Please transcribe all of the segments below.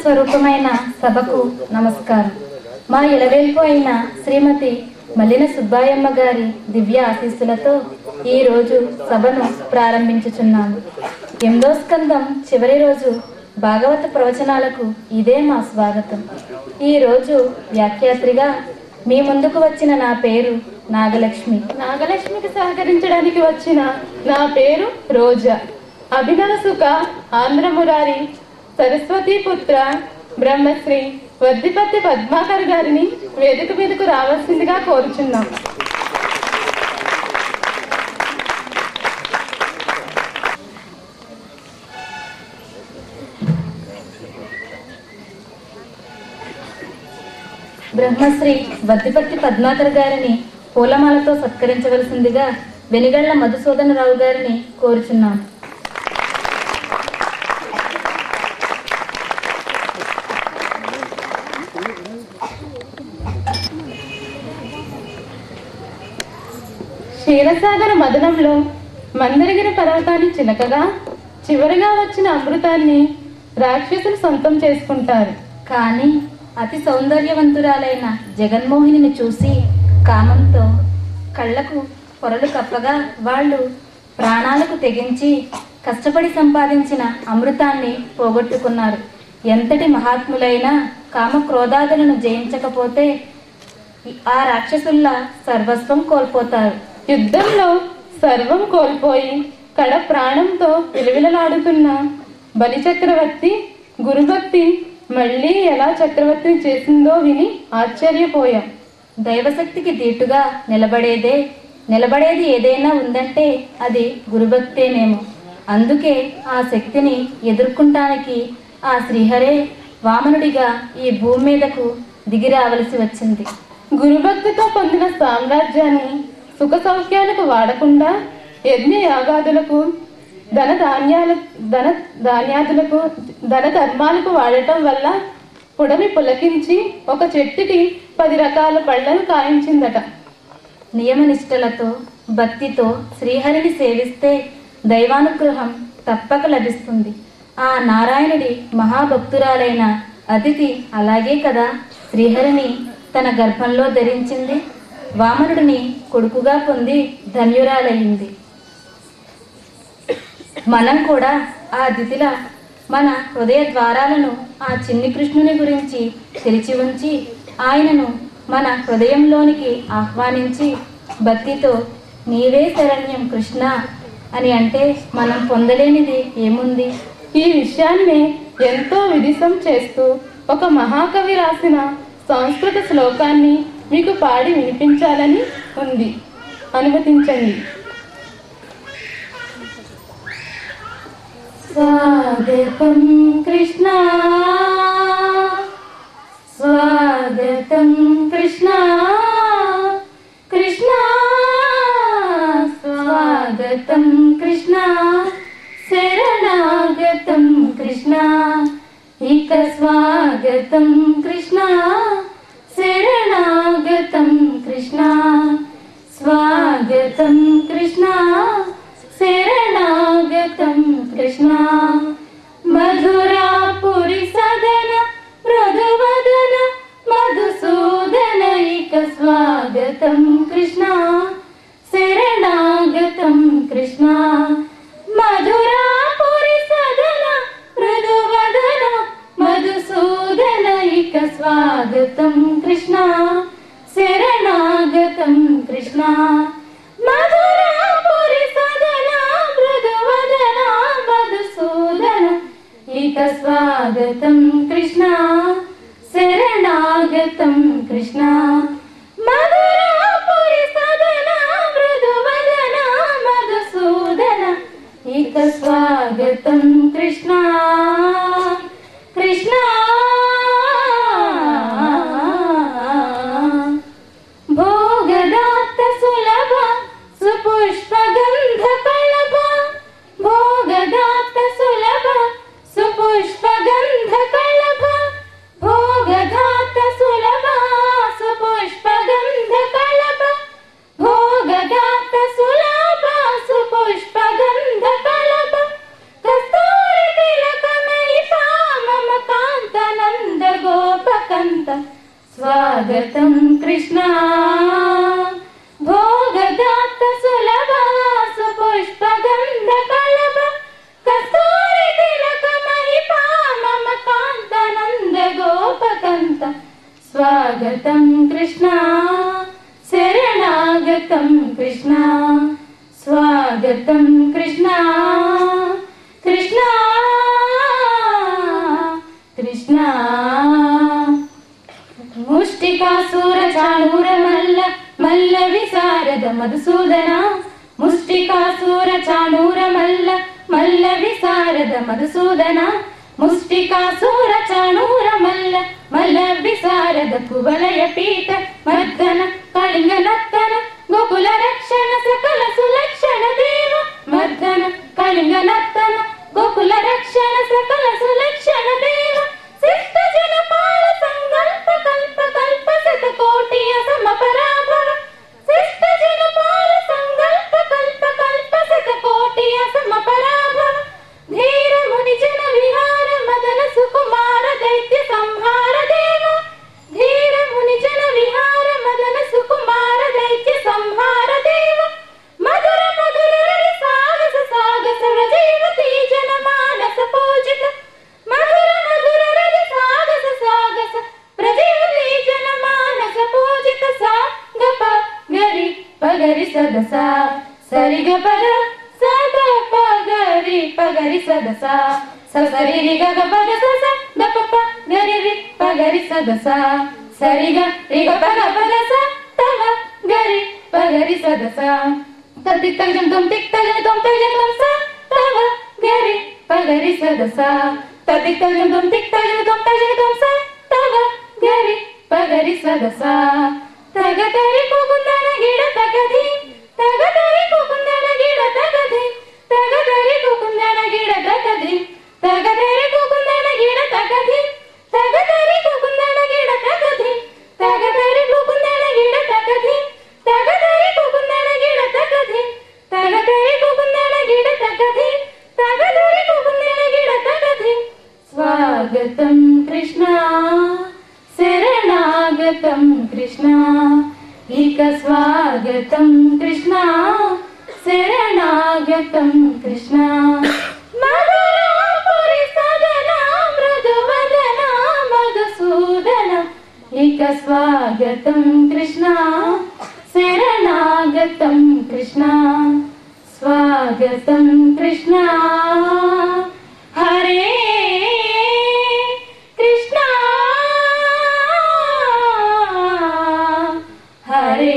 స్వరూపమైన సభకు నమస్కారం మా ఇలవేల్పు అయిన శ్రీమతి మల్లిన సుబ్బాయమ్మ గారి దివ్య ఆశీస్సులతో ఈ రోజు సభను ప్రారంభించుచున్నాము ఎనిమిదో స్కందం చివరి రోజు భాగవత ప్రవచనాలకు ఇదే మా స్వాగతం ఈ రోజు వ్యాఖ్యాత్రిగా మీ ముందుకు వచ్చిన నా పేరు నాగలక్ష్మి నాగలక్ష్మికి సహకరించడానికి వచ్చిన నా పేరు రోజా అభినవ సుఖ ఆంధ్రమురారి సరస్వతి పుత్ర బ్రహ్మశ్రీ వద్దిపత్తి పద్మాకర్ గారిని వేదిక మీదకు రావాల్సిందిగా కోరుచున్నాం బ్రహ్మశ్రీ వద్దిపట్టి పద్మాకర్ గారిని పూలమాలతో సత్కరించవలసిందిగా వెనిగళ్ల మధుసూదనరావు గారిని కోరుచున్నాం క్షీరసాగర మదనంలో మందరగిరి పర్వతాన్ని చిలకగా చివరిగా వచ్చిన అమృతాన్ని రాక్షసులు సొంతం చేసుకుంటారు కానీ అతి సౌందర్యవంతురాలైన జగన్మోహినిని చూసి కామంతో కళ్ళకు పొరలు కప్పగా వాళ్ళు ప్రాణాలకు తెగించి కష్టపడి సంపాదించిన అమృతాన్ని పోగొట్టుకున్నారు ఎంతటి మహాత్ములైనా కామ క్రోధాదులను జయించకపోతే ఆ రాక్షసుల్లా సర్వస్వం కోల్పోతారు యుద్ధంలో సర్వం కోల్పోయి కడ ప్రాణంతో విలువిలలాడుతున్న బలి చక్రవర్తి గురుభక్తి మళ్ళీ ఎలా చక్రవర్తిని చేసిందో విని ఆశ్చర్యపోయాం దైవశక్తికి దీటుగా నిలబడేదే నిలబడేది ఏదైనా ఉందంటే అది గురుభక్తేనేమో అందుకే ఆ శక్తిని ఎదుర్కొంటానికి ఆ శ్రీహరే వామనుడిగా ఈ భూమి మీదకు దిగి రావలసి వచ్చింది గురుభక్తితో పొందిన సామ్రాజ్యాన్ని సుఖ సౌఖ్యాలకు వాడకుండా యజ్ఞ యాగాదులకు ధన ధాన్యాల ధన ధాన్యాదులకు ధన ధర్మాలకు వాడటం వల్ల పుడమి పులకించి ఒక చెట్టుకి పది రకాల పళ్ళను కాయించిందట నియమనిష్టలతో భక్తితో శ్రీహరిని సేవిస్తే దైవానుగ్రహం తప్పక లభిస్తుంది ఆ నారాయణుడి మహాభక్తురాలైన అతిథి అలాగే కదా శ్రీహరిని తన గర్భంలో ధరించింది వామనుడిని కొడుకుగా పొంది ధన్యురాలయ్యింది మనం కూడా ఆ దితిలా మన హృదయ ద్వారాలను ఆ చిన్ని కృష్ణుని గురించి తెరిచి ఉంచి ఆయనను మన హృదయంలోనికి ఆహ్వానించి భక్తితో నీవే శరణ్యం కృష్ణ అని అంటే మనం పొందలేనిది ఏముంది ఈ విషయాన్ని ఎంతో విదితం చేస్తూ ఒక మహాకవి రాసిన సంస్కృత శ్లోకాన్ని మీకు పాడి వినిపించాలని ఉంది అనుమతించండి స్వాగతం కృష్ణ స్వాగతం కృష్ణ కృష్ణ స్వాగతం కృష్ణ శరణాగతం కృష్ణ ఇక స్వాగతం కృష్ణ శరణాగతం కృష్ణ స్వాగతం కృష్ణ శరణాగతం కృష్ణ మధురాపురి సదన మృదువదన మధుసూదన ఇక స్వాగతం కృష్ణ శరణాగతం కృష్ణ మధురాపురి సదన మృదువదన మధుసూదన ఇక స్వాగతం కృష్ణ శరణాగతం కృష్ణ మధురాపురి సదన మృదువదన మధుసూదన ఇక స్వాగతం కృష్ణ శరణాగతం కృష్ణ మధురాపురి సదన మృదువదన మధుసూదన ఇక స్వాగతం కృష్ణ కృష్ణ భోగదాత సులభ కృష్ణ భోగదాత సులభాసు పుష్పగంధ కళభ కస్తూరి తిలక మహిపా మమ కాంతనంద గోపకంత స్వాగతం కృష్ణ శరణాగతం కృష్ణ స్వాగతం కృష్ణ కృష్ణ కృష్ణ ముష్టికాసుర చాణూర మల్ల మల్ల విశారద మధుసూదన ముష్టికాసుర చాణూర మల్ల మల్ల విశారద మధుసూదన ముష్టికాసుర చాణూర మల్ల మల్ల విశారద కువలయ పీఠ మర్దన కళింగ నర్తన గోకుల రక్షణ సకల సులక్షణ దేవ మర్దన కళింగ నర్తన గోకుల రక్షణ సకల సులక్షణ దేవ శిష్ట జన పాల సంకల్ప కల్ప కల్ప శత కోటి అసమ పరాభవ శిష్ట జన పాల సంకల్ప కల్ప కల్ప శత కోటి అసమ పరాభవ ధీర ముని జన విహార మదన సుకుమార దైత్య సంహార దేవ ధీర ముని జన విహార మదన సుకుమార దైత్య సంహార దేవ మధుర మధుర రవి సాగస సాగస వ్రజీవతి జన మానస పూజిత మధుర మధుర రవి సాగస సాగస ప్రజీవతి జన మానస పూజిత సా గప గరి పగరి సదస సరి గపద సద పగరి పగరి సదస సరి రి గ గ పద స స ద ప ప గరి రి పగరి సదస సరి గ రి గ ప గ పద స తవ గరి పగరి సదస తది తజం తుం తిక్ తజం తుం తజం తుం స తవ గరి పగరి సదస తది తజం తుం తిక్ తజం తుం తజం తుం స తవ గరి పగరి సదస తగ తరి కుకుందన గిడ తగది తగ తరి కుకుందన గిడ తగది తగ తరి కుకుందన గిడ తగది తగ తరి కుకుందన గిడ తగది తగ తరి కుకుందన గిడ తగది తగ తరి కుకుందన గిడ తగది తగ తరి కుకుందన గిడ తగది తగ తరి కుకుందన గిడ తగది తగ తరి కుకుందన గిడ తగది స్వాగతం కృష్ణ శరణాగతం కృష్ణ ఇక స్వాగతం కృష్ణ శరణాగతం కృష్ణ మధురాపురి సదన మృదువదన మధుసూదన ఇక స్వాగతం కృష్ణ శరణాగతం కృష్ణ స్వాగతం కృష్ణ హరే కృష్ణ హరే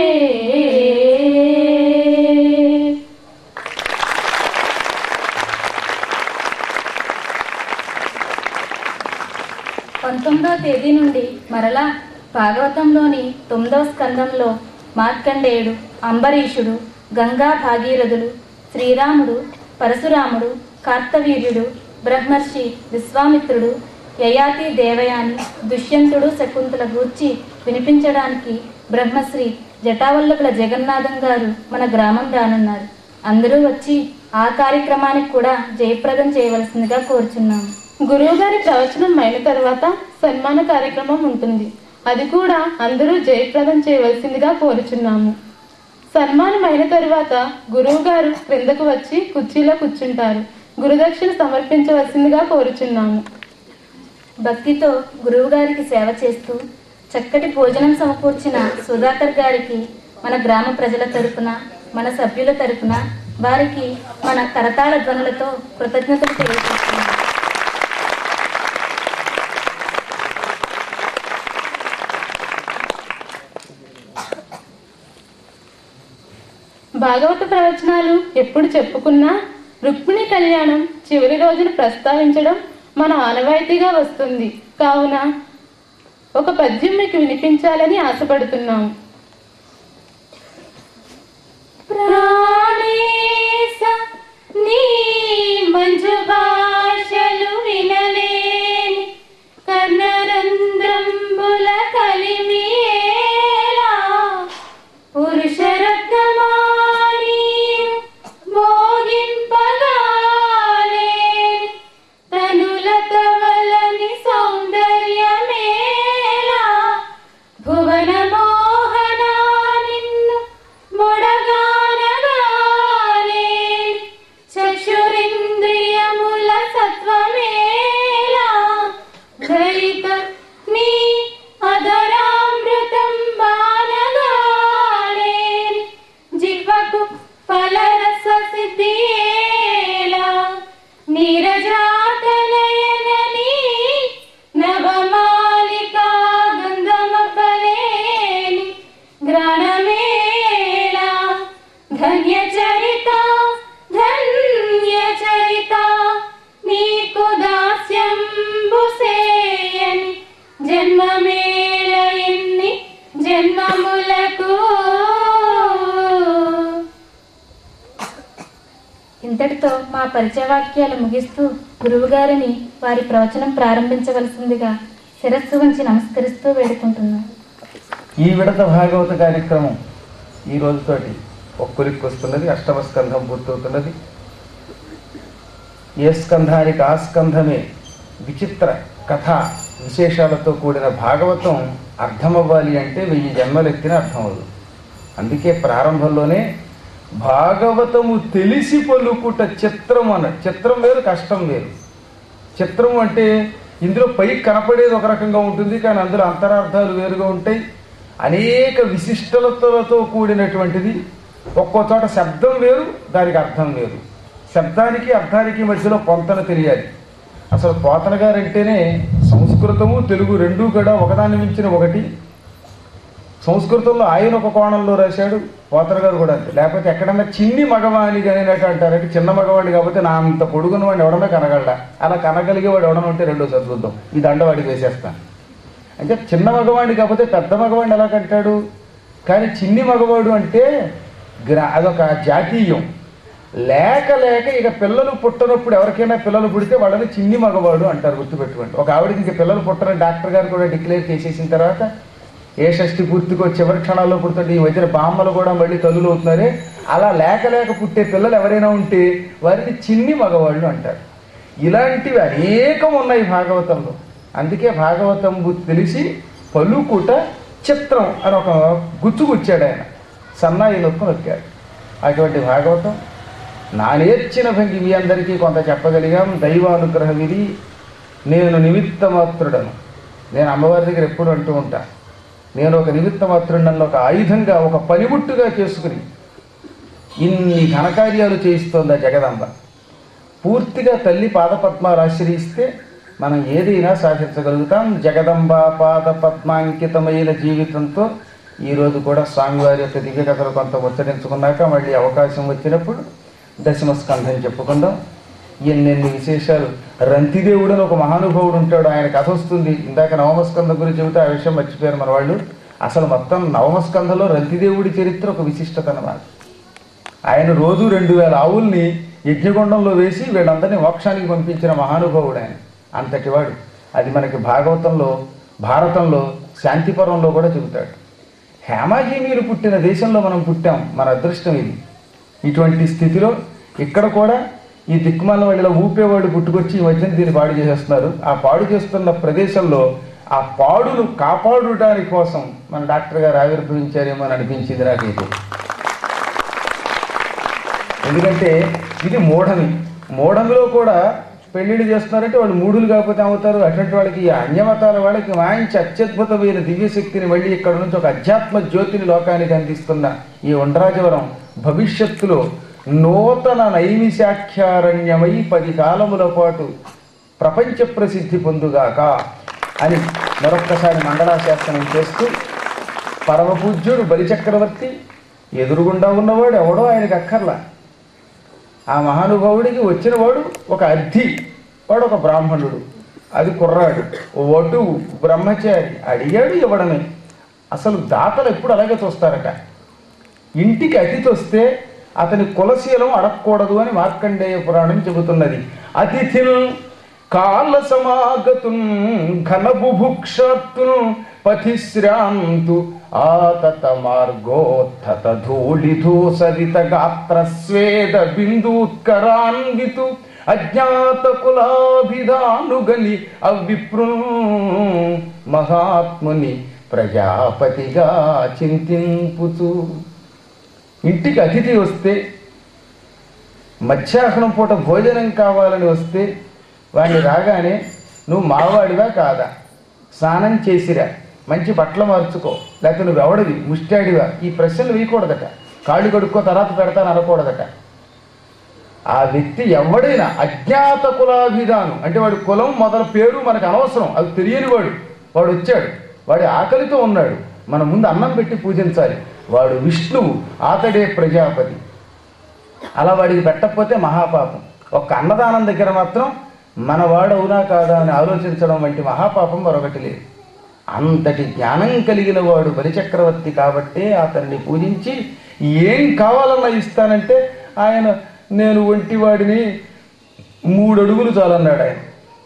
పంతొమ్మిదవ తేదీ నుండి మరలా భాగవతంలోని తొమ్మిదవ స్కందంలో మార్కండేయుడు అంబరీషుడు గంగా భాగీరథులు శ్రీరాముడు పరశురాముడు కార్తవీర్యుడు బ్రహ్మర్షి విశ్వామిత్రుడు యయాతి దేవయాని దుష్యంతుడు శకుంతల గూర్చి వినిపించడానికి బ్రహ్మశ్రీ జటావల్లభుల జగన్నాథం గారు మన గ్రామం రానున్నారు అందరూ వచ్చి ఆ కార్యక్రమానికి కూడా జయప్రదం చేయవలసిందిగా కోరుచున్నాము గురువు గారి ప్రవచనం అయిన తర్వాత సన్మాన కార్యక్రమం ఉంటుంది అది కూడా అందరూ జయప్రదం చేయవలసిందిగా కోరుచున్నాము సన్మానం అయిన తరువాత గురువు గారు క్రిందకు వచ్చి కుర్చీలో కూర్చుంటారు గురుదక్షిణ సమర్పించవలసిందిగా కోరుచున్నాము భక్తితో గురువు గారికి సేవ చేస్తూ చక్కటి భోజనం సమకూర్చిన సుధాకర్ గారికి మన గ్రామ ప్రజల తరపున మన సభ్యుల తరపున వారికి మన కరతాళ ధ్వనులతో కృతజ్ఞతలు తెలియజేస్తున్నాం భాగవత ప్రవచనాలు ఎప్పుడు చెప్పుకున్నా రుక్మిణి కళ్యాణం చివరి రోజున ప్రస్తావించడం మన ఆనవాయితీగా వస్తుంది కావున ఒక పద్యం మీకు వినిపించాలని ఆశపడుతున్నాము ప్రాణేశ నీ మంజు భాషలు వినలేని కర్ణరంధ్రంబుల కలిమియేలా పురుషరత్నమాని భోగింపగాలేని తనులతవలని సౌందర్యమేలా భువనమో జన్మమేల ఎన్ని జన్మములకు ఇంతటితో మా పరిచయ వాక్యాలు ముగిస్తూ గురువుగారిని వారి ప్రవచనం ప్రారంభించవలసిందిగా శిరస్సు వంచి నమస్కరిస్తూ వేడుకుంటున్నాను ఈ విడత భాగవత కార్యక్రమం ఈ రోజుతోటి ఒక్కరికి వస్తున్నది అష్టమ స్కంధం పూర్తవుతున్నది ఏ స్కంధానికి ఆ స్కంధమే విచిత్ర కథ విశేషాలతో కూడిన భాగవతం అర్థమవ్వాలి అంటే వెయ్యి జన్మలెత్తిన అర్థమవుదు అందుకే ప్రారంభంలోనే భాగవతము తెలిసి పలుకుట చిత్రం అన్న చిత్రం వేరు కష్టం వేరు చిత్రం అంటే ఇందులో పైకి కనపడేది ఒక రకంగా ఉంటుంది కానీ అందులో అంతరార్థాలు వేరుగా ఉంటాయి అనేక విశిష్టలతో కూడినటువంటిది ఒక్కో చోట శబ్దం వేరు దానికి అర్థం వేరు శబ్దానికి అర్థానికి మధ్యలో పొంతన తెలియాలి అసలు పోతన గారంటేనే సంస్కృతము తెలుగు రెండూ కూడా ఒకదాన్ని మించిన ఒకటి సంస్కృతంలో ఆయన ఒక కోణంలో రాశాడు పోతన గారు కూడా అంతే లేకపోతే ఎక్కడన్నా చిన్ని మగవాణి అనేటట్టు అంటారంటే చిన్న మగవాణి కాకపోతే నా అంత పొడుగున వాడిని ఎవడన్నా కనగలడా అలా కనగలిగే వాడు ఎవడన్నా ఉంటే రెండో చదువుద్దాం ఈ దండవాడికి వేసేస్తాను అంటే చిన్న మగవాడిని కాకపోతే పెద్ద మగవాడిని ఎలా కంటాడు కానీ చిన్ని మగవాడు అంటే గ్రా అదొక జాతీయం లేక లేక ఇక పిల్లలు పుట్టనప్పుడు ఎవరికైనా పిల్లలు పుడితే వాళ్ళని చిన్ని మగవాడు అంటారు గుర్తుపెట్టుకోండి ఒక ఆవిడకి ఇంక పిల్లలు పుట్టరని డాక్టర్ గారు కూడా డిక్లేర్ చేసేసిన తర్వాత ఏ షష్టి పూర్తికో చివరి క్షణాల్లో పుడుతుంటే ఈ మధ్యన బామ్మలు కూడా మళ్ళీ తల్లులు అవుతున్నారే అలా లేక లేక పుట్టే పిల్లలు ఎవరైనా ఉంటే వారిని చిన్ని మగవాళ్ళు అంటారు ఇలాంటివి అనేకం ఉన్నాయి భాగవతంలో అందుకే భాగవతం తెలిసి పలుకుట చిత్రం అని ఒక గుచ్చు గుచ్చాడు ఆయన సన్నాయి నొక్కు నొక్కాడు అటువంటి భాగవతం నా నేర్చిన భంగి మీ అందరికీ కొంత చెప్పగలిగాం దైవానుగ్రహం ఇది నేను నిమిత్త మాత్రుడను నేను అమ్మవారి దగ్గర ఎప్పుడు అంటూ ఉంటా నేను ఒక నిమిత్త మాత్రుడు నన్ను ఒక ఆయుధంగా ఒక పనిముట్టుగా చేసుకుని ఇన్ని ఘనకార్యాలు చేయిస్తోంది ఆ జగదంబ పూర్తిగా తల్లి పాదపద్మాలు ఆశ్రయిస్తే మనం ఏదైనా సాధించగలుగుతాం జగదంబ పాద పద్మాంకితమైన జీవితంతో ఈరోజు కూడా స్వామివారి యొక్క దివ్య కథలు కొంత ముచ్చరించుకున్నాక మళ్ళీ అవకాశం వచ్చినప్పుడు దశమ స్కంధం చెప్పుకుందాం ఎన్నెన్ని విశేషాలు రంతిదేవుడు అని ఒక మహానుభావుడు ఉంటాడు ఆయన కథ వస్తుంది ఇందాక నవమ స్కంధం గురించి చెబితే ఆ విషయం మర్చిపోయారు మన వాళ్ళు అసలు మొత్తం నవమ స్కంధంలో రంతిదేవుడి చరిత్ర ఒక విశిష్టత అన్నమాట ఆయన రోజు రెండు వేల ఆవుల్ని యజ్ఞగుండంలో వేసి వీళ్ళందరినీ మోక్షానికి పంపించిన మహానుభావుడు ఆయన అంతటివాడు అది మనకి భాగవతంలో భారతంలో శాంతిపురంలో కూడా చెబుతాడు హేమాజీ మీరు పుట్టిన దేశంలో మనం పుట్టాం మన అదృష్టం ఇది ఇటువంటి స్థితిలో ఇక్కడ కూడా ఈ దిక్కుమాల వాళ్ళ ఊపేవాడు పుట్టుకొచ్చి ఈ మధ్యన దీన్ని పాడు చేసేస్తున్నారు ఆ పాడు చేస్తున్న ప్రదేశంలో ఆ పాడును కాపాడుటానికి కోసం మన డాక్టర్ గారు ఆవిర్భవించారేమో అని అనిపించింది నాకైతే ఎందుకంటే ఇది మూఢమి మూఢమిలో కూడా పెళ్లిళ్ళు చేస్తున్నారంటే వాళ్ళు మూడులు కాకపోతే ఏమవుతారు అటువంటి వాళ్ళకి ఈ అన్యమతాల వాళ్ళకి వాయించి అత్యద్భుతమైన దివ్యశక్తిని మళ్ళీ ఇక్కడ నుంచి ఒక అధ్యాత్మ జ్యోతిని లోకానికి అందిస్తున్న ఈ ఉండ్రాజవరం భవిష్యత్తులో నూతన నైమిషాఖ్యారణ్యమై పది కాలముల పాటు ప్రపంచ ప్రసిద్ధి పొందుగాక అని మరొక్కసారి మంగళాశాసనం చేస్తూ పరమపూజ్యుడు బలిచక్రవర్తి ఎదురుగుండా ఉన్నవాడు ఎవడో ఆయనకు అక్కర్లా ఆ మహానుభావుడికి వచ్చినవాడు ఒక అర్థి వాడు ఒక బ్రాహ్మణుడు అది కుర్రాడు వటు బ్రహ్మచారి అడిగాడు ఇవ్వడమే అసలు దాతలు ఎప్పుడు అలాగే చూస్తారట ఇంటికి అతిథి వస్తే అతని కులశీలం అడగకూడదు అని మార్కండేయ పురాణం చెబుతున్నది అతిథిల్ కాల సమాగతున్ ఘన బుభుక్షాత్తును పథిశ్రాంతు ఆతత మార్గోత్థత ధూళిధూసరిత గాత్ర స్వేద బిందూత్కరాన్వితు అజ్ఞాత కులాభిధానుగని అవిప్రు మహాత్ముని ప్రజాపతిగా చింతింపుతూ ఇంటికి అతిథి వస్తే మధ్యాహ్నం పూట భోజనం కావాలని వస్తే వాడిని రాగానే నువ్వు మావాడివా కాదా స్నానం చేసిరా మంచి బట్టలు మార్చుకో లేకపోతే నువ్వు ఎవడివి ముష్టాడివా ఈ ప్రశ్నలు వేయకూడదట కాళ్ళు కడుక్కో తర్వాత పెడతాను అనకూడదట ఆ వ్యక్తి ఎవడైనా అజ్ఞాత కులాభిధానం అంటే వాడి కులం మొదల పేరు మనకు అనవసరం అది తెలియని వాడు వాడు వచ్చాడు వాడి ఆకలితో ఉన్నాడు మన ముందు అన్నం పెట్టి పూజించాలి వాడు విష్ణువు ఆతడే ప్రజాపతి అలా వాడికి పెట్టకపోతే మహాపాపం ఒక్క అన్నదానం దగ్గర మాత్రం మన వాడు అవునా కాదా అని ఆలోచించడం వంటి మహాపాపం మరొకటి లేదు అంతటి జ్ఞానం కలిగిన వాడు బలిచక్రవర్తి కాబట్టే అతన్ని పూజించి ఏం కావాలన్నా ఇస్తానంటే ఆయన నేను ఒంటివాడిని మూడు అడుగులు చాలన్నాడు ఆయన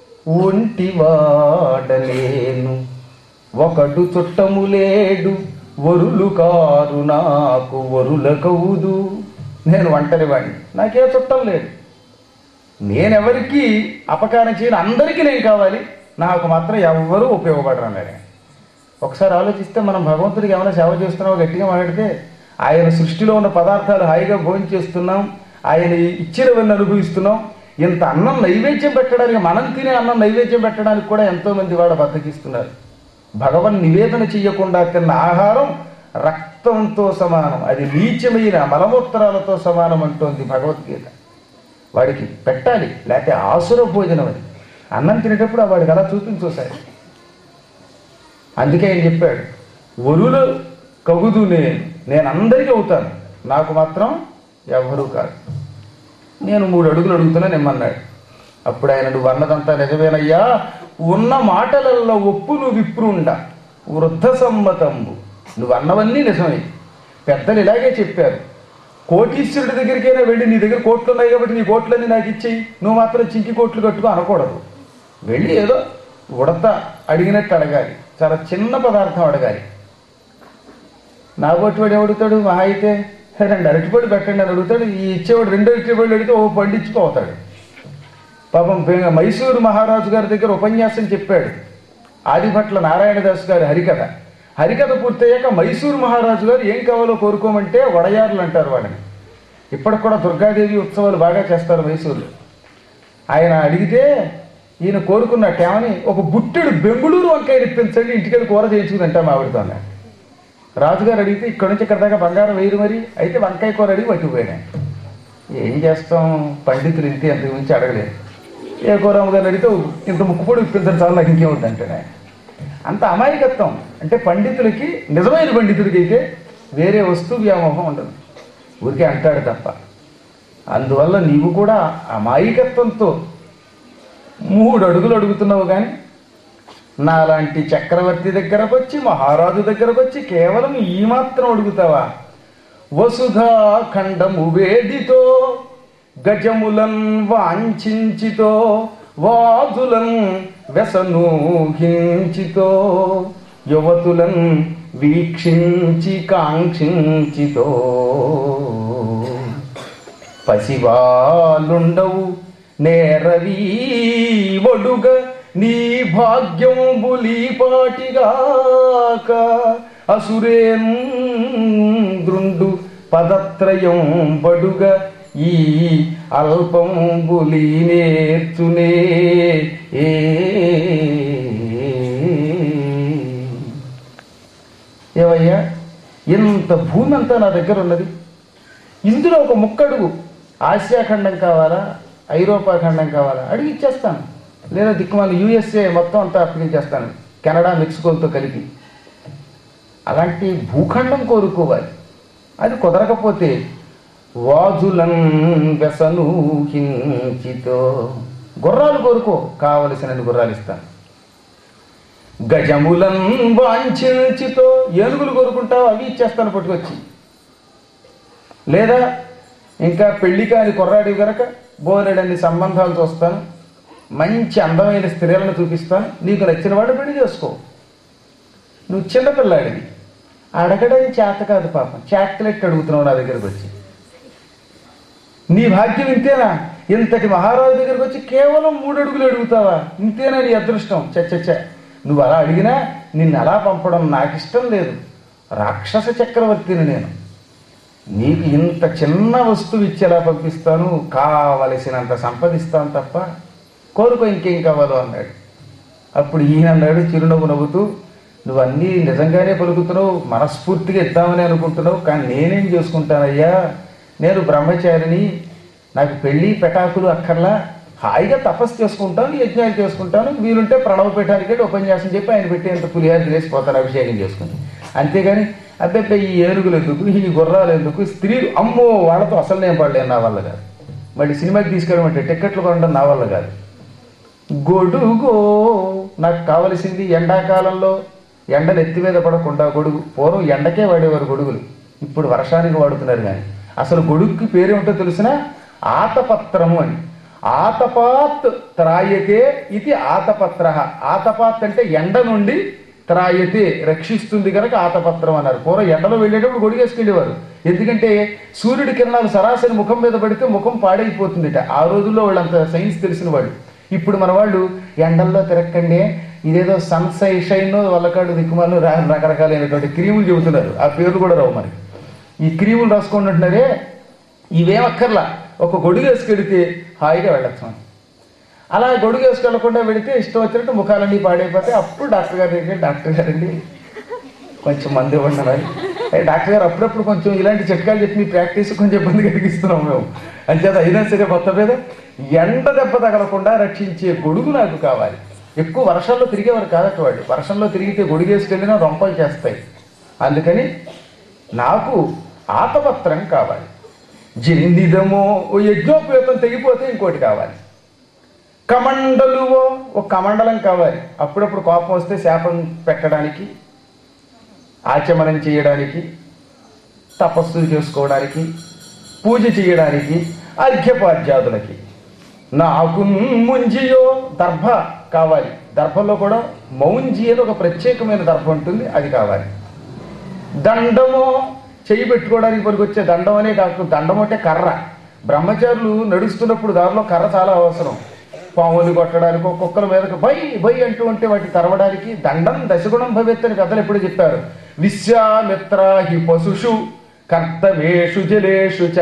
ఒంటివాడలేను ఒకడు చుట్టము లేడు వరులు కారు నాకు వరుల కవుదు నేను ఒంటరి వాడిని నాకే చుట్టం లేదు నేనెవరికి అపకారం చేయను అందరికీ నేను కావాలి నాకు మాత్రం ఎవ్వరూ ఉపయోగపడరు అన్నాడు ఆయన. ఒకసారి ఆలోచిస్తే మనం భగవంతుడికి ఏమైనా సేవ చేస్తున్నామో గట్టిగా మాట్లాడితే ఆయన సృష్టిలో ఉన్న పదార్థాలు హాయిగా భోజనం చేస్తున్నాం ఆయన ఇచ్చినవన్నీ అనుభవిస్తున్నాం ఇంత అన్నం నైవేద్యం పెట్టడానికి మనం తినే అన్నం నైవేద్యం పెట్టడానికి కూడా ఎంతో మంది వాడు బద్దకిస్తున్నారు భగవన్ నివేదన చెయ్యకుండా తిన్న ఆహారం రక్తంతో సమానం అది నీచమైన మలమూత్రాలతో సమానం అంటోంది భగవద్గీత వాడికి పెట్టాలి లేకపోతే ఆసుర భోజనం అది అన్నం తినేటప్పుడు ఆ వాడికి అలా చూపించోసారి అందుకే ఆయన చెప్పాడు వరులు కగుదు నేను నేను అందరికీ అవుతాను నాకు మాత్రం ఎవరూ కాదు నేను మూడు అడుగులు అడుగుతున్నా నిమ్మన్నాడు అప్పుడు ఆయన నువ్వు అన్నదంతా నిజమేనయ్యా ఉన్న మాటలలో ఒప్పును విప్రుండ వృద్ధ సమ్మతంబు నువ్వు అన్నవన్నీ నిజమే పెద్దలు ఇలాగే చెప్పారు కోటీశ్వరుడి దగ్గరికైనా వెళ్ళి నీ దగ్గర కోట్లు ఉన్నాయి కాబట్టి నీ కోట్లన్నీ నాకు ఇచ్చేయి నువ్వు మాత్రం చింకి కోట్లు కట్టుకో అనకూడదు వెళ్ళి ఏదో ఉడత అడిగినట్టు అడగాలి చాలా చిన్న పదార్థం అడగాలి నా బొట్టి వాడు అడుగుతాడు మహా అయితే రెండు అరటిపళ్ళు పెట్టండి అని అడుగుతాడు ఈ ఇచ్చేవాడు రెండు అరటిపళ్ళు అడిగితే ఓ పండించుకోతాడు పాపం బెంగ- మైసూరు మహారాజు గారి దగ్గర ఉపన్యాసం చెప్పాడు ఆదిభట్ల నారాయణదాస్ గారి హరికథ హరికథ పూర్తయ్యాక మైసూరు మహారాజు గారు ఏం కావాలో కోరుకోమంటే వడయారులు అంటారు వాడిని ఇప్పటికి కూడా దుర్గాదేవి ఉత్సవాలు బాగా చేస్తారు మైసూరులో ఆయన అడిగితే ఈయన కోరుకున్నట్టు ఏమని ఒక బుట్టెడు బెంగుళూరు వంకాయ ఇప్పించండి ఇంటికెళ్ళి కూర చేయించుకుందంటా మావిడితో అన్నాడు రాజుగారు అడిగితే ఇక్కడ నుంచి ఇక్కడ దాకా బంగారం వేయరు మరి అయితే వంకాయ కూర అడిగి పట్టుకుపోయాడు ఆయన. ఏం చేస్తాం పండితులు ఇంతే అంతకు మించి అడగలేదు ఏ కూరమ్మ గారు అడిగితే ఇంత ముక్కుపొడి ఇప్పించడం చాలా నాకు ఇంకేముంది అంటాడు ఆయన అంత అమాయకత్వం అంటే పండితులకి నిజమైన పండితుడికి అయితే వేరే వస్తువు వ్యామోహం ఉండదు ఊరికే అంటాడు తప్ప అందువల్ల నీవు కూడా అమాయకత్వంతో మూడు అడుగులు అడుగుతున్నావు కానీ నాలాంటి చక్రవర్తి దగ్గరకు వచ్చి మహారాజు దగ్గరకు వచ్చి కేవలం ఈ మాత్రం అడుగుతావా వసుధా ఖండము వేడితో గజములన్ వాంఛించితో వాదులన్ వ్యసనూహించితో యువతులన్ వీక్షించి కాంక్షించితో పసివాలుండవు నేరవీ ఒడుగ నీ భాగ్యం బులిపాటిగాక అసురేంద్రుండు పదత్రయం బడుగ ఈ అల్పం బులి నేర్చునే ఏ ఏవయ్యా ఇంత భూమి అంతా నా దగ్గర ఉన్నది ఇందులో ఒక ముక్కడుగు ఆసియా ఖండం కావాలా ఐరోపా ఖండం కావాలా అడిగి ఇచ్చేస్తాను లేదా దిక్కుమాలి యూఎస్ఏ మొత్తం అంతా అప్పగించేస్తాను కెనడా మెక్సికోలతో కలిపి అలాంటి భూఖండం కోరుకోవాలి అది కుదరకపోతే వాజులన్ వ్యసనూహించితో గుర్రాలు కోరుకో కావలసినన్ని గుర్రాలు ఇస్తాను గజములన్ వాంఛించితో ఏనుగులు కోరుకుంటావు అవి ఇచ్చేస్తాను పట్టుకొచ్చి లేదా ఇంకా పెళ్లి కాని కుర్రాడి కనుక బోరెడన్ని సంబంధాలు చూస్తాను మంచి అందమైన స్త్రీలను చూపిస్తాను నీకు నచ్చిన వాడు పెళ్లి చేసుకో నువ్వు చిన్నపిల్లాడివి అడగడం చేత కాదు పాపం చాక్లెట్ అడుగుతున్నావు నా దగ్గరకు వచ్చి నీ భాగ్యం ఇంతేనా ఇంతటి మహారాజు దగ్గరకు వచ్చి కేవలం మూడు అడుగులు అడుగుతావా ఇంతేనా నీ అదృష్టం చచ్చ నువ్వు అలా అడిగినా నిన్ను అలా పంపడం నాకు ఇష్టం లేదు రాక్షస చక్రవర్తిని నేను నీకు ఇంత చిన్న వస్తువు ఇచ్చేలా పంపిస్తాను కావలసినంత సంపదిస్తాను తప్ప కోరుకో ఇంకేం కావాలో అన్నాడు అప్పుడు ఈయన అన్నాడు చిరునవ్వు నవ్వుతూ నువ్వు అన్నీ నిజంగానే పలుకుతున్నావు మనస్ఫూర్తిగా ఇద్దామని అనుకుంటున్నావు కానీ నేనేం చేసుకుంటానయ్యా నేను బ్రహ్మచారిని నాకు పెళ్ళి పెటాకులు అక్కర్లా హాయిగా తపస్సు చేసుకుంటాను యజ్ఞాలు చేసుకుంటాను వీలుంటే ప్రణవ పీఠానికి వెళ్ళి ఉపన్యాసం చెప్పి ఆయన పెట్టేంత పులిహార తినేసిపోతాను అభిషేకం చేసుకుని అంతేగాని అబ్బే ఈ ఏనుగులు ఎందుకు ఈ గుర్రాలు ఎందుకు స్త్రీలు అమ్మో వాళ్ళతో అసలు నేను పడలేను నా వల్ల కాదు మళ్ళీ సినిమాకి తీసుకెళ్ళమంటే టికెట్లు కొనడం నా వల్ల కాదు గొడుగో నాకు కావలసింది ఎండాకాలంలో ఎండ నెత్తి మీద పడకుండా గొడుగు పూర్వం ఎండకే వాడేవారు గొడుగులు ఇప్పుడు వర్షానికి వాడుతున్నారు కానీ అసలు గొడుగుకి పేరేమిటో తెలిసిన ఆతపత్రము అని ఆతపాత్ త్రాయతే ఇది ఆతపత్ర ఆతపాత్ అంటే ఎండ నుండి త్రాయతే రక్షిస్తుంది కనుక ఆతపత్రం అన్నారు పూర్వం ఎండలో వెళ్ళేటప్పుడు గొడిగేసుకెళ్ళేవారు ఎందుకంటే సూర్యుడి కిరణాలు సరాసరి ముఖం మీద పడితే ముఖం పాడైపోతుందిట ఆ రోజుల్లో వాళ్ళంత సైన్స్ తెలిసిన వాళ్ళు ఇప్పుడు మన వాళ్ళు ఎండల్లో తిరక్కండి ఇదేదో సన్సై షైన్ వల్లకాడు దిక్కుమాలు రా- రకరకాలైనటువంటి క్రీములు చెబుతున్నారు ఆ పేర్లు కూడా రావు మరి ఈ క్రీములు రాసుకొని ఉంటున్నారే ఇవేం అక్కర్లా ఒక గొడుగు వేసుకెడితే హాయిగా వెళ్ళొచ్చు మనం అలా గొడుగు వేసుకెళ్లకుండా వెళితే ఇష్టం వచ్చినట్టు ముఖాలన్నీ పాడైపోతే అప్పుడు డాక్టర్ గారి దగ్గర డాక్టర్ గారండి కొంచెం మంది ఇవ్వండి మరి ఏ డాక్టర్ గారు అప్పుడప్పుడు కొంచెం ఇలాంటి చిట్కాలు చెప్పి మీ ప్రాక్టీస్ కొంచెం ఇబ్బంది కలిగిస్తున్నాం మేము అంచేత అయినా సరే మొత్తం మీద ఎండ దెబ్బ తగలకుండా రక్షించే గొడుగు నాకు కావాలి ఎక్కువ వర్షంలో తిరిగేవారు కాదట వాళ్ళు వర్షంలో తిరిగితే గొడుగు వేసుకెళ్ళినా రొంపలు చేస్తాయి అందుకని నాకు ఆతపత్రం కావాలి జిరిందిదమో ఓ యజ్ఞోపేతం తెగిపోతే ఇంకోటి కావాలి కమండలువో ఒక కమండలం కావాలి అప్పుడప్పుడు కోపం వస్తే శాపం పెట్టడానికి ఆచమనం చేయడానికి తపస్సులు చేసుకోవడానికి పూజ చేయడానికి అర్ఘ్యపాద్యాదులకి నాకు ముంజియో దర్భ కావాలి దర్భలో కూడా మౌంజి అని ఒక ప్రత్యేకమైన దర్భ ఉంటుంది అది కావాలి దండము చెయ్యి పెట్టుకోవడానికి పనికొచ్చే దండం అనే కాకుండా దండం అంటే కర్ర బ్రహ్మచారులు నడుస్తున్నప్పుడు దారిలో కర్ర చాలా అవసరం పాములు కొట్టడానికి ఒక్కొక్కల మీదకి బై బై అంటూ ఉంటే వాటిని తరవడానికి దండం దశగుణం భవేత్ అని పెద్దలు ఎప్పుడు చెప్పారు విశ్వామిత్ర హి పశుషు కర్తమేషు జలేషు చ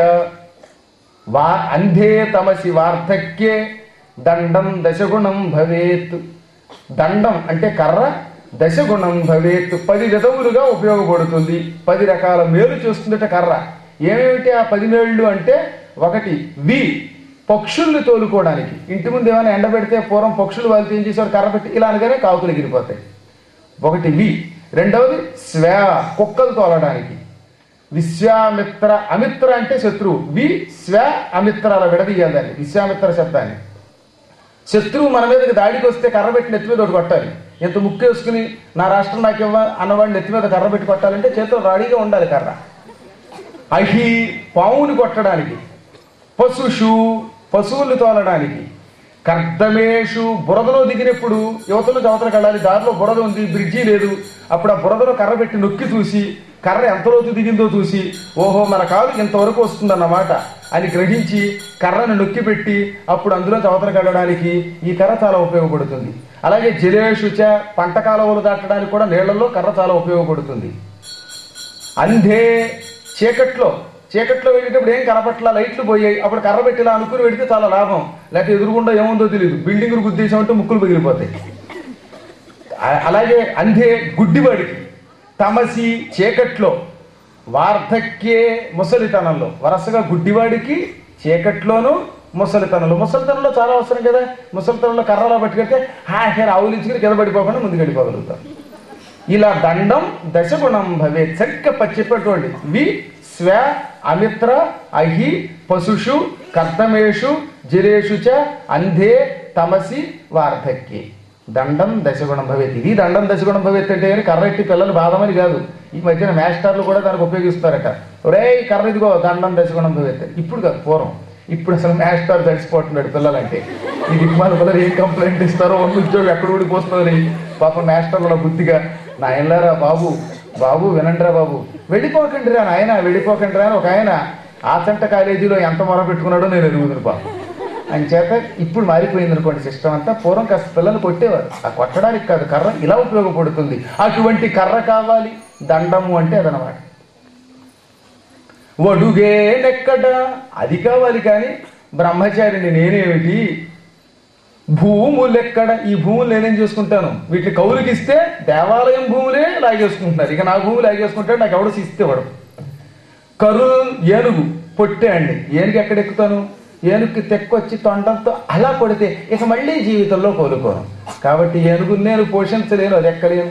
వా అంధే తమసి వార్ధక్యే దండం దశగుణం భవేత్ దండం అంటే కర్ర దశగుణం భవేత్ పది విధములుగా ఉపయోగపడుతుంది పది రకాల మేలు చేస్తుందట కర్ర ఏమేమిటి ఆ పది మేళ్ళు అంటే ఒకటి వి పక్షుల్ని తోలుకోవడానికి ఇంటి ముందు ఏమైనా ఎండ పెడితే పూర్వం పక్షులు వాళ్ళు ఏం చేసేవారు కర్ర పెట్టి ఇలా అనగానే కాకులు ఎగిరిపోతాయి ఒకటి వి రెండవది స్వా కుక్కలు తోలడానికి విశ్వామిత్ర అమిత్ర అంటే శత్రువు వి స్వ అమిత్ర అలా విడదీయాలి దాన్ని విశ్వామిత్ర శబ్దాన్ని శత్రువు మన మీదకి దాడికి వస్తే కర్ర పెట్టి నెత్తి మీద ఒకటి కొట్టాలి ఎంత ముక్కు వేసుకుని నా రాష్ట్రం నాకు ఇవ్వ అన్నవాడిని నెత్తి మీద కర్ర పెట్టి కొట్టాలంటే చేతిలో రెడీగా ఉండాలి కర్ర అహి పావుని కొట్టడానికి పశుషు పశువులు తోలడానికి కర్దమేషు బురదలో దిగినప్పుడు యువతలు చవతలకు వెళ్ళాలి దారిలో బురద ఉంది బ్రిడ్జి లేదు అప్పుడు ఆ బురదలో కర్ర పెట్టి నొక్కి చూసి కర్ర ఎంత లోతు దిగిందో చూసి ఓహో మన కాలు ఇంతవరకు వస్తుందన్నమాట అని గ్రహించి కర్రను నొక్కి పెట్టి అప్పుడు అందులో చవతలకు వెళ్ళడానికి ఈ కర్ర చాలా ఉపయోగపడుతుంది అలాగే జలేషుచ పంట కాలువలు దాటడానికి కూడా నీళ్లలో కర్ర చాలా ఉపయోగపడుతుంది అంధే చీకట్లో చీకట్లో వెళ్ళేటప్పుడు ఏం కనపట్ల లైట్లు పోయాయి అప్పుడు కర్ర పెట్టిలా అనుకుని పెడితే చాలా లాభం లేకపోతే ఎదురుగుండా ఏముందో తెలియదు బిల్డింగ్ గుద్దేశామంటే ముక్కులు పగిలిపోతాయి ఆ- అలాగే అంధే గుడ్డివాడికి తమసి చీకట్లో వార్ధక్యే ముసలితనంలో వరుసగా గుడ్డివాడికి చీకట్లోను ముసలితనంలో ముసలితనంలో చాలా అవసరం కదా ముసలితనంలో కర్రలా పట్టుకెళ్తే హా హేర్ ఆవులించుకుని కింద పడిపోకుండా ముందుకు వెళ్ళిపోగలుగుతాం ఇలా దండం దశగుణం భవే సరిగ్గా చెప్పేటువంటి వి స్వ అమిత్ర అహి పశుషు కర్తమేషు జిరేషు చ అంధే తమసి వార్ధక్యే దండం దశగుణం భవేత్ ఇది దండం దశగుణం భవేత్ అంటే కానీ కర్ర ఎట్టి పిల్లలు బాధమని కాదు ఈ మధ్యన మాస్టర్లు కూడా దానికి ఉపయోగిస్తారట ఒరే కర్ర ఇదిగో దండం దశగుణం భవేత్ ఇప్పుడు కాదు పూర్వం ఇప్పుడు అసలు మాస్టర్ తడిసిపోతున్నాడు పిల్లలంటే ఈ దిగ్మాల పిల్లలు ఏం కంప్లైంట్ ఇస్తారో ఉన్న ఉద్యోగం ఎక్కడ ఊడిపోతుందని పాపం మాస్టర్ల బుద్ధిగా నాయనలారా బాబు బాబు వినండిరా బాబు వెళ్ళిపోకండి రా నాయన వెళ్ళిపోకండి రా అని ఒక ఆయన ఆచంట కాలేజీలో ఎంత మొర పెట్టుకున్నాడో నేను ఎరుగుదును పాపం అని చేత ఇప్పుడు మారిపోయింది అనుకోండి సిస్టమ్ అంతా పూర్వం కాస్త పిల్లలు కొట్టేవారు ఆ కొట్టడానికి కాదు కర్ర ఇలా ఉపయోగపడుతుంది అటువంటి కర్ర కావాలి దండము అంటే అదనమాట వడుగేనెక్కడ అది కావాలి కానీ బ్రహ్మచారిని నేనేమిటి భూములెక్కడ ఈ భూములు నేనేం చేసుకుంటాను వీటిని కౌలుకి ఇస్తే దేవాలయం భూములే లాగేసుకుంటున్నారు ఇక నా భూములు లాగేసుకుంటాడు నాకు ఎవడో ఇస్తే వాడు కరు ఏనుగు పొట్టే అండి ఏనుగు ఎక్కడ ఎక్కుతాను ఏనుగుకి తెక్కొచ్చి తొండంతో అలా కొడితే ఇక మళ్ళీ జీవితంలో కోలుకోను కాబట్టి ఏనుగు నేను పోషించలేను అది ఎక్కలేను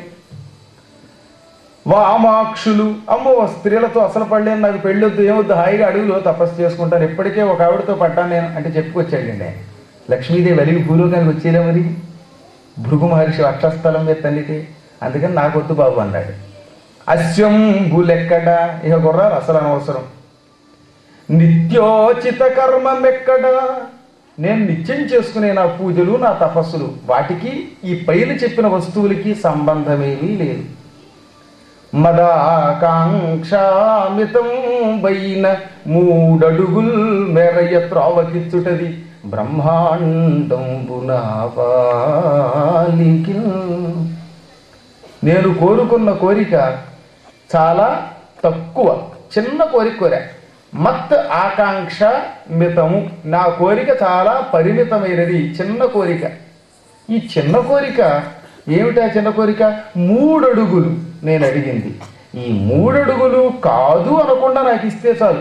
వామాక్షులు అమ్మో స్త్రీలతో అసలు పడలేను నాకు పెళ్ళొద్దు ఏమొద్దు హాయిగా అడవిలో తపస్సు చేసుకుంటాను ఇప్పటికే ఒక ఆవిడతో పడ్డాను నేను అంటే చెప్పుకొచ్చాడండి ఆయన. లక్ష్మీదేవి అలిగి భూలోకానికి వచ్చేదే మరి భృగు మహర్షి వక్షస్థలం మీద తల్లితే అందుకని నాకొద్దు బాబు అన్నాడు అశ్వంబులెక్కడ ఇక గుర్రాలు అసలు అనవసరం నిత్యోచిత కర్మమెక్కడా నేను నిత్యం చేసుకునే నా పూజలు నా తపస్సులు వాటికి ఈ పైన చెప్పిన వస్తువులకి సంబంధమేమీ లేదు మదాకాంక్షామితం వైన మూడడుగుల్ మెరయ త్రోవకిచ్చుటది బ్రహ్మాండంబునాపాలికి నేను కోరుకున్న కోరిక చాలా తక్కువ చిన్న కోరిక కోరా మత్ ఆకాంక్ష మితము నా కోరిక చాలా పరిమితమైనది చిన్న కోరిక ఈ చిన్న కోరిక ఏమిటా చిన్న కోరిక మూడడుగులు నేను అడిగింది ఈ మూడడుగులు కాదు అనకుండా నాకు ఇస్తే చాలు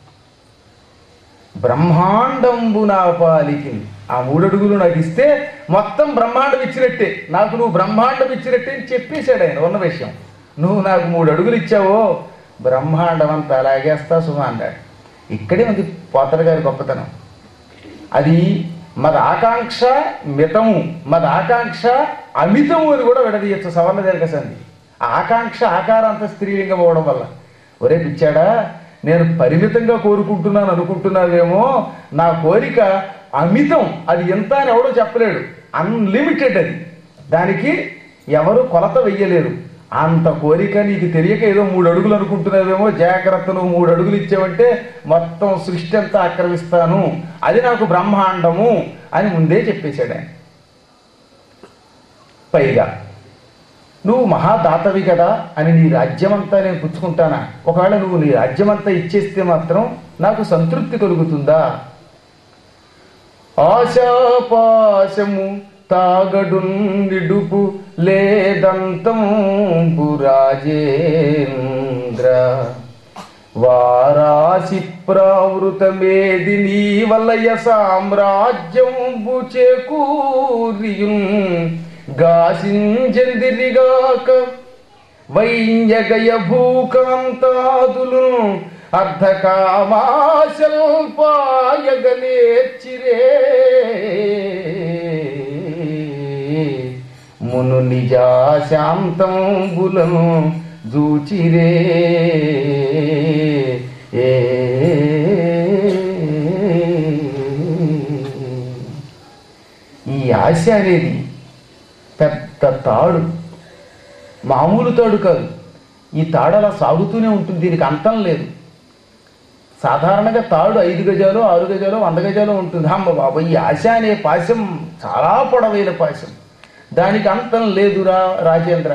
బ్రహ్మాండంబు నా పాలికి ఆ మూడడుగులు నాకు ఇస్తే మొత్తం బ్రహ్మాండం ఇచ్చినట్టే నాకు నువ్వు బ్రహ్మాండం ఇచ్చినట్టే అని చెప్పేశాడు ఆయన ఉన్న విషయం నువ్వు నాకు మూడు అడుగులు ఇచ్చావో బ్రహ్మాండం అంతా అలాగేస్తా సుమా అన్నాడు ఇక్కడే ఉంది పోతల గారి గొప్పతనం అది మద ఆకాంక్ష మితము మద ఆకాంక్ష అమితము అని కూడా విడదీయచ్చు సవర్ణ దీర్ఘసంధి ఆ ఆకాంక్ష ఆకారాంత స్త్రీలింగం అవ్వడం వల్ల ఒరే పిచ్చాడా నేను పరిమితంగా కోరుకుంటున్నాను అనుకుంటున్నావేమో నా కోరిక అమితం అది ఎంత అని ఎవడో చెప్పలేడు అన్లిమిటెడ్ అది దానికి ఎవరు కొలత వెయ్యలేరు అంత కోరిక నీకు తెలియక ఏదో మూడు అడుగులు అనుకుంటున్నావేమో జాగ్రత్త నువ్వు మూడు అడుగులు ఇచ్చావంటే మొత్తం సృష్టి అంతా ఆక్రమిస్తాను అది నాకు బ్రహ్మాండము అని ముందే చెప్పేశాడు ఆయన పైగా నువ్వు మహాదాతవి కదా అని నీ రాజ్యమంతా నేను పుచ్చుకుంటానా ఒకవేళ నువ్వు నీ రాజ్యమంతా ఇచ్చేస్తే మాత్రం నాకు సంతృప్తి కలుగుతుందా ఆశాపాశము తాగడు నిడుపు లేదంతంబు రాజేంద్ర వారాసి ప్రావృతమేది నీ వలయ సామ్రాజ్యంబు చేకూరియున్ గాసింజందిరిగాక వైన్యగయ భూకాంతాదులు అర్ధకామాశల్పాయగనేర్చిరే మును నిజాశాంతంబులను జూచిరే ఏ ఈ ఆశ అనేది పెద్ద తాడు మామూలు తాడు కాదు ఈ తాడు అలా సాగుతూనే ఉంటుంది దీనికి అంతం లేదు సాధారణంగా తాడు ఐదు గజాలు ఆరు గజాలు వంద గజాలు ఉంటుంది అమ్మ బాబా ఈ ఆశ అనే పాశం చాలా పొడవైన పాశం దానికి అంతం లేదురా రాజేంద్ర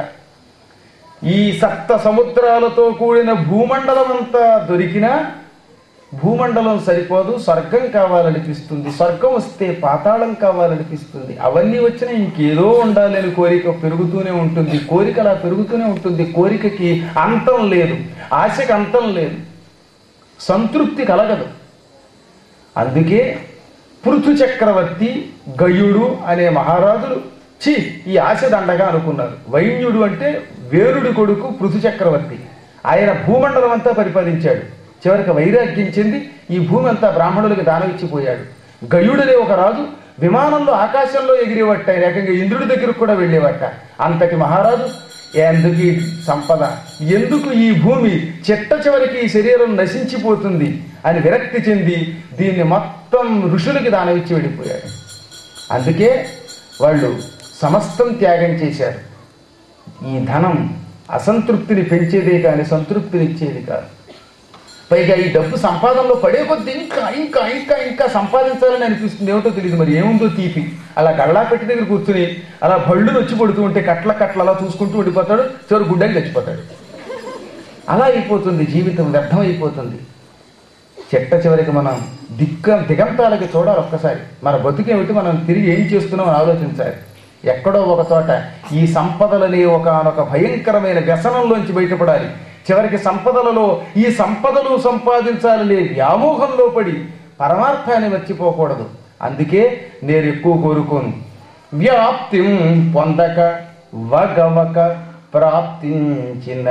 ఈ సప్త సముద్రాలతో కూడిన భూమండలం అంతా దొరికినా భూమండలం సరిపోదు స్వర్గం కావాలనిపిస్తుంది స్వర్గం వస్తే పాతాళం కావాలనిపిస్తుంది అవన్నీ వచ్చినా ఇంకేదో ఉండాలి అని కోరిక పెరుగుతూనే ఉంటుంది కోరిక అలా పెరుగుతూనే ఉంటుంది కోరికకి అంతం లేదు ఆశకి అంతం లేదు సంతృప్తి కలగదు అందుకే పృథు చక్రవర్తి గయుడు అనే మహారాజులు చి ఈ ఆశ దండగా అనుకున్నారు వైన్యుడు అంటే వేరుడి కొడుకు పృథు చక్రవర్తి ఆయన భూమండలం అంతా పరిపాలించాడు చివరికి వైరాగ్యం చెంది ఈ భూమి అంతా బ్రాహ్మణులకు దానం ఇచ్చిపోయాడు గయుడనే ఒక రాజు విమానంలో ఆకాశంలో ఎగిరేవట్ట ఆయన ఏకంగా ఇంద్రుడి దగ్గరకు కూడా వెళ్ళేవట్ట అంతటి మహారాజు ఎందుకు ఈ సంపద ఎందుకు ఈ భూమి చిట్ట చివరికి ఈ శరీరం నశించిపోతుంది అని విరక్తి చెంది దీన్ని మొత్తం ఋషులకి దానం ఇచ్చి వెళ్ళిపోయాడు అందుకే వాళ్ళు సమస్తం త్యాగం చేశారు ఈ ధనం అసంతృప్తిని పెంచేదే కానీ సంతృప్తిని ఇచ్చేది కాదు పైగా ఈ డబ్బు సంపాదనలో పడే కొద్దీ ఇంకా ఇంకా ఇంకా ఇంకా సంపాదించాలని అనిపిస్తుంది ఏమిటో తెలియదు మరి ఏముందో తీపి అలా గళ్ళా పెట్టి దగ్గర కూర్చుని అలా బళ్ళును వచ్చి పడుతూ ఉంటే కట్ల కట్ల అలా చూసుకుంటూ ఉండిపోతాడు చివరి గుడ్డకి చచ్చిపోతాడు అలా అయిపోతుంది జీవితం వ్యర్థం అయిపోతుంది చెట్ట చివరికి మనం దిక్క దిగంతాలకి చూడాలి ఒక్కసారి మన బతుకేమిటి మనం తిరిగి ఏం చేస్తున్నాం అని ఆలోచించాలి ఎక్కడో ఒక చోట ఈ సంపదలని ఒకనొక భయంకరమైన వ్యసనంలోంచి బయటపడాలి చివరికి సంపదలలో ఈ సంపదలు సంపాదించాలనే వ్యామోహంలో పడి పరమార్థాన్ని మర్చిపోకూడదు అందుకే నేను ఎక్కువ కోరుకోను వ్యాప్తిం పొందక వగవక ప్రాప్తించిన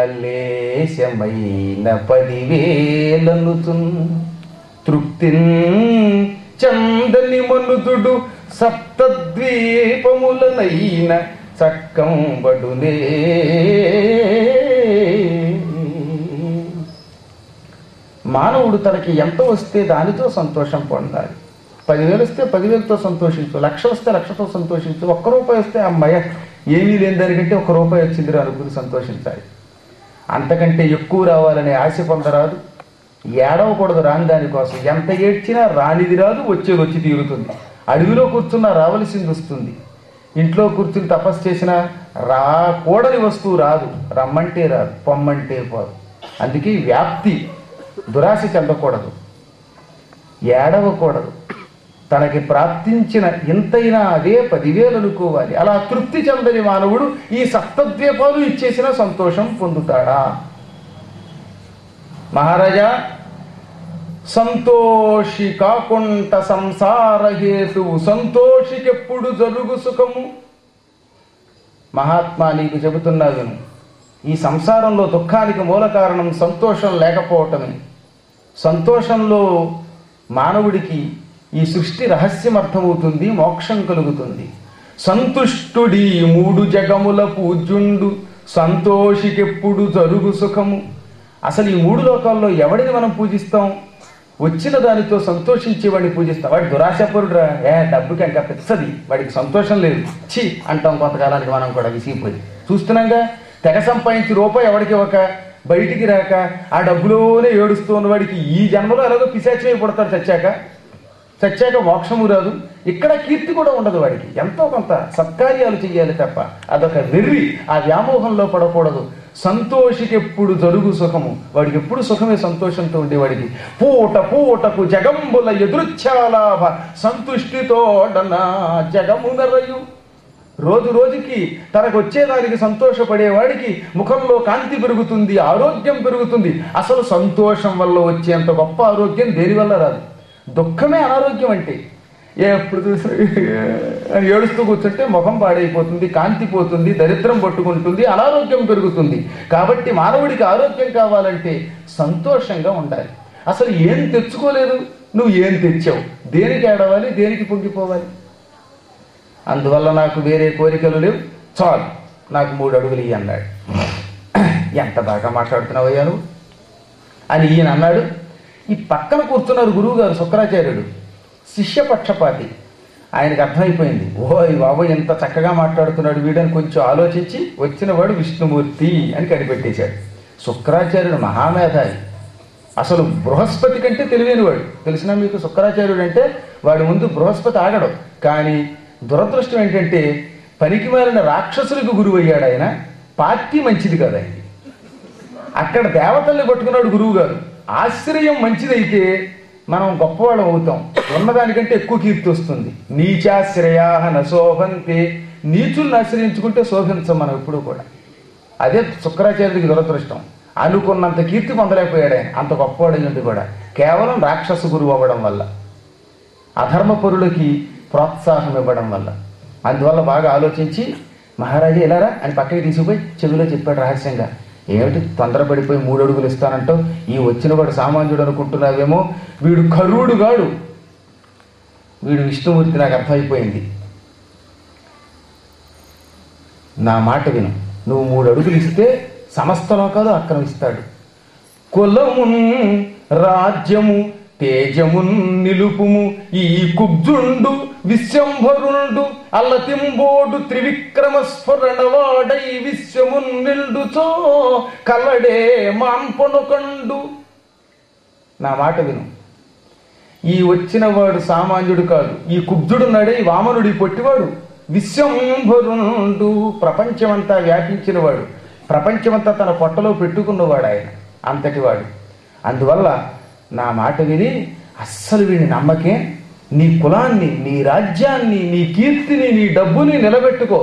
లేశమైన పదివేలనుచున్ తృప్తిన్ చందని మనుదుడు సప్తద్వీపములనైన చక్కం బడునే మానవుడు తనకి ఎంత వస్తే దానితో సంతోషం పొందాలి పదివేలు వస్తే పదివేలతో సంతోషించు లక్ష వస్తే లక్షతో సంతోషించు ఒక్క రూపాయి వస్తే అమ్మయ్య ఏమీ లేని దానికంటే ఒక రూపాయి వచ్చింది అనుకుని సంతోషించాలి అంతకంటే ఎక్కువ రావాలనే ఆశ పొందరాదు ఏడవకూడదు రాని దానికోసం ఎంత ఏడ్చినా రానిది రాదు వచ్చేది వచ్చి తీరుతుంది అడవిలో కూర్చున్నా రావలసింది వస్తుంది ఇంట్లో కూర్చుని తపస్సు చేసినా రాకూడని వస్తువు రాదు రమ్మంటే రాదు పొమ్మంటే పోదు అందుకే వ్యాప్తి దురాశ చెందకూడదు ఏడవకూడదు తనకి ప్రాప్తించిన ఇంతైనా అదే పదివేలు అనుకోవాలి అలా తృప్తి చెందని మానవుడు ఈ సప్తద్వీపాలు ఇచ్చేసిన సంతోషం పొందుతాడా మహారాజా సంతోషి కాకుంట సంసార హేతువు సంతోషికెప్పుడు జరుగు సుఖము మహాత్మా నీకు చెబుతున్నా విను ఈ సంసారంలో దుఃఖానికి మూల కారణం సంతోషం లేకపోవటమే సంతోషంలో మానవుడికి ఈ సృష్టి రహస్యం అర్థమవుతుంది మోక్షం కలుగుతుంది సంతుష్టుడి మూడు జగముల పూజ్యుండు సంతోషికెప్పుడు జరుగు సుఖము అసలు ఈ మూడు లోకాల్లో ఎవడిని మనం పూజిస్తాం వచ్చిన దానితో సంతోషించేవాడిని పూజిస్తాం వాడి దురాశపరుడురా ఏ డబ్బుకి ఇంకా పెద్దది వాడికి సంతోషం లేదు ఛీ అంటాం కొంతకాలానికి మనం కూడా విసిగిపోయి చూస్తున్నాగా తెగ సంపాదించి రూపాయి ఎవడికి ఒక బయటికి రాక ఆ డబ్బులోనే ఏడుస్తూ ఉన్న వాడికి ఈ జన్మలో ఎలాగో పిశాచమే పుడతాడు చచ్చాక చచ్చాక మోక్షము రాదు ఇక్కడ కీర్తి కూడా ఉండదు వాడికి ఎంతో కొంత సత్కార్యాలు చెయ్యాలి తప్ప అదొక వెర్రి ఆ వ్యామోహంలో పడకూడదు సంతోషికి ఎప్పుడు జరుగు సుఖము వాడికి ఎప్పుడు సుఖమే సంతోషంతో ఉండేవాడికి పూట పూటకు జగంబుల ఎదురుచ్చాలాభ సంతుష్టితోడనా జగమునరయు రోజు రోజుకి తనకు వచ్చేదానికి సంతోషపడేవాడికి ముఖంలో కాంతి పెరుగుతుంది ఆరోగ్యం పెరుగుతుంది అసలు సంతోషం వల్ల వచ్చేంత గొప్ప ఆరోగ్యం దేని వల్ల రాదు దుఃఖమే అనారోగ్యం అంటే ఎప్పుడు చూసినా అని ఏడుస్తూ కూర్చుంటే ముఖం పాడైపోతుంది కాంతి పోతుంది దరిద్రం పట్టుకుంటుంది అనారోగ్యం పెరుగుతుంది కాబట్టి మానవుడికి ఆరోగ్యం కావాలంటే సంతోషంగా ఉండాలి అసలు ఏం తెచ్చుకోలేదు నువ్వు ఏం తెచ్చావు దేనికి ఏడవాలి దేనికి పొంగిపోవాలి అందువల్ల నాకు వేరే కోరికలు లేవు చాలు నాకు మూడు అడుగులు ఇయ్యి అన్నాడు ఎంత బాగా మాట్లాడుతున్నావయ్యా నువ్వు అని ఈయన అన్నాడు ఈ పక్కన కూర్చున్నారు గురువు గారు శుక్రాచార్యుడు శిష్యపక్షపాతి ఆయనకు అర్థమైపోయింది ఓ ఈ బాబు ఎంత చక్కగా మాట్లాడుతున్నాడు వీడని కొంచెం ఆలోచించి వచ్చినవాడు విష్ణుమూర్తి అని కనిపెట్టేశాడు శుక్రాచార్యుడు మహామేధావి అసలు బృహస్పతి కంటే తెలివైనవాడు తెలిసిన మీకు శుక్రాచార్యుడు అంటే వాడి ముందు బృహస్పతి ఆగడు కానీ దురదృష్టం ఏంటంటే పనికి మారిన రాక్షసులకు గురువు అయ్యాడు ఆయన పార్టీ మంచిది కదా ఆయన అక్కడ దేవతల్ని పట్టుకున్నాడు గురువు గారు ఆశ్రయం మంచిదైతే మనం గొప్పవాళ్ళం అవుతాం ఉన్నదానికంటే ఎక్కువ కీర్తి వస్తుంది నీచాశ్రయా నశోభంతే నీచుల్ని ఆశ్రయించుకుంటే శోభించం మనం ఎప్పుడూ కూడా అదే శుక్రాచార్యుడికి దురదృష్టం అనుకున్నంత కీర్తి పొందలేకపోయాడు ఆయన అంత గొప్పవాడైంది కూడా కేవలం రాక్షస గురువు అవ్వడం వల్ల అధర్మపరులకి ప్రోత్సాహం ఇవ్వడం వల్ల అందువల్ల బాగా ఆలోచించి మహారాజా ఇలారా అని పక్కకి తీసుకుపోయి చెవిలో చెప్పాడు రహస్యంగా ఏమిటి తొందరపడిపోయి మూడు అడుగులు ఇస్తానంటావు ఈ వచ్చిన వాడు సామాన్యుడు అనుకుంటున్నావేమో వీడు కరువుడుగాడు వీడు విష్ణుమూర్తి నాకు అర్థమైపోయింది నా మాట విను నువ్వు మూడు అడుగులు ఇస్తే సమస్త లోకాలు ఆక్రమిస్తాడు కులమున్ రాజ్యము తేజమున్ నిలుపుము ఈ కుబ్జుండు విశ్వంభరుండు అల్లతింబోడు త్రివిక్రమ స్ఫురణవాడై విశ్వమున్ నిల్డుచో కలడే మాంపనుకండు నా మాట విను ఈ వచ్చిన వాడు సామాన్యుడు కాదు ఈ కుబ్జుడున్నాడే ఈ వామనుడు ఈ పొట్టివాడు విశ్వంభరుండు ప్రపంచమంతా వ్యాపించినవాడు ప్రపంచమంతా తన పొట్టలో పెట్టుకున్నవాడు ఆయన అంతటివాడు అందువల్ల నా మాట విని అస్సలు వీడిని నమ్మకే నీ కులాన్ని నీ రాజ్యాన్ని నీ కీర్తిని నీ డబ్బుని నిలబెట్టుకో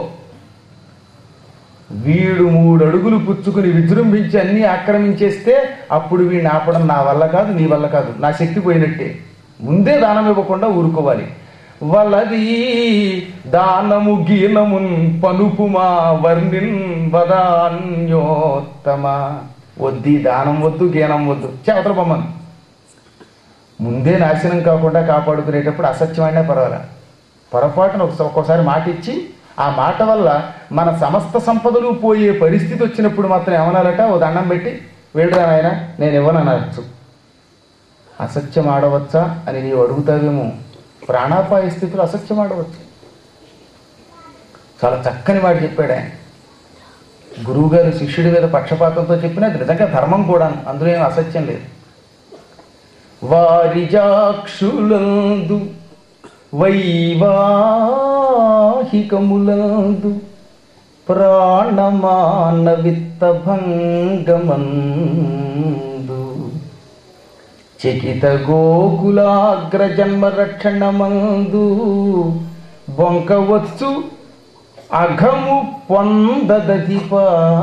వీడు మూడు అడుగులు పుచ్చుకుని విజృంభించి అన్ని ఆక్రమించేస్తే అప్పుడు వీడిని ఆపడం నా వల్ల కాదు నీ వల్ల కాదు నా శక్తి పోయినట్టే ముందే దానం ఇవ్వకుండా ఊరుకోవాలి వలది దానము గీనమున్ పనుపుమా వర్ణిన్ వదాన్యోత్తమ వద్ది దానం వద్దు గీనం వద్దు చేవతల బొమ్మను ముందే నాశనం కాకుండా కాపాడుకునేటప్పుడు అసత్యమైనా పర్వాలా పొరపాటున ఒకస- ఒక్కోసారి మాట ఇచ్చి ఆ మాట వల్ల మన సమస్త సంపదలు పోయే పరిస్థితి వచ్చినప్పుడు మాత్రం ఏమనాలట ఓ దండం పెట్టి వెళ్ళరా నాయన నేను ఇవ్వననవచ్చు అసత్యం ఆడవచ్చా అని నీవు అడుగుతావేమో ప్రాణాపాయ స్థితిలో అసత్యం ఆడవచ్చు చాలా చక్కని మాట చెప్పాడు ఆయన గురువుగారు శిష్యుడి మీద పక్షపాతంతో చెప్పినది నిజంగా ధర్మం కూడా అందులో ఏం అసత్యం లేదు వారిజాక్షులందు వైవాహికములందు ప్రాణమాన విత్తభంగమందు చకిత గోకులాగ్ర జన్మ రక్షణమందు బొంకవచ్చు అఘము పొందదధిపా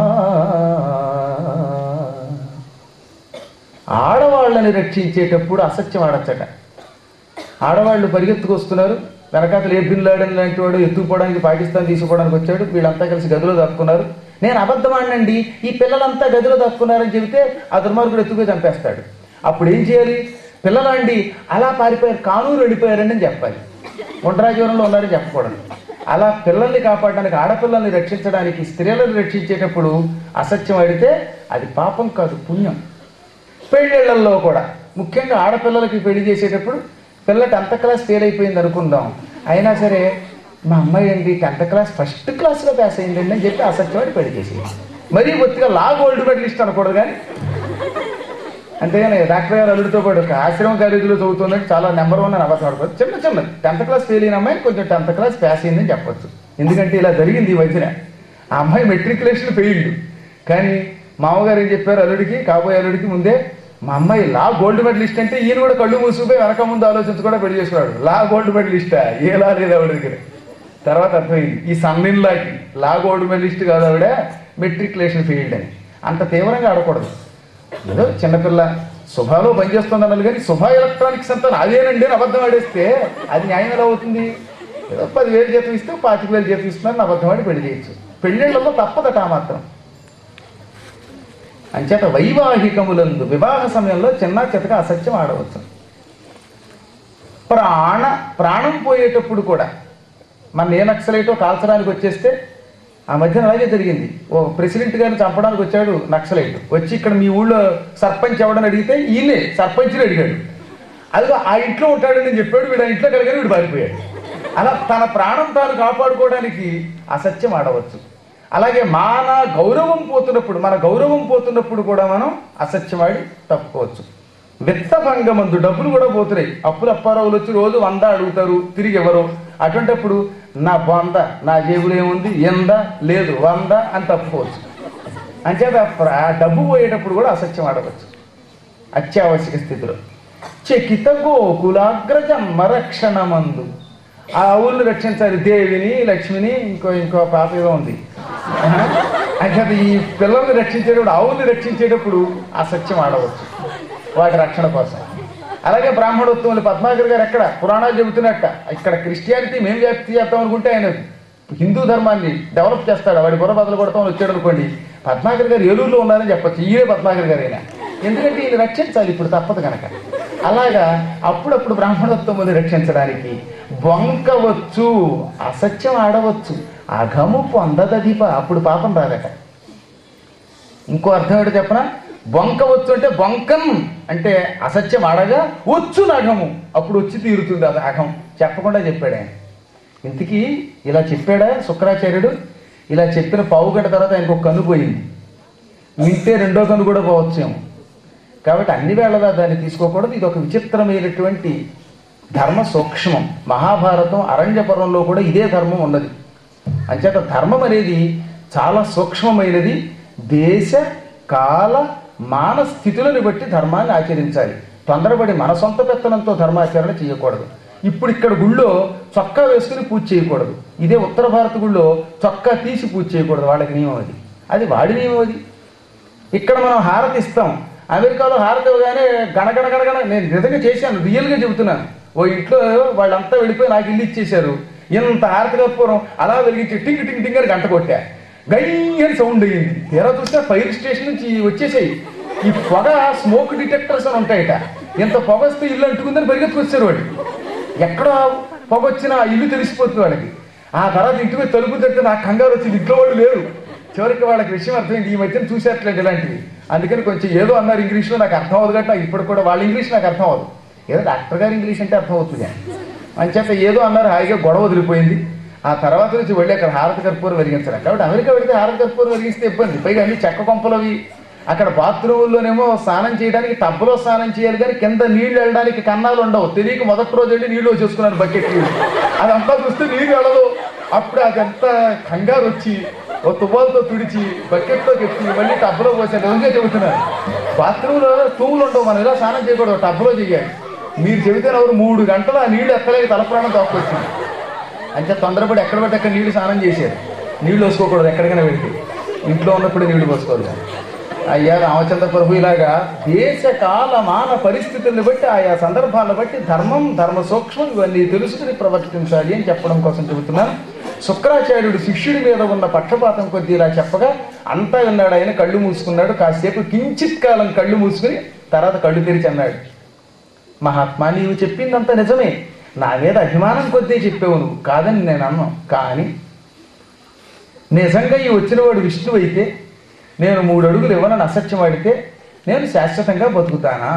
ఆడవాళ్ళని రక్షించేటప్పుడు అసత్యం ఆడచ్చట ఆడవాళ్ళు పరిగెత్తుకొస్తున్నారు వెనకాతలు ఏ బిన్ లాడెన్ లాంటి వాడు ఎత్తుకుపోవడానికి పాకిస్తాన్ తీసుకుపోవడానికి వచ్చాడు వీళ్ళంతా కలిసి గదిలో దాక్కున్నారు నేను అబద్ధం ఆడినండి ఈ పిల్లలంతా గదిలో దాక్కున్నారని చెబితే ఆ దుర్మార్గుడు ఎత్తుకుపోయి చంపేస్తాడు అప్పుడు ఏం చేయాలి పిల్లలండి అలా పారిపోయారు కానూరు వెళ్ళిపోయారండి అని చెప్పాలి ఒంటరాజీవనంలో ఉన్నారని చెప్పకూడదు అలా పిల్లల్ని కాపాడడానికి ఆడపిల్లల్ని రక్షించడానికి స్త్రీలను రక్షించేటప్పుడు అసత్యం ఆడితే అది పాపం కాదు పుణ్యం పెళ్ళిళ్ళల్లో కూడా ముఖ్యంగా ఆడపిల్లలకి పెళ్లి చేసేటప్పుడు పిల్ల టెన్త్ క్లాస్ ఫెయిల్ అయిపోయింది అనుకుందాం అయినా సరే మా అమ్మాయి అండి టెన్త్ క్లాస్ ఫస్ట్ క్లాస్లో పాస్ అయిందండి అని చెప్పి అసత్యవాడి పెళ్లి చేసేది మరీ బొత్తిగా లా గోల్డ్ మెడలిస్ట్ అనకూడదు కానీ అంతేగాని డాక్టర్ గారు అల్లుడితో పాటు ఒక ఆశ్రమ కాలేజీలో చదువుతుందంటే చాలా నెంబర్ వన్ అని అబద్ధం ఆడుకోవచ్చు చిన్న చిన్న టెన్త్ క్లాస్ ఫెయిల్ అయిన అమ్మాయి కొంచెం టెన్త్ క్లాస్ పాస్ అయిందని చెప్పొచ్చు ఎందుకంటే ఇలా జరిగింది ఈ మధ్యన ఆ అమ్మాయి మెట్రికులేషన్ ఫెయిల్డ్ కానీ మామగారు ఏం చెప్పారు అల్లుడికి కాబోయే అల్లుడికి ముందే మా అమ్మాయి లా గోల్డ్ మెడలిస్ట్ అంటే ఈయన కూడా కళ్ళు మూసిపోయి వెనక ముందు ఆలోచించి కూడా పెళ్లి చేసుకున్నాడు లా గోల్డ్ మెడలిస్టా ఏ లా లేదు ఆవిడ దగ్గర తర్వాత అర్థమైంది ఈ సన్నిన్లాకి లా గోల్డ్ మెడలిస్ట్ కాదు ఆవిడ మెట్రికులేషన్ ఫెయిల్డ్ అని అంత తీవ్రంగా ఆడకూడదు ఏదో చిన్నపిల్ల శుభాలో పనిచేస్తుంది అన్నది కానీ శుభ ఎలక్ట్రానిక్స్ అంతా అదేనండి అని అబద్ధం ఆడేస్తే అది న్యాయం ఎలా అవుతుంది ఏదో పదివేలు జీతం ఇస్తే పాతిక వేలు జీతం ఇస్తున్నారని అబద్ధం ఆడి పెళ్లి చేయొచ్చు పెళ్ళిళ్ళలో తప్పదట ఆ మాత్రం అంచేత వైవాహికములందు వివాహ సమయంలో చిన్న చితక అసత్యం ఆడవచ్చు ప్రాణ ప్రాణం పోయేటప్పుడు కూడా మన ఏ నక్సలైటో కాల్చడానికి వచ్చేస్తే ఆ మధ్యన అలాగే జరిగింది ఓ ప్రెసిడెంట్ గారిని చంపడానికి వచ్చాడు నక్సలైట్ వచ్చి ఇక్కడ మీ ఊళ్ళో సర్పంచ్ ఎవడని అడిగితే ఈయనే సర్పంచ్ని అడిగాడు అది ఆ ఇంట్లో ఉంటాడని చెప్పాడు వీడు ఆ ఇంట్లో కలిగారు వీడు పారిపోయాడు అలా తన ప్రాణం తాను కాపాడుకోవడానికి అసత్యం ఆడవచ్చు అలాగే మాన గౌరవం పోతున్నప్పుడు మన గౌరవం పోతున్నప్పుడు కూడా మనం అసత్యం ఆడి తప్పుకోవచ్చు విత్తభంగమందు డబ్బులు కూడా పోతున్నాయి అప్పులు అప్పారావులు వచ్చి రోజు వంద అడుగుతారు తిరిగి ఎవరు అటువంటప్పుడు నా వంద నా జేబులో ఏముంది ఎంద లేదు వంద అని తప్పుకోవచ్చు అంచేత ప్ర- ఆ డబ్బు పోయేటప్పుడు కూడా అసత్యం ఆడవచ్చు అత్యావశ్యక స్థితిలో చకిత గోకులాగ్రజన్మ రక్షణమందు ఆ ఆవుల్ని రక్షించాలి దేవిని లక్ష్మిని ఇంకో ఇంకో పాప ఏదో ఉంది అంటే ఈ పిల్లల్ని రక్షించేటప్పుడు ఆవుల్ని రక్షించేటప్పుడు ఆ సత్యం ఆడవచ్చు వాటి రక్షణ కోసం అలాగే బ్రాహ్మణోత్తములు పద్మాకర్ గారు ఎక్కడ పురాణాలు చెబుతున్నట్ట ఇక్కడ క్రిస్టియానిటీ మేము వ్యాప్తి చేద్దాం అనుకుంటే ఆయన హిందూ ధర్మాన్ని డెవలప్ చేస్తాడు వాడి బుర్ర బదులు కొడతామని వచ్చాడు అనుకోండి పద్మాకర్ గారు ఏలూరులో ఉన్నారని చెప్పొచ్చు ఈయనే పద్మాకర్ గారు అయినా ఎందుకంటే ఈయన రక్షించాలి ఇప్పుడు తప్పదు కనుక అలాగా అప్పుడప్పుడు బ్రాహ్మణోత్తముని రక్షించడానికి బొంకవచ్చు అసత్యం ఆడవచ్చు అఘము పొందదీప అప్పుడు పాపం రాదట ఇంకో అర్థం ఏంటో చెప్పనా బొంకవచ్చు అంటే బొంకం అంటే అసత్యం ఆడగా వచ్చు నగము అప్పుడు వచ్చి తీరుతుంది అది అఘం చెప్పకుండా చెప్పాడు ఆయన ఇంతకీ ఇలా చెప్పాడా శుక్రాచార్యుడు ఇలా చెప్పిన పావు గంట తర్వాత ఆయనకు ఒక కన్ను పోయింది వింటే రెండో కన్ను కూడా పోవచ్చేమో కాబట్టి అన్ని వేళలా దాన్ని తీసుకోకూడదు ఇది ఒక విచిత్రమైనటువంటి ధర్మ సూక్ష్మం మహాభారతం అరణ్యపర్వంలో కూడా ఇదే ధర్మం ఉన్నది అంచేత ధర్మం అనేది చాలా సూక్ష్మమైనది దేశ కాల మాన స్థితులను బట్టి ధర్మాన్ని ఆచరించాలి తొందరపడి మన సొంత పెత్తనంతో ధర్మాచరణ చేయకూడదు ఇప్పుడు ఇక్కడ గుళ్ళో చొక్కా వేసుకుని పూజ చేయకూడదు ఇదే ఉత్తర భారత గుళ్ళో చొక్కా తీసి పూజ చేయకూడదు వాళ్ళకి నియమం అది అది వాడి నియమం అది ఇక్కడ మనం హారతి ఇస్తాం అమెరికాలో హారతి ఇవ్వగానే గణగణ గణగణ నేను నిజంగా చేశాను రియల్గా చెబుతున్నాను ఓ ఇంట్లో వాళ్ళంతా వెళ్ళిపోయి నాకు ఇల్లు ఇచ్చేశారు ఇంత హారతి కర్పూరం అలా వెలిగించి టింగ్ టింగ్ టింగ్ అని గంట కొట్టా గై అని సౌండ్ అయ్యింది తీరా చూస్తే ఫైర్ స్టేషన్ నుంచి వచ్చేసాయి ఈ పొగ స్మోక్ డిటెక్టర్స్ అని ఉంటాయట ఇంత పొగ వస్తే ఇల్లు అంటుకుందని పరిగెత్తుకొచ్చారు వాడు ఎక్కడ పొగ వచ్చినా ఆ ఇల్లు తెలిసిపోతుంది వాళ్ళకి ఆ తర్వాత ఇంటికి పోయి తలుపు తెరితే నాకు కంగారు వచ్చింది ఇంట్లో వాళ్ళు లేరు చివరికి వాళ్ళకి విషయం అర్థమైంది ఈ మధ్యన చూసేట్లేదు ఇలాంటివి అందుకని కొంచెం ఏదో అన్నారు ఇంగ్లీష్లో నాకు అర్థం అవ్వదు కాబట్టి నాకు ఇప్పుడు కూడా వాళ్ళ ఇంగ్లీష్ నాకు అర్థం అవ్వదు ఏదో డాక్టర్ గారి ఇంగ్లీష్ అంటే అర్థం అవుతుంది కానీ అంచేత ఏదో అన్నారు హాయిగా గొడవ వదిలిపోయింది ఆ తర్వాత నుంచి వెళ్ళి అక్కడ హారతి కర్పూరం వెలిగించడం కాబట్టి అమెరికా వెళితే హారతి కర్పూరం వెలిగిస్తే ఇబ్బంది పైగా అన్ని చెక్క కొంపలవి అక్కడ బాత్రూముల్లోనేమో స్నానం చేయడానికి టబ్బులో స్నానం చేయాలి కానీ కింద నీళ్లు వెళ్ళడానికి కన్నాలు ఉండవు తెలియక మొదటి రోజు వెళ్ళి నీళ్లు చేసుకున్నాను బకెట్ నీళ్ళు అదంతా చూస్తే నీళ్ళు వెళ్ళదు అప్పుడు అదంతా కంగారు వచ్చి ఓ తువ్వాలతో తుడిచి బకెట్తో ఎత్తి మళ్ళీ టబ్బులో పోసాను నిజంగా చెబుతున్నాను బాత్రూంలో తూములు ఉండవు మనం ఇలా స్నానం చేయకూడదు టబ్బులో చేయాలి మీరు చెబితే ఎవరు మూడు గంటలు ఆ నీళ్లు ఎక్కలేక తలప్రాణం తోక్కొచ్చింది అంటే తొందరపడి ఎక్కడ పడితే అక్కడ నీళ్లు స్నానం చేశారు నీళ్లు వేసుకోకూడదు ఎక్కడికైనా వెళ్తే ఇంట్లో ఉన్నప్పుడు నీళ్లు పోసుకోవాలి అయ్యా రామచంద్ర ప్రభు ఇలాగా దేశ కాల మాన పరిస్థితుల్ని బట్టి ఆయా సందర్భాలను బట్టి ధర్మం ధర్మ సూక్ష్మం ఇవన్నీ తెలుసుకుని ప్రవర్తించాలి అని చెప్పడం కోసం చెబుతున్నాను శుక్రాచార్యుడు శిష్యుడి మీద ఉన్న పక్షపాతం కొద్దీ ఇలా చెప్పగా అంతా విన్నాడు ఆయన కళ్ళు మూసుకున్నాడు కాసేపు కించిత్ కాలం కళ్ళు మూసుకుని తర్వాత కళ్ళు తెరిచి అన్నాడు మహాత్మా నీవు చెప్పిందంత నిజమే నా మీద అభిమానం కొద్దీ చెప్పావు నువ్వు కాదని నేను అన్నాను కానీ నిజంగా ఈ వచ్చినవాడు విష్ణువు అయితే నేను మూడు అడుగులు ఇవ్వనని అసత్యం ఆడితే నేను శాశ్వతంగా బతుకుతానా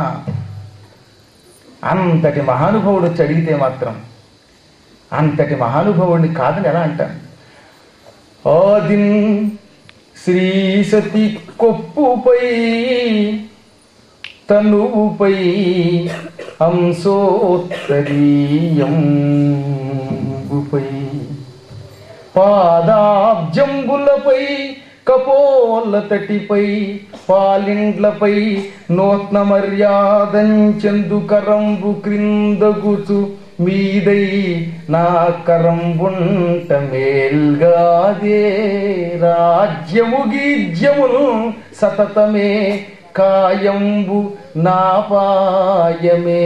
అంతటి మహానుభావుడు వచ్చి అడిగితే మాత్రం అంతటి మహానుభావుడిని కాదని ఎలా అంటాను ఆదిన్ శ్రీ సతి కొప్పుపై తనువుపై అంశోత్తరీయంబుపై పాదాబ్జంబులపై కపోల తటిపై పాలిండ్లపై నూత్న మర్యాదంచెందు కరంబు క్రిందగుచు మీదై నా కరంబుంట మేల్గాదే రాజ్యము గీజ్యమును సతతమే కాయంబు నాపాయమే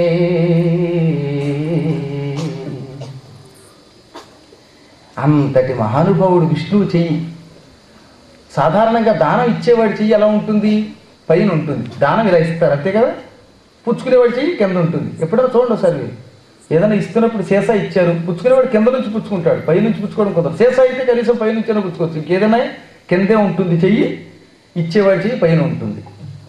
అంతటి మహానుభావుడు విష్ణువు చెయ్యి సాధారణంగా దానం ఇచ్చేవాడి చెయ్యి ఎలా ఉంటుంది పైన ఉంటుంది దానం ఇలా ఇస్తారు అంతే కదా పుచ్చుకునేవాడి చెయ్యి కింద ఉంటుంది ఎప్పుడైనా చూడండి ఒకసారి మీరు ఏదైనా ఇస్తున్నప్పుడు సీసా ఇచ్చారు పుచ్చుకునేవాడు కింద నుంచి పుచ్చుకుంటాడు పై నుంచి పుచ్చుకోవడం కుదరదు సీసా అయితే కనీసం పై నుంచి పుచ్చుకోవచ్చు ఇంకేదైనా కిందే ఉంటుంది చెయ్యి ఇచ్చేవాడి చెయ్యి పైన ఉంటుంది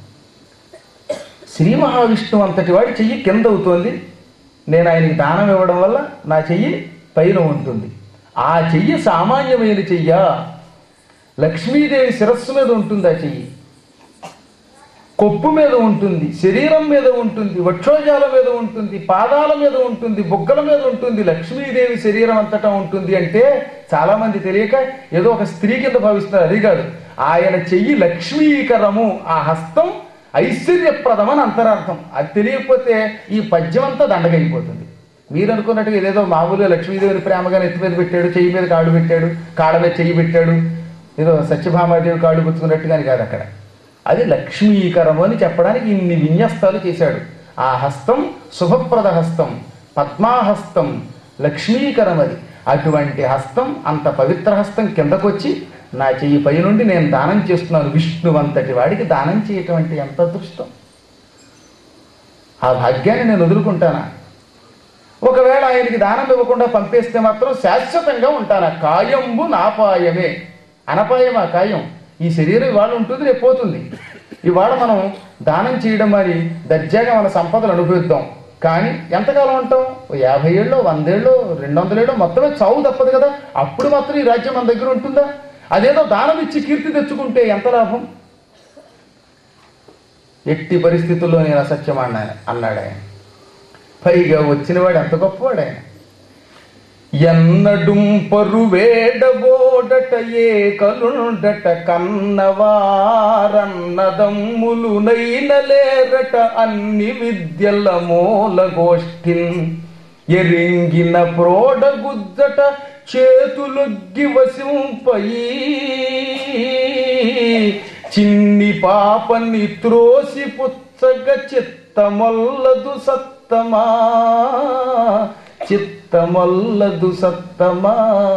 శ్రీ మహావిష్ణువు అంతటి వాడి చెయ్యి కింద అవుతోంది నేను ఆయనకి దానం ఇవ్వడం వల్ల నా చెయ్యి పైన ఉంటుంది ఆ చెయ్యి సామాన్యమైన చెయ్య లక్ష్మీదేవి శిరస్సు మీద ఉంటుంది ఆ చెయ్యి కొప్పు మీద ఉంటుంది శరీరం మీద ఉంటుంది వక్షోజాల మీద ఉంటుంది పాదాల మీద ఉంటుంది బుగ్గల మీద ఉంటుంది లక్ష్మీదేవి శరీరం అంతటా ఉంటుంది అంటే చాలా మంది తెలియక ఏదో ఒక స్త్రీ కింద భావిస్తున్నారు అది కాదు ఆయన చెయ్యి లక్ష్మీకరము ఆ హస్తం ఐశ్వర్యప్రదం అని అంతరార్థం అది తెలియకపోతే ఈ పద్యం అంతా దండగైపోతుంది మీరు అనుకున్నట్టుగా ఇదేదో మామూలుగా లక్ష్మీదేవిని ప్రేమగా నెత్తి మీద పెట్టాడు చెయ్యి మీద కాళ్ళు పెట్టాడు కాళ్ళ మీద చెయ్యి పెట్టాడు ఏదో సత్యభామాదేవి కాళ్ళు పుచ్చుకున్నట్టుగాని కాదు అక్కడ అది లక్ష్మీకరము అని చెప్పడానికి ఇన్ని విన్యస్తాలు చేశాడు ఆ హస్తం శుభప్రద హస్తం పద్మాహస్తం లక్ష్మీకరం అది అటువంటి హస్తం అంత పవిత్ర హస్తం కిందకొచ్చి నా చెయ్యి పై నుండి నేను దానం చేస్తున్నాను విష్ణువంతటి వాడికి దానం చేయటం అంటే ఎంత అదృష్టం ఆ భాగ్యాన్ని నేను వదులుకుంటానా ఒకవేళ ఆయనకి దానం ఇవ్వకుండా పంపేస్తే మాత్రం శాశ్వతంగా ఉంటానా కాయంబు నాపాయమే అనపాయమా కాయం ఈ శరీరం ఇవాళ ఉంటుంది రేపు పోతుంది ఇవాళ మనం దానం చేయడం మరి దర్జాగా మన సంపదలు అనుభవిద్దాం కానీ ఎంతకాలం ఉంటాం ఓ యాభై ఏళ్ళు వందేళ్ళు రెండు వందల ఏళ్ళు మొత్తమే చావు తప్పదు కదా అప్పుడు మాత్రం ఈ రాజ్యం మన దగ్గర ఉంటుందా అదేదో దానం ఇచ్చి కీర్తి తెచ్చుకుంటే ఎంత లాభం ఎట్టి పరిస్థితుల్లో నేను అసత్యం అన్నాను అన్నాడు ఆయన పైగా వచ్చినవాడు ఎంత గొప్పవాడు ఆయన ఎన్నడుం పరువేడబోడట ఏ కలుండట కన్నవారన్నదమ్ములు నైనలేరట అన్ని విద్యల మూల గోష్ఠిన్ ఎరింగిన ప్రోడగుద్దట చేతులొగ్గి వసింపయి చిన్ని పాపని త్రోసి పుచ్చగ చిత్తమొల్లదు సత్తమా చిత్తమొల్లదు సత్తమా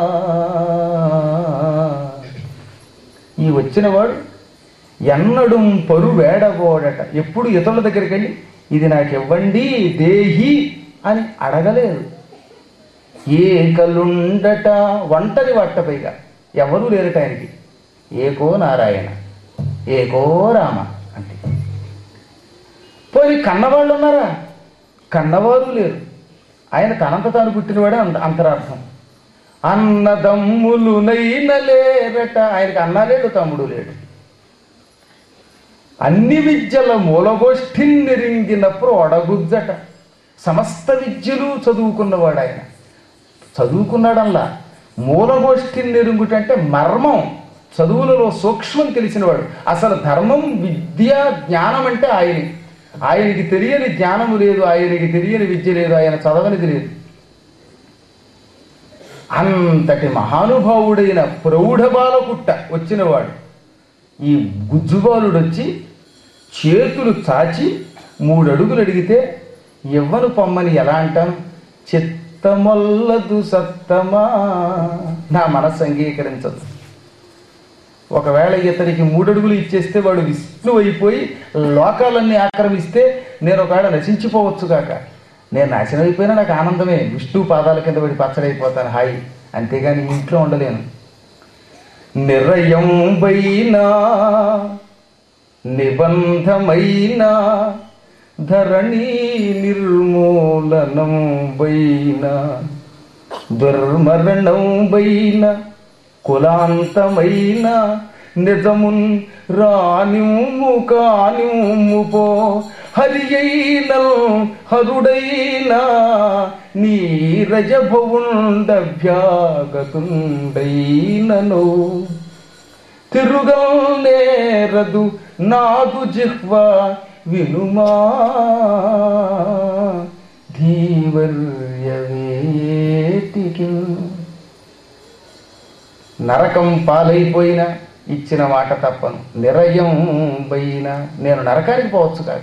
ఈ వచ్చినవాడు ఎన్నడు పరు వేడబోడట ఎప్పుడు ఇతరుల దగ్గరికి వెళ్ళి ఇది నాకు ఇవ్వండి దేహి అని అడగలేదు ఏకలుండట ఒంటరి వట్ట పైగా ఎవరూ లేరట ఆయనకి ఏకో నారాయణ ఏకో రామ అంటే పోయి కన్నవాళ్ళు ఉన్నారా కన్నవారు లేరు ఆయన తనంత తాను పుట్టినవాడే అంత అంతరార్థం అన్నదమ్ములు నైనలేరట ఆయనకి అన్న లేడు తమ్ముడు లేడు అన్ని విద్యల మూలగోష్ఠిని నెరింగినప్పుడు ఒడగుజ్జట సమస్త విద్యలు చదువుకున్నవాడు ఆయన చదువుకున్నాడల్లా మూలగోష్ఠిని నెరుగుటంటే మర్మం చదువులలో సూక్ష్మం తెలిసినవాడు అసలు ధర్మం విద్య జ్ఞానం అంటే ఆయనే ఆయనకి తెలియని జ్ఞానము లేదు ఆయనకి తెలియని విద్య లేదు ఆయన చదవనిది లేదు అంతటి మహానుభావుడైన ప్రౌఢబాలకుట్ట వచ్చినవాడు ఈ గుజ్జుబాలుడు వచ్చి చేతులు చాచి మూడు అడుగులు అడిగితే ఇవ్వను పొమ్మని ఎలా అంటాను చిత్తమొల్లదు సత్తమా నా మనస్సు అంగీకరించదు ఒకవేళ ఇతనికి మూడడుగులు ఇచ్చేస్తే వాడు విష్ణు అయిపోయి లోకాలన్నీ ఆక్రమిస్తే నేను ఒకవేళ నశించిపోవచ్చు కాక నేను నాశనం అయిపోయినా నాకు ఆనందమే విష్ణు పాదాల కింద పడి పచ్చడైపోతాను హాయి అంతేగాని ఇంట్లో ఉండలేను నిర్రయం బైనా నిబంధమైన ధరణి నిర్మూలనం బైన దుర్మరణం బైన కులాంతమైన నిజమున్ రానిము కానిము పో హరి అయినల్ హరుడైనా నీరజభవుండభ్యాగతుండైనను తిరుగం నేరదు నాదు జిహ్వ వినుమా ధీవర్యవేటికి నరకం పాలైపోయిన ఇచ్చిన మాట తప్పను నిరయం పోయిన నేను నరకానికి పోవచ్చు కాక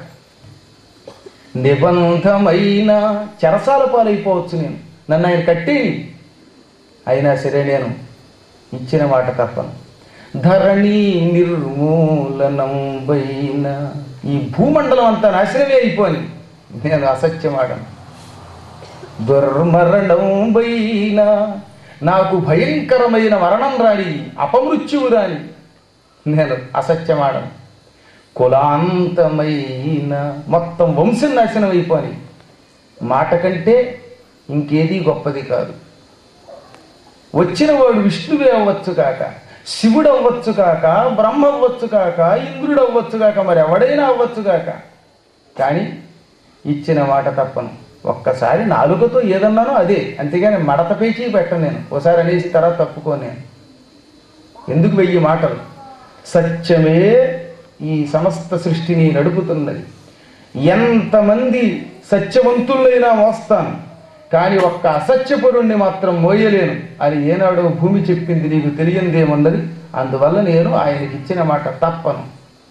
నిబంధమైన చెరసాల పాలైపోవచ్చు నేను నన్ను ఆయన కట్టి అయినా సరే నేను ఇచ్చిన మాట తప్పను ధరణి నిర్మూలనం బైన ఈ భూమండలం అంతా నాశనమే అయిపోని నేను అసత్యమాడను దుర్మరణం బైన నాకు భయంకరమైన మరణం రాని అపమృత్యువు రాని నేను అసత్యమాడను కులాంతమైన మొత్తం వంశం నాశనం అయిపోని మాట కంటే ఇంకేది గొప్పది కాదు వచ్చిన వాడు విష్ణువే అవ్వచ్చు కాక శివుడు అవ్వచ్చు కాక బ్రహ్మ అవ్వచ్చు కాక ఇంద్రుడు అవ్వచ్చు కాక మరి ఎవడైనా అవ్వచ్చు కాక కానీ ఇచ్చిన మాట తప్పను ఒక్కసారి నాలుకతో ఏదన్నానో అదే అంతేగాని మడత పేచి పెట్టను నేను ఓసారి అనేసి తర్వాత తప్పుకో నేను ఎందుకు వెయ్యి మాటలు సత్యమే ఈ సమస్త సృష్టిని నడుపుతున్నది ఎంతమంది సత్యవంతులైనా మోస్తాను కానీ ఒక్క అసత్యపరుణ్ణి మాత్రం మోయలేను అని ఏనాడో భూమి చెప్పింది నీకు తెలియందేమున్నది అందువల్ల నేను ఆయనకి ఇచ్చిన మాట తప్పను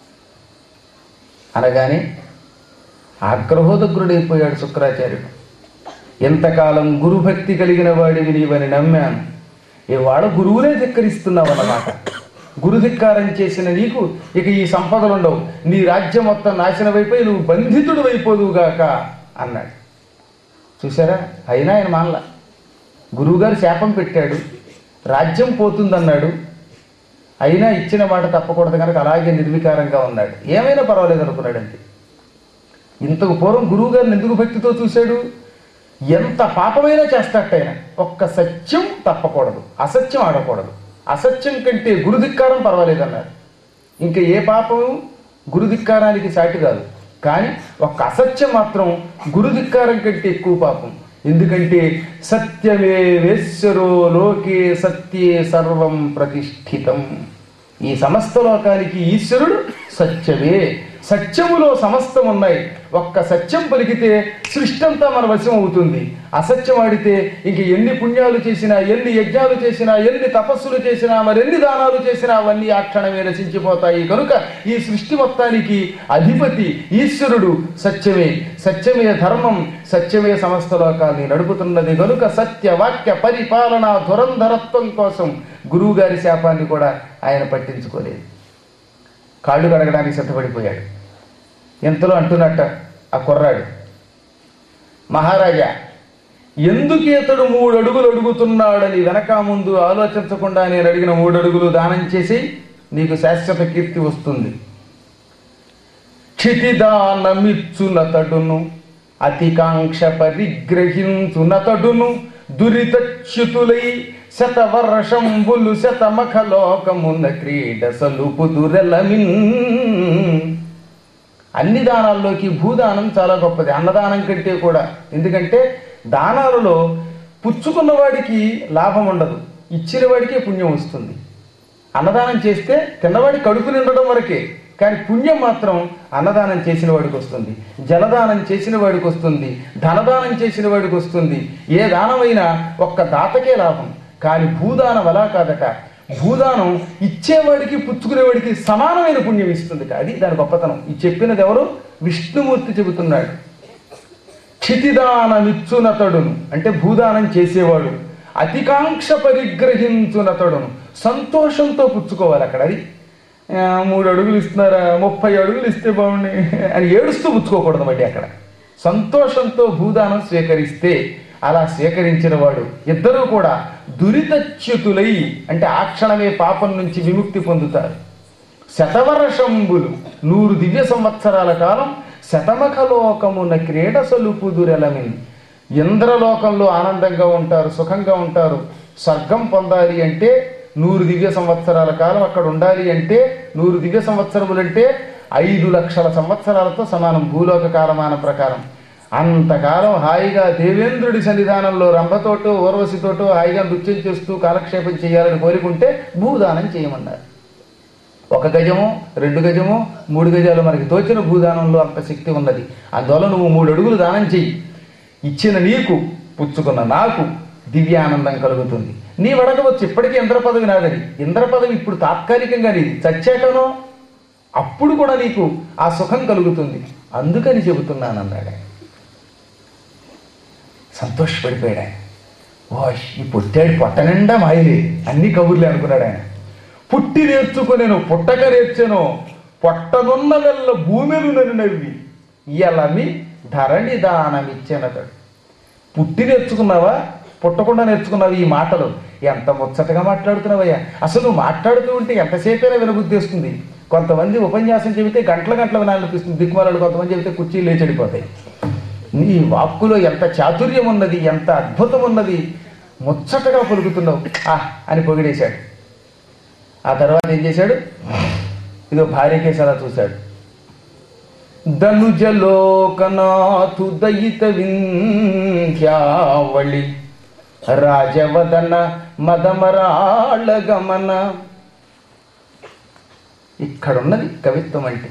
అనగానే ఆగ్రహోదగ్రుడైపోయాడు శుక్రాచార్యుడు ఎంతకాలం గురుభక్తి కలిగిన వాడివి నీవని నమ్మాను ఇవాళ గురువునే ధిక్కరిస్తున్నావు అన్నమాట గురు ధిక్కారం చేసిన నీకు ఇక ఈ సంపదలు ఉండవు నీ రాజ్యం మొత్తం నాశనమైపోయి నువ్వు బంధితుడు అయిపోదువుగాక అన్నాడు చూసారా అయినా ఆయన మానల గురువుగారు శాపం పెట్టాడు రాజ్యం పోతుందన్నాడు అయినా ఇచ్చిన మాట తప్పకూడదు కనుక అలాగే నిర్వికారంగా ఉన్నాడు ఏమైనా పర్వాలేదు అనుకున్నాడు అంతే ఇంతకు పూర్వం గురువు గారిని ఎందుకు భక్తితో చూశాడు ఎంత పాపమైనా చేస్తాట ఆయన ఒక్క సత్యం తప్పకూడదు అసత్యం ఆడకూడదు అసత్యం కంటే గురుధిక్కారం పర్వాలేదన్నారు ఇంకా ఏ పాపము గురుధిక్కారానికి సాటి కాదు కానీ ఒక్క అసత్యం మాత్రం గురుధిక్కారం కంటే ఎక్కువ పాపం ఎందుకంటే సత్యమే వేశ్వరో లోకే సత్యే సర్వం ప్రతిష్ఠితం ఈ సమస్త లోకానికి ఈశ్వరుడు సత్యమే సత్యములో సమస్తం ఉన్నాయి ఒక్క సత్యం పలికితే సృష్టి అంతా మన వశం అవుతుంది అసత్యం ఆడితే ఇంక ఎన్ని పుణ్యాలు చేసినా ఎన్ని యజ్ఞాలు చేసినా ఎన్ని తపస్సులు చేసినా మరెన్ని దానాలు చేసినా అవన్నీ ఆ క్షణమే నశించిపోతాయి కనుక ఈ సృష్టి మొత్తానికి అధిపతి ఈశ్వరుడు సత్యమే సత్యమే ధర్మం సత్యమే సమస్త లోకాల్ని నడుపుతున్నది కనుక సత్య వాక్య పరిపాలన ధురంధరత్వం కోసం గురువు గారి శాపాన్ని కూడా ఆయన పట్టించుకోలేదు కాళ్ళు కడగడానికి సిద్ధపడిపోయాడు ఇంతలో అంటున్నట్ట ఆ కుర్రాడు మహారాజా ఎందుకు ఇతడు మూడు అడుగులు అడుగుతున్నాడని వెనక ముందు ఆలోచించకుండా నేను అడిగిన మూడు అడుగులు దానం చేసి నీకు శాశ్వత కీర్తి వస్తుంది క్షితిదానమిచ్చునతడును అతికాంక్ష పరిగ్రహించునతడును దురితచ్యుతులై శతవర్షంబులు శతమఖలోకమున క్రీడ సలుపు దురెలమిన్ అన్ని దానాల్లోకి భూదానం చాలా గొప్పది అన్నదానం కంటే కూడా ఎందుకంటే దానాలలో పుచ్చుకున్న వాడికి లాభం ఉండదు ఇచ్చిన వాడికే పుణ్యం వస్తుంది అన్నదానం చేస్తే తిన్నవాడి కడుపు నిండడం వరకే కానీ పుణ్యం మాత్రం అన్నదానం చేసిన వాడికి వస్తుంది జలదానం చేసిన వాడికి వస్తుంది ధనదానం చేసిన వాడికి వస్తుంది ఏ దానమైనా ఒక్క దాతకే లాభం కానీ భూదానం అలా కాదట భూదానం ఇచ్చేవాడికి పుచ్చుకునేవాడికి సమానమైన పుణ్యం ఇస్తుంది అది దాని గొప్పతనం ఇది చెప్పినది ఎవరు విష్ణుమూర్తి చెబుతున్నాడు క్షితిదానమిచ్చునతడును అంటే భూదానం చేసేవాడు అతికాంక్ష పరిగ్రహించునతడును సంతోషంతో పుచ్చుకోవాలి అక్కడ అది ఆ, మూడు అడుగులు ఇస్తున్నారా ముప్పై అడుగులు ఇస్తే బాగుండి అని ఏడుస్తూ పుచ్చుకోకూడదు మళ్ళీ అక్కడ సంతోషంతో భూదానం స్వీకరిస్తే అలా స్వీకరించిన వాడు ఇద్దరూ కూడా దురితచ్యుతులై అంటే ఆ క్షణమే పాపం నుంచి విముక్తి పొందుతారు శతవర్షంబులు నూరు దివ్య సంవత్సరాల కాలం శతమఖలోకమున క్రీడ సలుపుదురెలమిన్ ఇంద్రలోకంలో ఆనందంగా ఉంటారు సుఖంగా ఉంటారు స్వర్గం పొందాలి అంటే నూరు దివ్య సంవత్సరాల కాలం అక్కడ ఉండాలి అంటే నూరు దివ్య సంవత్సరములంటే ఐదు లక్షల సంవత్సరాలతో సమానం భూలోక కాలమాన ప్రకారం అంతకాలం హాయిగా దేవేంద్రుడి సన్నిధానంలో రంభతోటో ఊర్వశితోటో హాయిగా నృత్యం చేస్తూ కాలక్షేపం చేయాలని కోరుకుంటే భూదానం చేయమన్నారు ఒక గజము రెండు గజము మూడు గజాలు మనకి తోచిన భూదానంలో అంత శక్తి ఉన్నది అందువల్ల నువ్వు మూడు అడుగులు దానం చెయ్యి ఇచ్చిన నీకు పుచ్చుకున్న నాకు దివ్యానందం కలుగుతుంది నీ అడగవచ్చు ఇప్పటికీ ఇంద్ర పదవి నాదని ఇంద్ర పదవి ఇప్పుడు తాత్కాలికంగా నీది చచ్చాకనో అప్పుడు కూడా నీకు ఆ సుఖం కలుగుతుంది అందుకని చెబుతున్నాను అన్నాడు ఆయన. సంతోషపడిపోయాడు ఆయన ఓ ఈ పుట్టాడు పొట్ట నిండా మాయలే అన్ని కబుర్లే అనుకున్నాడు ఆయన పుట్టి నేర్చుకునేను పుట్టక నేర్చెను పొట్టనున్న వెళ్ళ భూమిలు నన్ను నవ్వి ఇయలమి ధరణి దానమిచ్చెనతడు పుట్టి నేర్చుకున్నావా పుట్టకుండా నేర్చుకున్నావు ఈ మాటలు ఎంత ముచ్చటగా మాట్లాడుతున్నావయ్యా అసలు నువ్వు మాట్లాడుతూ ఉంటే ఎంతసేపైనా వినబుద్ధి వస్తుంది కొంతమంది ఉపన్యాసం చెబితే గంటల గంటల వినాలనిపిస్తుంది దిక్కుమాలాడు కొంతమంది చెబితే కుర్చీలు లేచెడిపోతాయి నీ వాక్కులో ఎంత చాతుర్యం ఉన్నది ఎంత అద్భుతం ఉన్నది ముచ్చటగా పలుకుతున్నావు ఆ అని పొగిడేశాడు ఆ తర్వాత ఏం చేశాడు ఇదో భార్యకేసి అలా చూశాడు ధనుజలోకనాథు దయిత వింధ్యావళి రాజవదన మదమరాళ గమన ఇక్కడున్నది కవిత్వం అంటే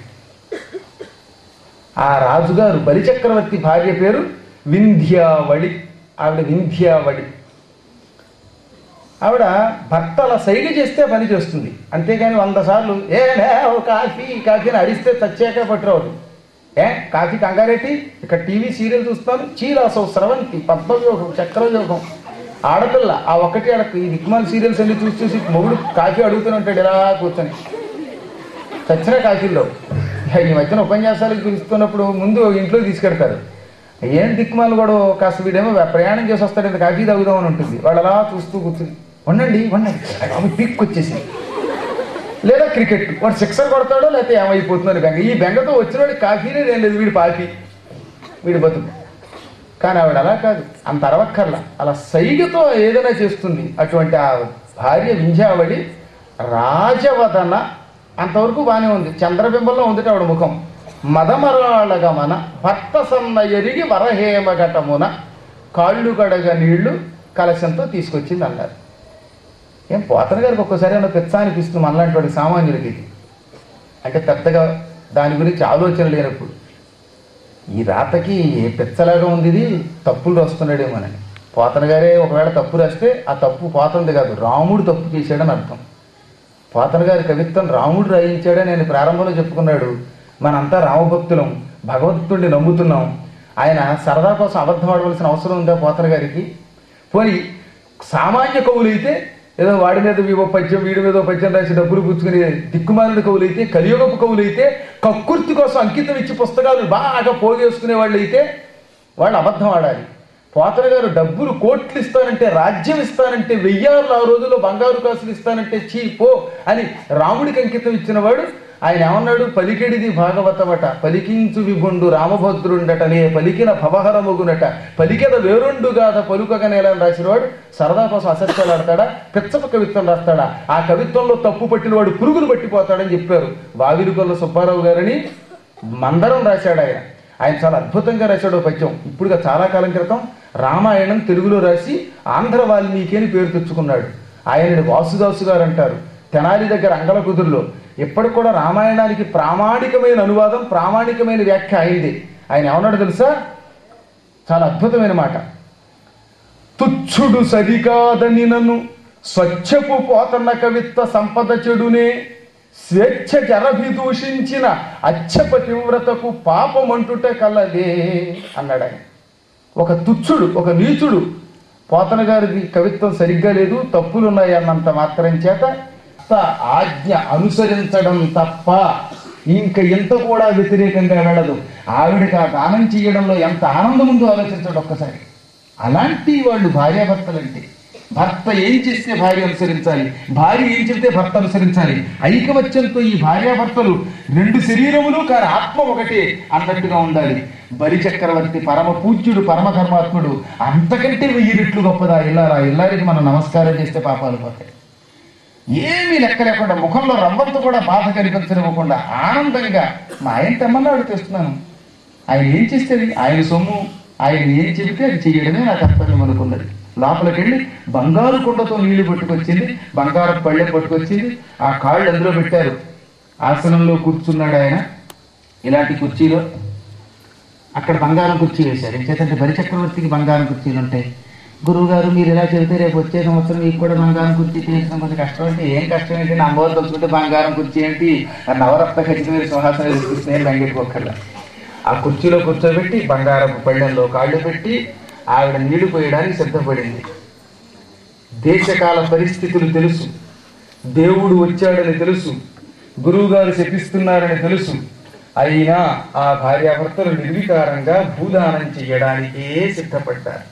ఆ రాజుగారు బలిచక్రవర్తి భార్య పేరు వింధ్యావళి ఆవిడ వింధ్యావళి ఆవిడ భర్త అలా సైగ చేస్తే పని చేస్తుంది అంతేగాని వంద సార్లు ఏ లేవు కాఫీ కాఫీ అని అడిస్తే చచ్చాక పట్టురావద్దు ఏ కాఫీ కంగారెట్టి ఇక్కడ టీవీ సీరియల్ చూస్తాను చీలాసవు స్రవంతి పద్మవ్యూహం చక్రవ్యూహం ఆడపిల్ల ఆ ఒక్కటి ఆడకు ఈ దిక్మాల సీరియల్స్ అన్ని చూసి చూసి మొగుడు కాఫీ అడుగుతూనే ఉంటాడు ఇలా కూర్చొని చచ్చిన కాఫీల్లో ఈ మధ్యన ఉపన్యాసాలకు పిలుస్తున్నప్పుడు ముందు ఇంట్లో తీసుకెడతారు ఏం దిక్కుమాలు కూడా కాస్త వీడేమో ప్రయాణం చేసి వస్తాడు ఇంత కాఫీ తాగుదామని ఉంటుంది వాళ్ళు అలా చూస్తూ కూర్చుని ఉండండి ఉండండి అవి పిక్ వచ్చేసి లేదా క్రికెట్ వాడు సిక్సర్ కొడతాడో లేకపోతే ఏమైపోతుందో బెంగ ఈ బెంగతో వచ్చినవాడి కాఫీనే నేను లేదు వీడి పాపి వీడి బతుకు కానీ ఆవిడ అలా కాదు అంత అరవక్కర్లా అలా సైగతో ఏదైనా చేస్తుంది అటువంటి ఆ భార్య వింధ్యావళి రాజవదన అంతవరకు బాగానే ఉంది చంద్రబింబంలో ఉంది ఆవిడ ముఖం మదమరాళగమన భర్త సన్న ఎరిగి వరహేమఘటమున కాళ్ళు కడగ నీళ్లు కలశంతో తీసుకొచ్చింది అన్నారు ఏం పోతన గారికి ఒక్కోసారి ఏమైనా పెచ్చ అనిపిస్తుంది మనలాంటి వాడికి సామాన్యులకి ఇది అంటే పెద్దగా దాని గురించి ఆలోచన లేనప్పుడు ఈ రాతకి ఏ పెచ్చలాగా ఉంది ఇది తప్పులు రాస్తున్నాడేమోనని పోతన గారే ఒకవేళ తప్పు రాస్తే ఆ తప్పు పోతంది కాదు రాముడు తప్పు చేశాడని అర్థం పోతన గారి కవిత్వం రాముడు రాయించాడని నేను ప్రారంభంలో చెప్పుకున్నాడు మనంతా రామభక్తులం భగవంతుడిని నమ్ముతున్నాం ఆయన సరదా కోసం అబద్ధం ఆడవలసిన అవసరం ఉందా పోతన గారికి పోనీ సామాన్య కవులైతే ఏదో వాడి మీద వీవో పద్యం వీడి మీద ఓ పద్యం రాసి డబ్బులు పుచ్చుకునే దిక్కుమాలిన కవులైతే కలియుగపు కవులైతే కక్కుర్తి కోసం అంకితం ఇచ్చి పుస్తకాలు బాగా పోగేసుకునే వాళ్ళు అయితే వాళ్ళు అబద్ధం ఆడాలి పోతన గారు డబ్బులు కోట్లు ఇస్తానంటే రాజ్యం ఇస్తానంటే వెయ్యారులు ఆ రోజుల్లో బంగారు కాసులు ఇస్తానంటే చీ పో అని రాముడికి అంకితం ఇచ్చినవాడు ఆయన ఏమన్నాడు పలికెడిది భాగవతమట పలికించు విభుండు రామభద్రుండటనే పలికిన భవహరముగునట పలికెద వేరుండుగాథ పలుకగనేలా అని రాసినవాడు సరదా కోసం అసత్యాలు ఆడతాడా పిచ్చప కవిత్వం రాస్తాడా ఆ కవిత్వంలో తప్పు పట్టిన వాడు పురుగులు పట్టిపోతాడని చెప్పారు వావిరుకొల్ల సుబ్బారావు గారని మందరం రాశాడు ఆయన ఆయన చాలా అద్భుతంగా రాశాడు ఓ పద్యం ఇప్పుడుగా చాలా కాలం క్రితం రామాయణం తెలుగులో రాసి ఆంధ్ర వాల్మీకి అని పేరు తెచ్చుకున్నాడు ఆయనని వాసుదాసు గారు అంటారు తెనాలి దగ్గర అంగల కుదురులో ఇప్పటికి కూడా రామాయణానికి ప్రామాణికమైన అనువాదం ప్రామాణికమైన వ్యాఖ్య అయింది ఆయన ఏమన్నాడు తెలుసా చాలా అద్భుతమైన మాట తుచ్చుడు సరికాదని నన్ను స్వచ్ఛపు పోతన్న కవిత్వ సంపద చెడునే స్వేచ్ఛ జరభి దూషించిన అచ్చపతివ్రతకు పాపమంటుట కలదే అన్నాడు ఆయన ఒక తుచ్చుడు ఒక నీచుడు పోతన గారిది కవిత్వం సరిగ్గా లేదు తప్పులు ఉన్నాయి అన్నంత మాత్రం చేత త ఆజ్ఞ అనుసరించడం తప్ప ఇంక ఎంత కూడా వ్యతిరేకంగా వెళ్ళదు ఆవిడకి ఆ దానం చేయడంలో ఎంత ఆనందం ఉందో ఆలోచించడం ఒక్కసారి అలాంటి వాళ్ళు భార్యాభర్తలంటే భర్త ఏం చేస్తే భార్య అనుసరించాలి భార్య ఏం చెబితే భర్త అనుసరించాలి ఐకమత్యంతో ఈ భార్యాభర్తలు రెండు శరీరములు కానీ ఆత్మ ఒకటే అన్నట్టుగా ఉండాలి బలి చక్రవర్తి పరమ పూజ్యుడు పరమ ధర్మాత్ముడు అంతకంటే వెయ్యి రెట్లు గొప్పదా ఇల్లారా ఇల్లారికి మనం నమస్కారం చేస్తే పాపాలు పోతాయి ఏమీ లెక్క లేకుండా ముఖంలో రవ్వంత కూడా బాధ కనిపించనివ్వకుండా ఆనందంగా మా ఆయన తెమ్మన్నాడు తెస్తున్నాను ఆయన ఏం చేస్తుంది ఆయన సొమ్ము ఆయన ఏం చెబితే అది చేయడమే నా కర్తవ్యం అనుకున్నది లోపలికి వెళ్ళి బంగారు కుండతో నీళ్లు పట్టుకొచ్చింది బంగారు పళ్ళె పట్టుకొచ్చింది ఆ కాళ్ళు అందులో పెట్టారు ఆసనంలో కూర్చున్నాడు ఆయన ఇలాంటి కుర్చీలో అక్కడ బంగారం కుర్చీ వేశారు ఇంకేతంటే బలి చక్రవర్తికి బంగారం కుర్చీలు ఉంటాయి గురువు గారు మీరు ఇలా చెబితే రేపు వచ్చే సంవత్సరం మీకు కూడా బంగారం కుర్చీ తీయడం కొంచెం కష్టం అంటే ఏం కష్టం ఏంటి నా అమ్మవారు తలుచుకుంటే బంగారం కుర్చీ ఏంటి ఆ నవరత్న ఖచ్చితమైన సింహాసనం తీసుకుని బంగెట్టుకోకర్లా ఆ కుర్చీలో కూర్చోబెట్టి బంగారపు పళ్ళెంలో కాళ్ళు పెట్టి ఆవిడ నీళ్లు పోయడానికి సిద్ధపడింది దేశకాల పరిస్థితులు తెలుసు దేవుడు వచ్చాడని తెలుసు గురువుగారు శపిస్తున్నారని తెలుసు అయినా ఆ భార్యాభర్తలు నిర్వికారంగా భూదానం చెయ్యడానికే సిద్ధపడ్డారు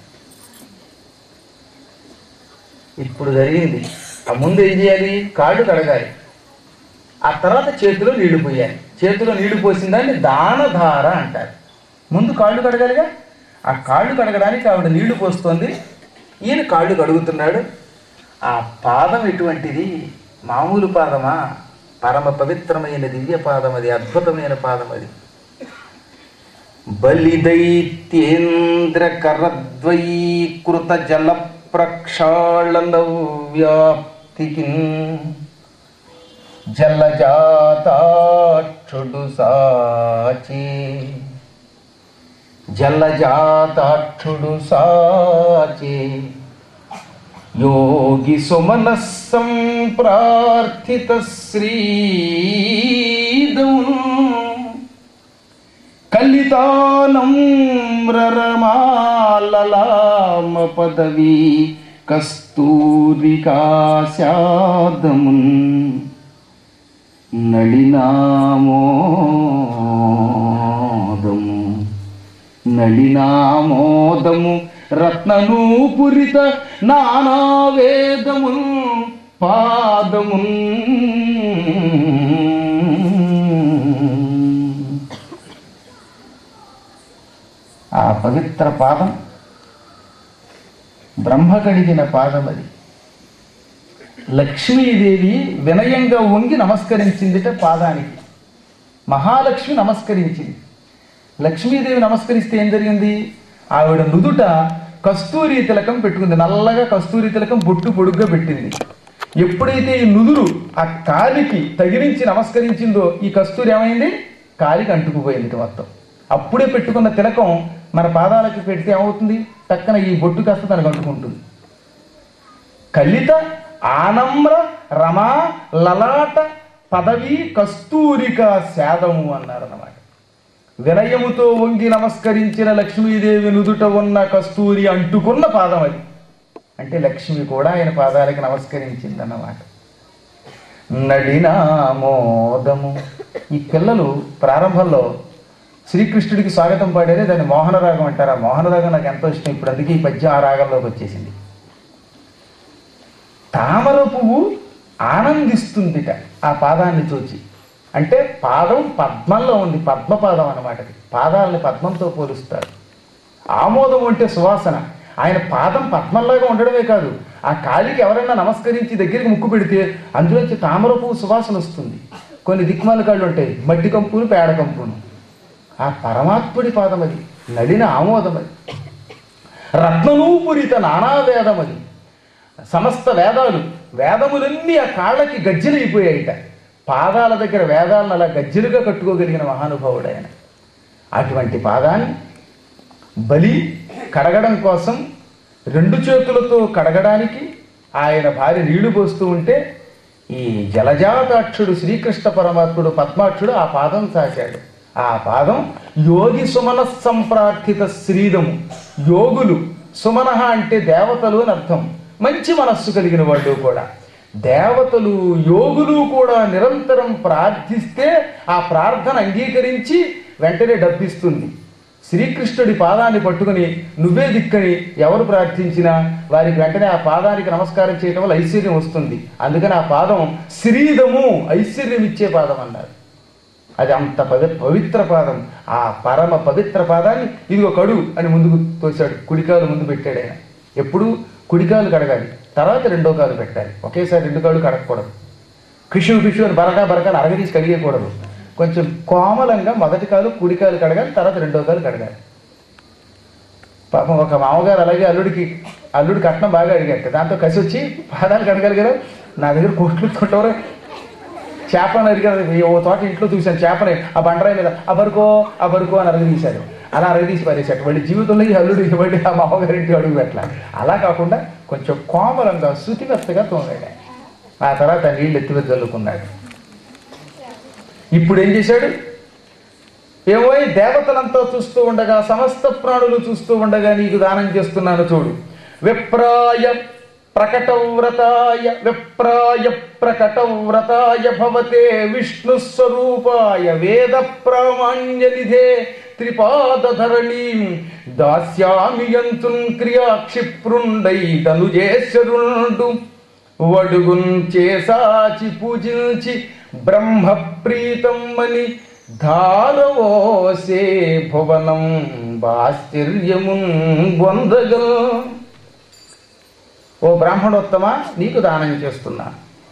ఇప్పుడు జరిగింది ఆ ముందు ఏం చేయాలి కాళ్ళు కడగాలి ఆ తర్వాత చేతిలో నీళ్లు పోయాలి చేతిలో నీళ్లు పోసిన దాన్ని దానధార అంటారు ముందు కాళ్ళు కడగాలిగా ఆ కాళ్ళు కడగడానికి ఆవిడ నీళ్లు పోస్తోంది ఈయన కాళ్ళు కడుగుతున్నాడు ఆ పాదం ఎటువంటిది మామూలు పాదమా పరమ పవిత్రమైన దివ్య పాదం అది అద్భుతమైన పాదం అది బలిదైత్యేంద్ర కరద్వయీకృత జల ప్రక్షాళన వ్యాప్తికి జలజాతాక్షుడు సాచి జలజాతాక్షుడు సాచి యోగి సుమన సంప్రార్థిత శ్రీదం కలితానం రరమాలలామ పదవీ కస్తూరికాశాదమున్ నళినామోదము నళినామోదము రత్ననూపురిత నానావేదము పాదము ఆ పవిత్ర పాదం బ్రహ్మ కడిగిన పాదం అది లక్ష్మీదేవి వినయంగా వంగి నమస్కరించిందిట పాదానికి మహాలక్ష్మి నమస్కరించింది లక్ష్మీదేవి నమస్కరిస్తే ఏం జరిగింది ఆవిడ నుదుట కస్తూరి తిలకం పెట్టుకుంది నల్లగా కస్తూరి తిలకం బొట్టు పొడుగ్గా పెట్టింది ఎప్పుడైతే ఈ నుదురు ఆ కాలికి తగిలించి నమస్కరించిందో ఈ కస్తూరి ఏమైంది కాలికి అంటుకుపోయింది మొత్తం అప్పుడే పెట్టుకున్న తిలకం మన పాదాలకి పెడితే ఏమవుతుంది టక్కన ఈ బొట్టు కాస్త తనకు అంటుకుంటుంది కలిత ఆనమ్ర రమా లలాట పదవి కస్తూరిక శాదము అన్నారన్నమాట వినయముతో వంగి నమస్కరించిన లక్ష్మీదేవి నుదుట ఉన్న కస్తూరి అంటుకున్న పాదం అది అంటే లక్ష్మి కూడా ఆయన పాదాలకి నమస్కరించిందన్నమాట నడినామోదము ఈ పిల్లలు ప్రారంభంలో శ్రీకృష్ణుడికి స్వాగతం పాడేదే దాన్ని మోహన రాగం అంటారు ఆ మోహన రాగం నాకు ఎంతో ఇష్టం ఇప్పుడు అందుకే ఈ పద్యం ఆ రాగంలోకి వచ్చేసింది తామర పువ్వు ఆనందిస్తుందిట ఆ పాదాన్ని చూచి అంటే పాదం పద్మంలో ఉంది పద్మపాదం అన్నమాట అది. పాదాలని పద్మంతో పోలుస్తారు ఆమోదం అంటే సువాసన ఆయన పాదం పద్మంలాగా ఉండడమే కాదు ఆ కాలికి ఎవరైనా నమస్కరించి దగ్గరికి ముక్కు పెడితే అందులోంచి తామర పువ్వు సువాసన వస్తుంది కొన్ని దిక్మాల కాళ్ళు ఉంటాయి మట్టి కంపులు పేడ కంపులు ఆ పరమాత్ముడి పాదం అది నడిన ఆమోదం అది రత్ననూపురిత నానావేదం అది సమస్త వేదాలు వేదములన్నీ ఆ కాళ్ళకి గజ్జెలైపోయాయిట పాదాల దగ్గర వేదాలను అలా గజ్జెలుగా కట్టుకోగలిగిన మహానుభావుడు ఆయన అటువంటి పాదాన్ని బలి కడగడం కోసం రెండు చేతులతో కడగడానికి ఆయన భార్య నీళ్లు పోస్తూ ఉంటే ఈ జలజాతాక్షుడు శ్రీకృష్ణ పరమాత్ముడు పద్మాక్షుడు ఆ పాదం సాశాడు ఆ పాదం యోగి సుమన సంప్రార్థిత శ్రీదము యోగులు సుమనః అంటే దేవతలు అని అర్థం మంచి మనస్సు కలిగిన వాళ్ళు కూడా దేవతలు యోగులు కూడా నిరంతరం ప్రార్థిస్తే ఆ ప్రార్థన అంగీకరించి వెంటనే డబ్బిస్తుంది శ్రీకృష్ణుడి పాదాన్ని పట్టుకుని నువ్వే దిక్కని ఎవరు ప్రార్థించినా వారికి వెంటనే ఆ పాదానికి నమస్కారం చేయటం వల్ల ఐశ్వర్యం వస్తుంది అందుకని ఆ పాదం శ్రీదము ఐశ్వర్యం ఇచ్చే పాదం అన్నారు అది అంత పవి పవిత్ర పాదం ఆ పరమ పవిత్ర పాదాన్ని ఇదిగో కడు అని ముందుకు తోశాడు కుడికాలు ముందు పెట్టాడు ఆయన ఎప్పుడు కుడికాలు కడగాలి తర్వాత రెండో కాలు పెట్టాలి ఒకేసారి రెండు కాళ్ళు కడగకూడదు ఖుషు ఖుషు అని బరకా బరకా అని అరగదీసి కడిగేయకూడదు కొంచెం కోమలంగా మొదటి కాలు కుడి కాలు కడగాలి తర్వాత రెండో కాలు కడగాలి పాపం ఒక మామగారు అలాగే అల్లుడికి అల్లుడి కట్నం బాగా అడిగారు దాంతో కసి వచ్చి పాదాలు కడగాలి కదా నా దగ్గర కోట్లు తొట్టవరు చేపను అడిగారు ఓ తోట ఇంట్లో చూశాను చేపని ఆ బండరాయి మీద ఆ బరుకో ఆ బరుకో అని అరగదీశారు అలా అరగదీసి పడేశాడు మళ్ళీ జీవితంలో ఈ అల్లుడు ఇవ్వండి ఆ మామగారింటి అడుగు పెట్టాల అలా కాకుండా కొంచెం కోమలంగా శృతిమెత్తగా తోగాడు ఆయన. ఆ తర్వాత ఆ నీళ్ళు ఎత్తివే చల్లుకున్నాడు ఇప్పుడు ఏం చేశాడు ఏమో ఈ దేవతలంతా చూస్తూ ఉండగా సమస్త ప్రాణులు చూస్తూ ఉండగా నీకు దానం చేస్తున్నాను చూడు విప్రాయ ప్రకటవ్రతాయ విప్రాయ ప్రకటవ్రతాయ భవతే విష్ణు స్వరూపాయ వేద ప్రామాణ్యనిధే త్రిపాదధరణీం దాస్యామి యంతున్ క్రియాక్షిప్రుండై తనుజేశ్వరుండు వడుగున్ చేసాచి పూజించి బ్రహ్మ ప్రీతమ్మని ధారవోసే భువనం బాశ్చర్యమున్ బొందగల్ ఓ బ్రాహ్మణోత్తమ నీకు దానం చేస్తున్నా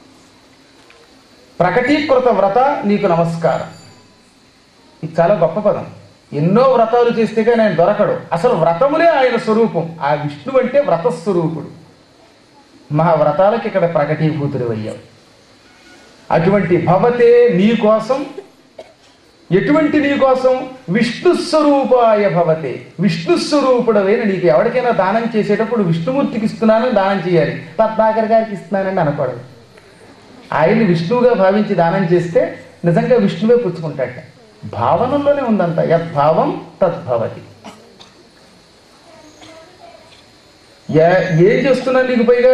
ప్రకటీకృత వ్రత నీకు నమస్కారం ఇది చాలా గొప్ప పదం ఎన్నో వ్రతాలు చేస్తే కానీ ఆయన దొరకడు అసలు వ్రతములే ఆయన స్వరూపం ఆ విష్ణువు అంటే వ్రత స్వరూపుడు మా వ్రతాలకి ఇక్కడ ప్రకటీభూతుడు అయ్యావు అటువంటి భవతే నీ కోసం ఎటువంటి నీ కోసం విష్ణు స్వరూపాయ భవతే విష్ణు స్వరూపుడవైన నీకు ఎవరికైనా దానం చేసేటప్పుడు విష్ణుమూర్తికి ఇస్తున్నానని దానం చేయాలి పద్మాకర్ గారికి ఇస్తున్నానని అనకూడదు ఆయన్ని విష్ణువుగా భావించి దానం చేస్తే నిజంగా విష్ణువే పుచ్చుకుంటాట భావనలోనే ఉందంత యద్భావం తద్భవతి ఏ- ఏం చేస్తున్నాను నీకు పైగా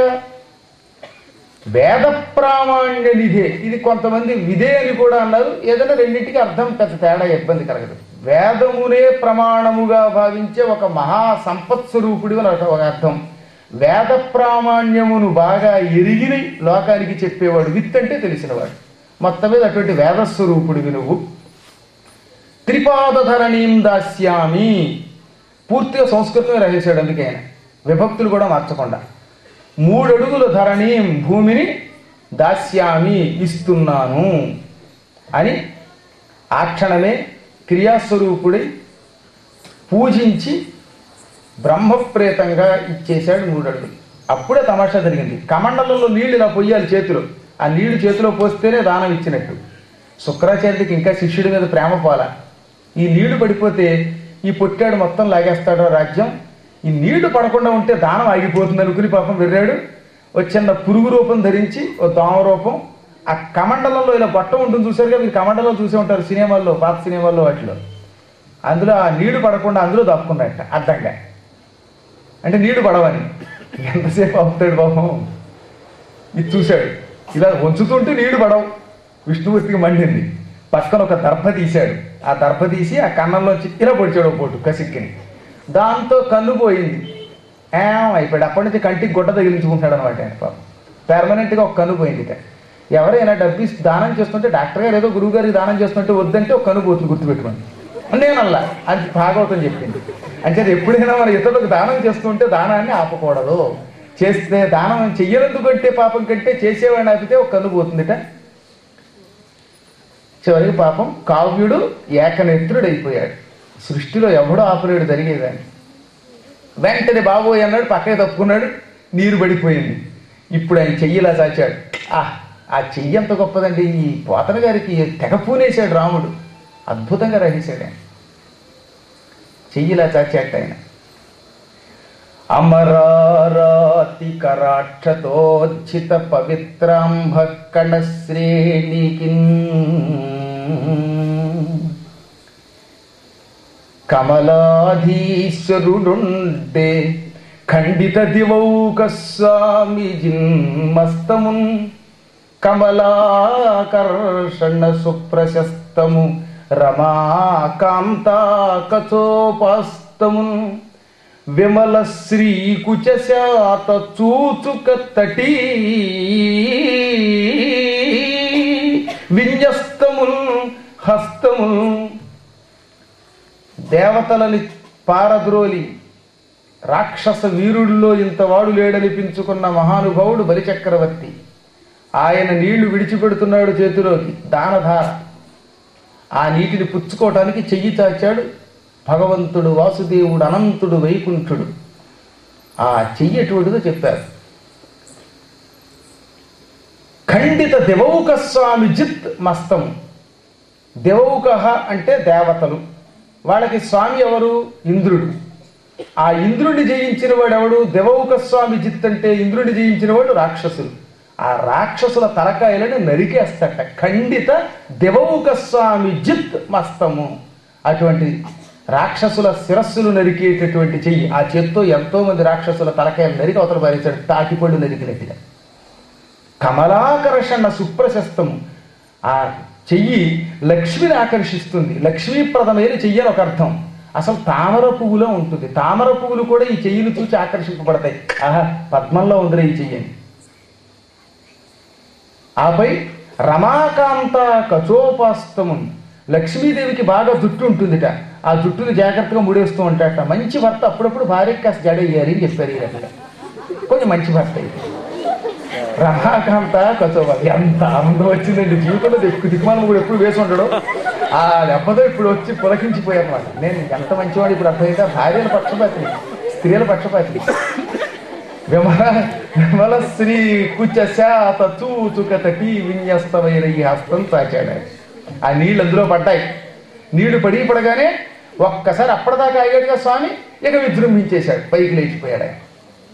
వేద ప్రామాణ్య నిధే ఇది కొంతమంది విధే అని కూడా అన్నారు ఏదైనా రెండింటికి అర్థం పెద్ద తేడా ఇబ్బంది కలగదు వేదమునే ప్రమాణముగా భావించే ఒక మహా సంపత్ స్వరూపుడు అని ఒక అర్థం వేద ప్రామాణ్యమును బాగా ఎరిగిని లోకానికి చెప్పేవాడు విత్ అంటే తెలిసినవాడు మొత్తం మీద అటువంటి వేదస్వరూపుడివి నువ్వు త్రిపాదధరణీం దాస్యామి పూర్తిగా సంస్కృతమే రాసేశాడు అందుకే ఆయన విభక్తులు కూడా మార్చకుండా మూడడుగుల ధరణీం భూమిని దాస్యామి ఇస్తున్నాను అని ఆ క్షణమే క్రియాస్వరూపుడై పూజించి బ్రహ్మప్రేతంగా ఇచ్చేశాడు మూడు అడుగులు అప్పుడే తమాషా జరిగింది కమండలంలో నీళ్లు ఇలా పొయ్యాలి చేతిలో ఆ నీళ్లు చేతిలో పోస్తేనే దానం ఇచ్చినట్టు శుక్రాచార్యుడికి ఇంకా శిష్యుడి మీద ప్రేమ పోలా ఈ నీళ్లు పడిపోతే ఈ పొట్టాడు మొత్తం లాగేస్తాడో రాజ్యం ఈ నీళ్లు పడకుండా ఉంటే దానం ఆగిపోతుంది అనుకుని పాపం వెళ్ళాడు ఓ చిన్న పురుగు రూపం ధరించి ఓ దోమ రూపం ఆ కమండలంలో ఇలా గొట్టం ఉంటుంది చూసారుగా మీరు కమండలం చూసే ఉంటారు సినిమాల్లో పాత సినిమాల్లో వాటిలో అందులో ఆ నీళ్లు పడకుండా అందులో దాక్కున్నట్ట అర్థంగా అంటే నీళ్లు పడవని ఎంతసేపు అవుతాడు పాపం ఇది చూశాడు ఇలా వంచుతుంటే నీళ్లు పడవు విష్ణుమూర్తికి మండింది పక్కన ఒక దర్భ తీశాడు ఆ దర్భ తీసి ఆ కన్నంలోంచి ఇలా పొడిచాడు ఒక పోటు కసిక్కిని దాంతో కన్ను పోయింది ఏం అయిపోయాడు అప్పటి నుంచి కంటికి గుడ్డ తగిలించుకుంటున్నాడు అనమాట ఆయన పాపం పెర్మనెంట్గా ఒక కన్ను పోయింది ఇక ఎవరైనా డబ్బి దానం చేస్తుంటే డాక్టర్ గారు ఏదో గురువు గారికి దానం చేస్తుంటే వద్దంటే ఒక కన్ను పోతుంది గుర్తుపెట్టుకోండి నేనల్లా అది భాగవతం చెప్పింది అంటే ఎప్పుడైనా మన ఇతరులకు దానం చేస్తుంటే దానాన్ని ఆపకూడదు చేస్తే దానం చెయ్యనందుకంటే పాపం కంటే చేసేవాడిని ఆపితే ఒక కన్ను పోతుందిట చివరికి పాపం కావ్యుడు ఏకనేత్రుడు అయిపోయాడు సృష్టిలో ఎవడో ఆపలేడు జరిగేదాన్ని వెంటనే బాబోయ్ అన్నాడు పక్కకి తప్పుకున్నాడు నీరు పడిపోయింది ఇప్పుడు ఆయన చెయ్యిలా చాచాడు ఆ ఆ చెయ్యి ఎంత గొప్పదండి ఈ పోతన గారికి తెగ పూనేశాడు రాముడు అద్భుతంగా రహించాడు ఆయన చెయ్యిలా చాచాట ఆయన అమరారాతి కరాక్షతోచిత పవిత్రాంభ కణశ్రేణికిన్ కమలాధీశ్వరుడుండే ఖండిత దివౌక స్వామి జిన్మస్తమున్ కమలాకర్షణ సుప్రశస్తము రమాకాంతాకచోపాస్తమున్ విమల శ్రీకుచశాత చూచుక తటీ విన్యస్తముల్ హస్తముల్ దేవతలని పారద్రోలి రాక్షస వీరుడిలో ఇంతవాడు లేడనిపించుకున్న మహానుభావుడు బలిచక్రవర్తి ఆయన నీళ్లు విడిచిపెడుతున్నాడు చేతిలోకి దానధార ఆ నీటిని పుచ్చుకోవటానికి చెయ్యి చాచాడు భగవంతుడు వాసుదేవుడు అనంతుడు వైకుంఠుడు ఆ చెయ్యి ఎటువంటిదో చెప్పారు ఖండిత దివౌక స్వామి జిత్ మస్తము దివౌక అంటే దేవతలు వాళ్ళకి స్వామి ఎవరు ఇంద్రుడు ఆ ఇంద్రుడిని జయించిన వాడు ఎవడు దివౌక స్వామి జిత్ అంటే ఇంద్రుడిని జయించిన వాడు రాక్షసులు ఆ రాక్షసుల తలకాయలను నరికేస్తట ఖండిత దివౌక స్వామి జిత్ మస్తము అటువంటి రాక్షసుల శిరస్సులు నరికేటటువంటి చెయ్యి ఆ చేత్తో ఎంతో మంది రాక్షసుల తలకాయలు నరికి అవతల పారేశాడు తాకిపళ్ళు నరికినట్టుగా కమలాకర్షణ సుప్రశస్తము ఆ చెయ్యి లక్ష్మిని ఆకర్షిస్తుంది లక్ష్మీప్రదమైన చెయ్యి అని ఒక అర్థం అసలు తామర పువ్వులో ఉంటుంది తామర పువ్వులు కూడా ఈ చెయ్యిని చూసి ఆకర్షింపబడతాయి ఆహా పద్మంలో ఉందిరే ఈ చెయ్యని ఆపై రమాకాంత కచోపాస్తము లక్ష్మీదేవికి బాగా జుట్టు ఉంటుందిట ఆ జుట్టుని జాగ్రత్తగా ముడేస్తూ ఉంటాట మంచి భర్త అప్పుడప్పుడు భార్యకి కాస్త జడేయాలి అని చెప్పారు ఈ రకంగా కొంచెం మంచి భర్త ఇది రమాకాంత కచోపా ఎంత ఆనందం వచ్చిందండి జీవితంలో దిక్కు దిక్కుమాలను కూడా ఎప్పుడు వేసి ఉండడు ఆ దెబ్బతో ఇప్పుడు వచ్చి పులకించిపోయామాట నేను ఎంత మంచివాడు ఇప్పుడు అర్థమైతే భార్యల పక్షపాతి స్త్రీల పక్షపాతి విమల విమల శ్రీ కుచశాత చూచుక తటి విన్యస్తమైన ఈ హస్తం చాచాడు ఆయన. ఆ నీళ్ళు అందులో పడ్డాయి నీళ్లు పడి పడగానే ఒక్కసారి అప్పటిదాకా అయ్యాడుగా స్వామి ఇక విజృంభించేశాడు పైకి లేచిపోయాడు ఆయన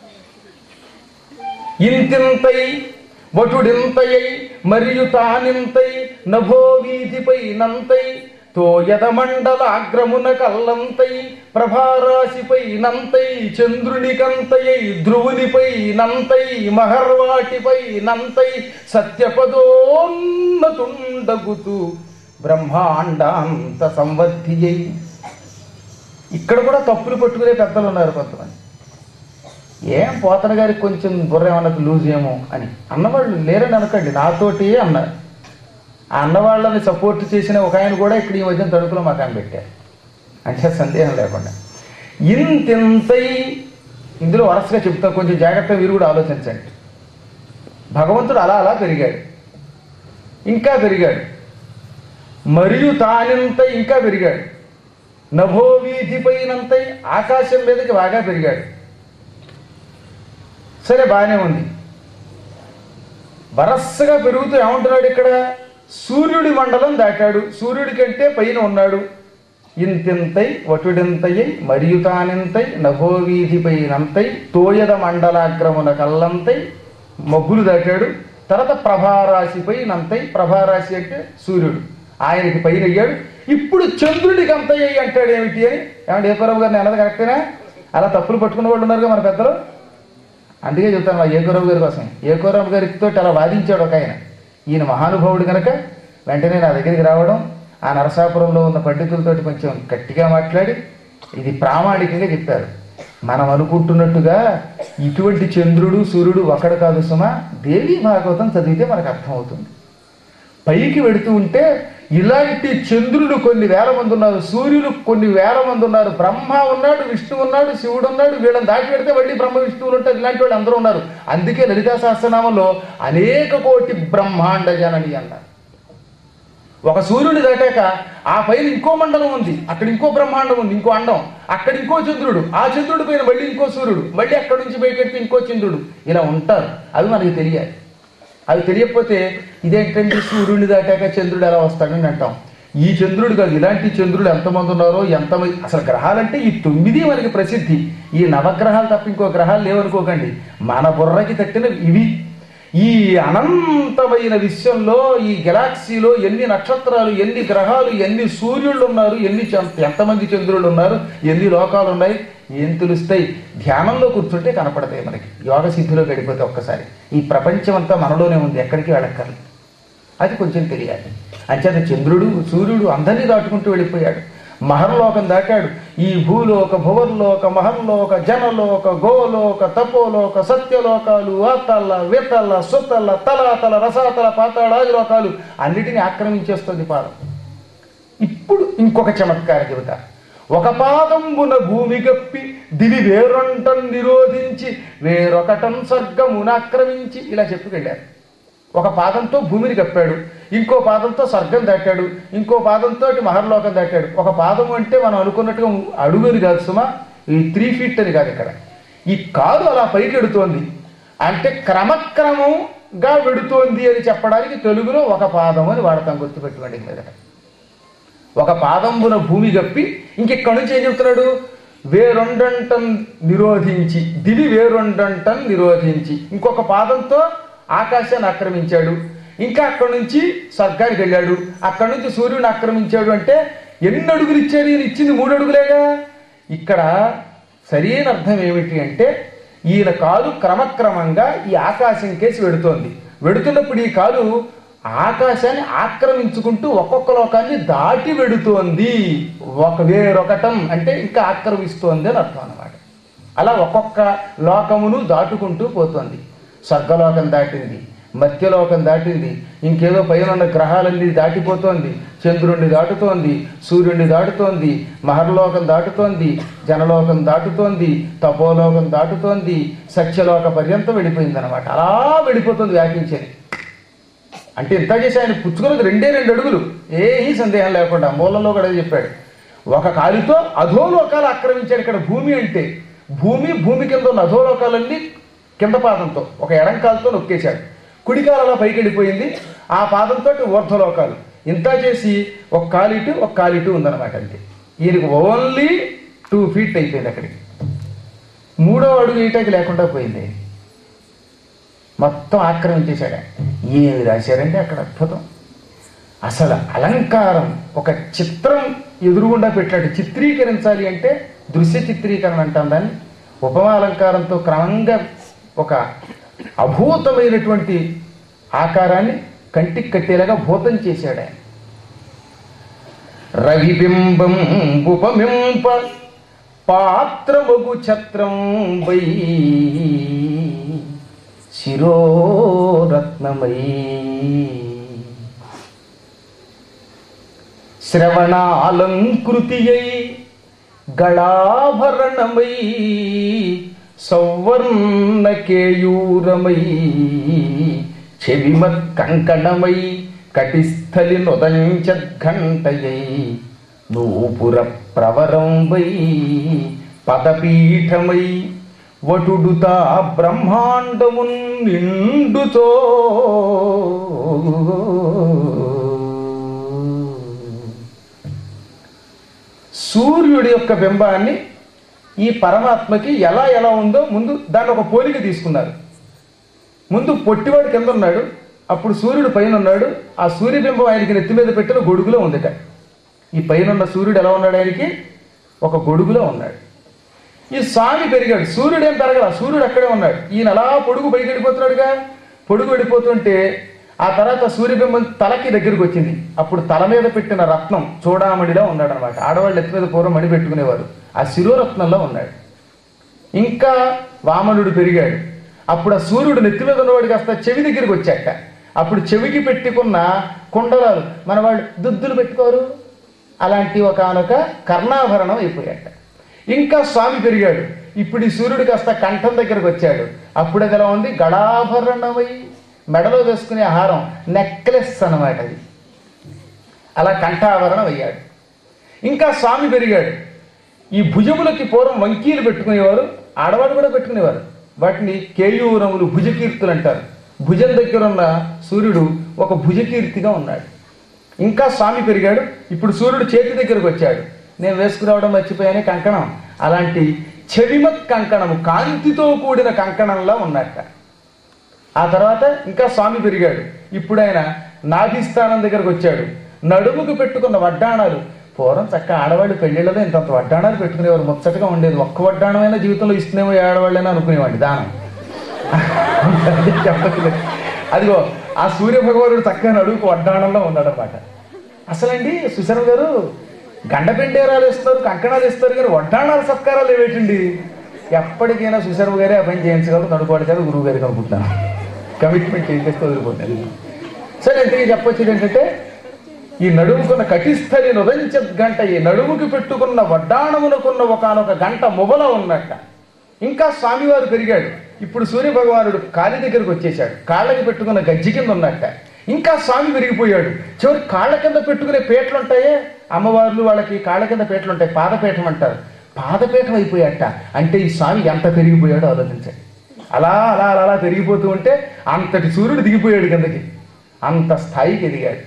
ఇంతింతై వటుడింతయై మరియు తానింతై నభో వీధిపై నంతై తోయద మండలాగ్రమున కల్లంతై ప్రభారాశిపై నంతై చంద్రునికంతయై ధ్రువునిపై నంతై మహర్వాటిపై నంతై సత్యపదోన్నతుండగుతూ బ్రహ్మాండాంత సంవర్ధియై ఇక్కడ కూడా తప్పులు పట్టుకునే పెద్దలు ఉన్నారు కొంతమంది ఏం పోతన గారికి కొంచెం బుర్ర ఏమన్నది లూజ్ ఏమో అని అన్నవాళ్ళు లేరని అనకండి నాతోటి అన్నారు ఆ అన్నవాళ్ళని సపోర్ట్ చేసిన ఒక ఆయన కూడా ఇక్కడ ఈ మధ్యన తడుపులో మకాన్ పెట్టారు అంటే సందేహం లేకుండా ఇంతింతై ఇందులో వరుసగా చెప్తా కొంచెం జాగ్రత్తగా మీరు కూడా ఆలోచించండి భగవంతుడు అలా అలా పెరిగాడు ఇంకా పెరిగాడు మరియు తానింత ఇంకా పెరిగాడు నభో వీధిపైనంతై ఆకాశం మీదకి బాగా పెరిగాడు సరే బాగానే ఉంది వరస్సగా పెరుగుతూ ఏమంటున్నాడు ఇక్కడ సూర్యుడి మండలం దాటాడు సూర్యుడి కంటే పైన ఉన్నాడు ఇంతింతై వటుడింతయై మరియు తానింతై నభోవీధిపైనంతై తోయద మండలాగ్రమున కల్లంతై మబ్బులు దాటాడు తర్వాత ప్రభారాశిపై నంతై ప్రభారాశి అంటే సూర్యుడు ఆయనకి పైన అయ్యాడు ఇప్పుడు చంద్రుడికి అంతయ్యి అంటాడు ఏమిటి అని ఏమంటే ఏకరావు గారిని అన్నది కరెక్టేనా అలా తప్పులు పట్టుకున్న వాళ్ళు ఉన్నారుగా మన పెద్దలు అందుకే చెప్తాను మా ఏకోరావు గారి కోసం ఏకోరావు గారితో అలా వాదించాడు ఒక ఆయన ఈయన మహానుభావుడు కనుక వెంటనే నా దగ్గరికి రావడం ఆ నరసాపురంలో ఉన్న పండితులతోటి కొంచెం గట్టిగా మాట్లాడి ఇది ప్రామాణికంగా చెప్పారు మనం అనుకుంటున్నట్టుగా ఇటువంటి చంద్రుడు సూర్యుడు ఒకడు కాదు సుమా దేవి భాగవతం చదివితే మనకు అర్థమవుతుంది పైకి వెడుతూ ఉంటే ఇలాంటి చంద్రుడు కొన్ని వేల మంది ఉన్నారు సూర్యులు కొన్ని వేల మంది ఉన్నారు బ్రహ్మ ఉన్నాడు విష్ణు ఉన్నాడు శివుడు ఉన్నాడు వీళ్ళని దాటి పెడితే మళ్ళీ బ్రహ్మ విష్ణువులు ఉంటారు ఇలాంటి వాళ్ళు అందరూ ఉన్నారు అందుకే లలితా సహస్రనామంలో అనేక కోటి బ్రహ్మాండ జనని అన్నారు ఒక సూర్యుని దాటాక ఆ పైన ఇంకో మండలం ఉంది అక్కడ ఇంకో బ్రహ్మాండం ఉంది ఇంకో అండం అక్కడ ఇంకో చంద్రుడు ఆ చంద్రుడి పైన మళ్ళీ ఇంకో సూర్యుడు మళ్ళీ అక్కడి నుంచి బయటెడితే ఇంకో చంద్రుడు ఇలా ఉంటారు అవి మనకి తెలియాలి అవి తెలియకపోతే ఇదేంటంటే సూర్యుడిని దాటాక చంద్రుడు ఎలా వస్తాడని అంటాం ఈ చంద్రుడు కాదు ఇలాంటి చంద్రుడు ఎంతమంది ఉన్నారో ఎంతమంది అసలు గ్రహాలంటే ఈ తొమ్మిది మనకి ప్రసిద్ధి ఈ నవగ్రహాలు తప్ప ఇంకో గ్రహాలు లేవనుకోకండి మన బుర్రకి తట్టిన ఇవి ఈ అనంతమైన విశ్వంలో ఈ గెలాక్సీలో ఎన్ని నక్షత్రాలు ఎన్ని గ్రహాలు ఎన్ని సూర్యుళ్ళు ఉన్నారు ఎన్ని చం- ఎంతమంది చంద్రులు ఉన్నారు ఎన్ని లోకాలు ఉన్నాయి ఏం తెలుస్తాయి ధ్యానంలో కూర్చుంటే కనపడతాయి మనకి యోగ సిద్ధిలో గడిపోతే ఒక్కసారి ఈ ప్రపంచం అంతా మనలోనే ఉంది ఎక్కడికి వెళ్ళక్కర్లేదు అది కొంచెం తెలియాలి అంచేత చంద్రుడు సూర్యుడు అందరినీ దాటుకుంటూ వెళ్ళిపోయాడు మహర్లోకం దాటాడు ఈ భూలోక భువర్లోక మహర్లోక జనలోక గోలోక తపోలోక సత్యలోకాలు ఆతల్ల వేతల్ల సుతల్ల తలాతల రసాతల పాతాళాది లోకాలు అన్నిటినీ ఆక్రమించేస్తుంది పాదం ఇప్పుడు ఇంకొక చమత్కార చెబుతా ఒక పాదంబున భూమి గప్పి దివి వేరొంటం నిరోధించి వేరొకటం స్వర్గమున ఆక్రమించి ఇలా చెప్పుకెళ్ళారు ఒక పాదంతో భూమిని కప్పాడు ఇంకో పాదంతో స్వర్గం దాటాడు ఇంకో పాదంతో మహర్లోకం దాటాడు ఒక పాదం అంటే మనం అనుకున్నట్టుగా అడుగుని కాదు సుమా ఈ త్రీ ఫీట్ అని కాదు ఇక్కడ ఈ కాదు అలా పైకి ఎడుతోంది అంటే క్రమక్రమంగా వెడుతోంది అని చెప్పడానికి తెలుగులో ఒక పాదం అని వాడతాం గుర్తుపెట్టుకోండి ఇక్కడ ఒక పాదంబున భూమి గప్పి ఇంకెక్కడి నుంచి ఏం చెప్తున్నాడు వేరొండంటం నిరోధించి దివి వేరొండంటం నిరోధించి ఇంకొక పాదంతో ఆకాశాన్ని ఆక్రమించాడు ఇంకా అక్కడి నుంచి స్వర్గానికి వెళ్ళాడు అక్కడి నుంచి సూర్యుని ఆక్రమించాడు అంటే ఎన్ని అడుగులు ఇచ్చాడు ఈయన ఇచ్చింది మూడు అడుగులేగా ఇక్కడ సరైన అర్థం ఏమిటి అంటే ఈయన కాలు క్రమక్రమంగా ఈ ఆకాశం కేసి వెడుతోంది వెడుతున్నప్పుడు ఈ కాలు ఆకాశాన్ని ఆక్రమించుకుంటూ ఒక్కొక్క లోకాన్ని దాటి వెడుతోంది ఒక వేరొకటం అంటే ఇంకా ఆక్రమిస్తోంది అని అర్థం అన్నమాట అలా ఒక్కొక్క లోకమును దాటుకుంటూ పోతోంది స్వర్గలోకం దాటింది మధ్యలోకం దాటింది ఇంకేదో పైన ఉన్న గ్రహాలన్నీ దాటిపోతోంది చంద్రుణ్ణి దాటుతోంది సూర్యుడిని దాటుతోంది మహర్లోకం దాటుతోంది జనలోకం దాటుతోంది తపోలోకం దాటుతోంది సత్యలోక పర్యంతం వెళ్ళిపోయింది అనమాట అలా వెళ్ళిపోతుంది వ్యాపించేది అంటే ఇంత చేసి ఆయన పుచ్చుకున్నది రెండే రెండు అడుగులు ఏమీ సందేహం లేకుండా మూలంలో కూడా చెప్పాడు ఒక కాలితో అధోలోకాలు ఆక్రమించాడు ఇక్కడ భూమి అంటే భూమి భూమి కింద ఉన్న అధోలోకాలన్నీ కింద పాదంతో ఒక ఎడం కాలుతో నొక్కేశాడు కుడి కాలు అలా పైకి వెళ్ళిపోయింది ఆ పాదంతో ఊర్ధ్వలోకాలు ఇంత చేసి ఒక కాలిటు ఒక కాలిటు ఉందన్నమాట అంతే ఈయనకి ఓన్లీ టూ ఫీట్ అయిపోయింది అక్కడికి మూడో అడుగు ఈటకి లేకుండా పోయింది మొత్తం ఆక్రమించేశాడు ఆయన. ఏమి రాశారంటే అక్కడ అద్భుతం అసలు అలంకారం ఒక చిత్రం ఎదురుగుండా పెట్టాడు చిత్రీకరించాలి అంటే దృశ్య చిత్రీకరణ అంటాం దాన్ని ఉపమా అలంకారంతో క్రమంగా ఒక అభూతమైనటువంటి ఆకారాన్ని కంటికి కట్టేలాగా భూతం చేశాడు ఆయన రవిబింబం ఉపమింప పాత్రమగు ఛత్రం వై శిరోరత్నమై శ్రవణాలంకృతియై గళాభరణమై సౌవర్ణకేయూరమై చెవిమత్ కంకణమై కటిస్థలి నుదంచఘంటయై నూపుర ప్రవరం వై పదపీఠమై వటుడుతా బ్రహ్మాండమున్ నిండుతో సూర్యుడి యొక్క బింబాన్ని ఈ పరమాత్మకి ఎలా ఎలా ఉందో ముందు దాన్ని ఒక పోలిక తీసుకున్నారు ముందు పొట్టివాడు కింద ఉన్నాడు అప్పుడు సూర్యుడు పైన ఉన్నాడు ఆ సూర్యబింబం ఆయనకి నెత్తి మీద పెట్టిన గొడుగులో ఉందిట ఈ పైన ఉన్న సూర్యుడు ఎలా ఉన్నాడు ఆయనకి ఒక గొడుగులో ఉన్నాడు ఈ స్వామి పెరిగాడు సూర్యుడు ఏం పెరగల సూర్యుడు అక్కడే ఉన్నాడు ఈయన అలా పొడుగు పైకి వెళ్ళిపోతున్నాడుగా పొడుగు వెళ్ళిపోతుంటే ఆ తర్వాత సూర్యబింబం తలకి దగ్గరికి వచ్చింది అప్పుడు తల మీద పెట్టిన రత్నం చూడామణిలో ఉన్నాడు అనమాట ఆడవాళ్ళు ఎత్తి మీద పూర్వం మణి పెట్టుకునేవారు ఆ శిరోరత్నంలో ఉన్నాడు ఇంకా వామనుడు పెరిగాడు అప్పుడు ఆ సూర్యుడు నెత్తి మీద ఉన్నవాడు కాస్త చెవి దగ్గరికి వచ్చాక అప్పుడు చెవికి పెట్టుకున్న కుండలాలు మన వాళ్ళు దుద్దులు పెట్టుకోరు అలాంటి ఒకనొక కర్ణాభరణం అయిపోయాట ఇంకా స్వామి పెరిగాడు ఇప్పుడు ఈ సూర్యుడు కాస్త కంఠం దగ్గరకు వచ్చాడు అప్పుడు అది ఎలా ఉంది గడాభరణమై మెడలో వేసుకునే హారం నెక్లెస్ అన్నమాట అది అలా కంఠాభరణం అయ్యాడు ఇంకా స్వామి పెరిగాడు ఈ భుజములకి పూర్వం వంకీలు పెట్టుకునేవారు ఆడవాళ్ళు కూడా పెట్టుకునేవారు వాటిని కేయూరములు భుజకీర్తులు అంటారు భుజం దగ్గర ఉన్న సూర్యుడు ఒక భుజకీర్తిగా ఉన్నాడు ఇంకా స్వామి పెరిగాడు ఇప్పుడు సూర్యుడు చేతి దగ్గరకు వచ్చాడు నేను వేసుకురావడం మర్చిపోయానే కంకణం అలాంటి చెవిమత్ కంకణము కాంతితో కూడిన కంకణంలా ఉన్నట్ట ఆ తర్వాత ఇంకా స్వామి పెరిగాడు ఇప్పుడు ఆయన నాభిస్థానం దగ్గరకు వచ్చాడు నడుముకు పెట్టుకున్న వడ్డాణాలు పూర్వం చక్క ఆడవాళ్ళు పెళ్ళిళ్ళలో ఇంతంత వడ్డాణాలు పెట్టుకునేవారు ముచ్చటగా ఉండేది ఒక్క వడ్డాణమైనా జీవితంలో ఇస్తున్నామో ఏ ఆడవాళ్ళైనా అనుకునేవాడి దానం చెప్పట్లేదు అదిగో ఆ సూర్య భగవానుడు చక్కగా నడువుకు వడ్డాణంలో ఉన్నాడనమాట అసలండి సుశరం గారు గండ పెండేరాలు ఇస్తారు కంకణాలు ఇస్తారు కానీ వడ్డాణాలు సత్కారాలు ఏవేటండి ఎప్పటికైనా సుశర్మ గారే ఆ పని చేయించగలరు నడుకోవాలి కదా గురువు గారికి అనుకుంటున్నాను కమిట్మెంట్ చేసేస్తే వదిలిపోతాను సరే ఇంతకీ చెప్పొచ్చేది ఏంటంటే ఈ నడుముకున్న కటిస్థలి నుదంచ గంట ఈ నడుముకి పెట్టుకున్న వడ్డాణమునకున్న ఒకనొక గంట మొబల ఉన్నట్ట ఇంకా స్వామివారు పెరిగాడు ఇప్పుడు సూర్య భగవానుడు కాలి దగ్గరకు వచ్చేసాడు కాళ్ళకి పెట్టుకున్న గజ్జి కింద ఉన్నట్ట ఇంకా స్వామి పెరిగిపోయాడు చివరి కాళ్ళ కింద పెట్టుకునే పేటలు ఉంటాయే అమ్మవార్లు వాళ్ళకి కాళ్ళ కింద పేటలు ఉంటాయి పాదపీఠం అంటారు పాదపీఠం అయిపోయాట అంటే ఈ స్వామి ఎంత పెరిగిపోయాడో ఆలోచించండి అలా అలా అలా అలా పెరిగిపోతూ ఉంటే అంతటి సూర్యుడు దిగిపోయాడు కిందకి అంత స్థాయికి ఎదిగాడు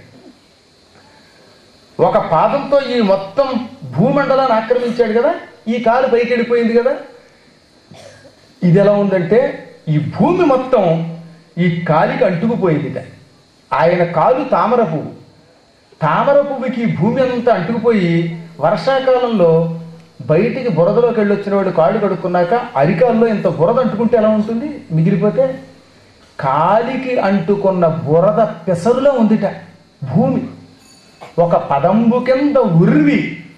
ఒక పాదంతో ఈ మొత్తం భూమండలాన్ని ఆక్రమించాడు కదా ఈ కాలు పైకి వెళ్ళిపోయింది కదా ఇది ఎలా ఉందంటే ఈ భూమి మొత్తం ఈ కాలికి అంటుకుపోయిందిట ఆయన కాలు తామర పువ్వు తామర పువ్వుకి ఈ భూమి అంతా అంటుకుపోయి వర్షాకాలంలో బయటికి బురదలోకి వెళ్ళి వచ్చిన వాడు కాళ్ళు కడుక్కున్నాక అరికాల్లో ఇంత బురద అంటుకుంటే ఎలా ఉంటుంది మిగిలిపోతే కాలికి అంటుకున్న బురద పెసరులో ఉందిట భూమి ఒక పదంబు కింద ఉర్వి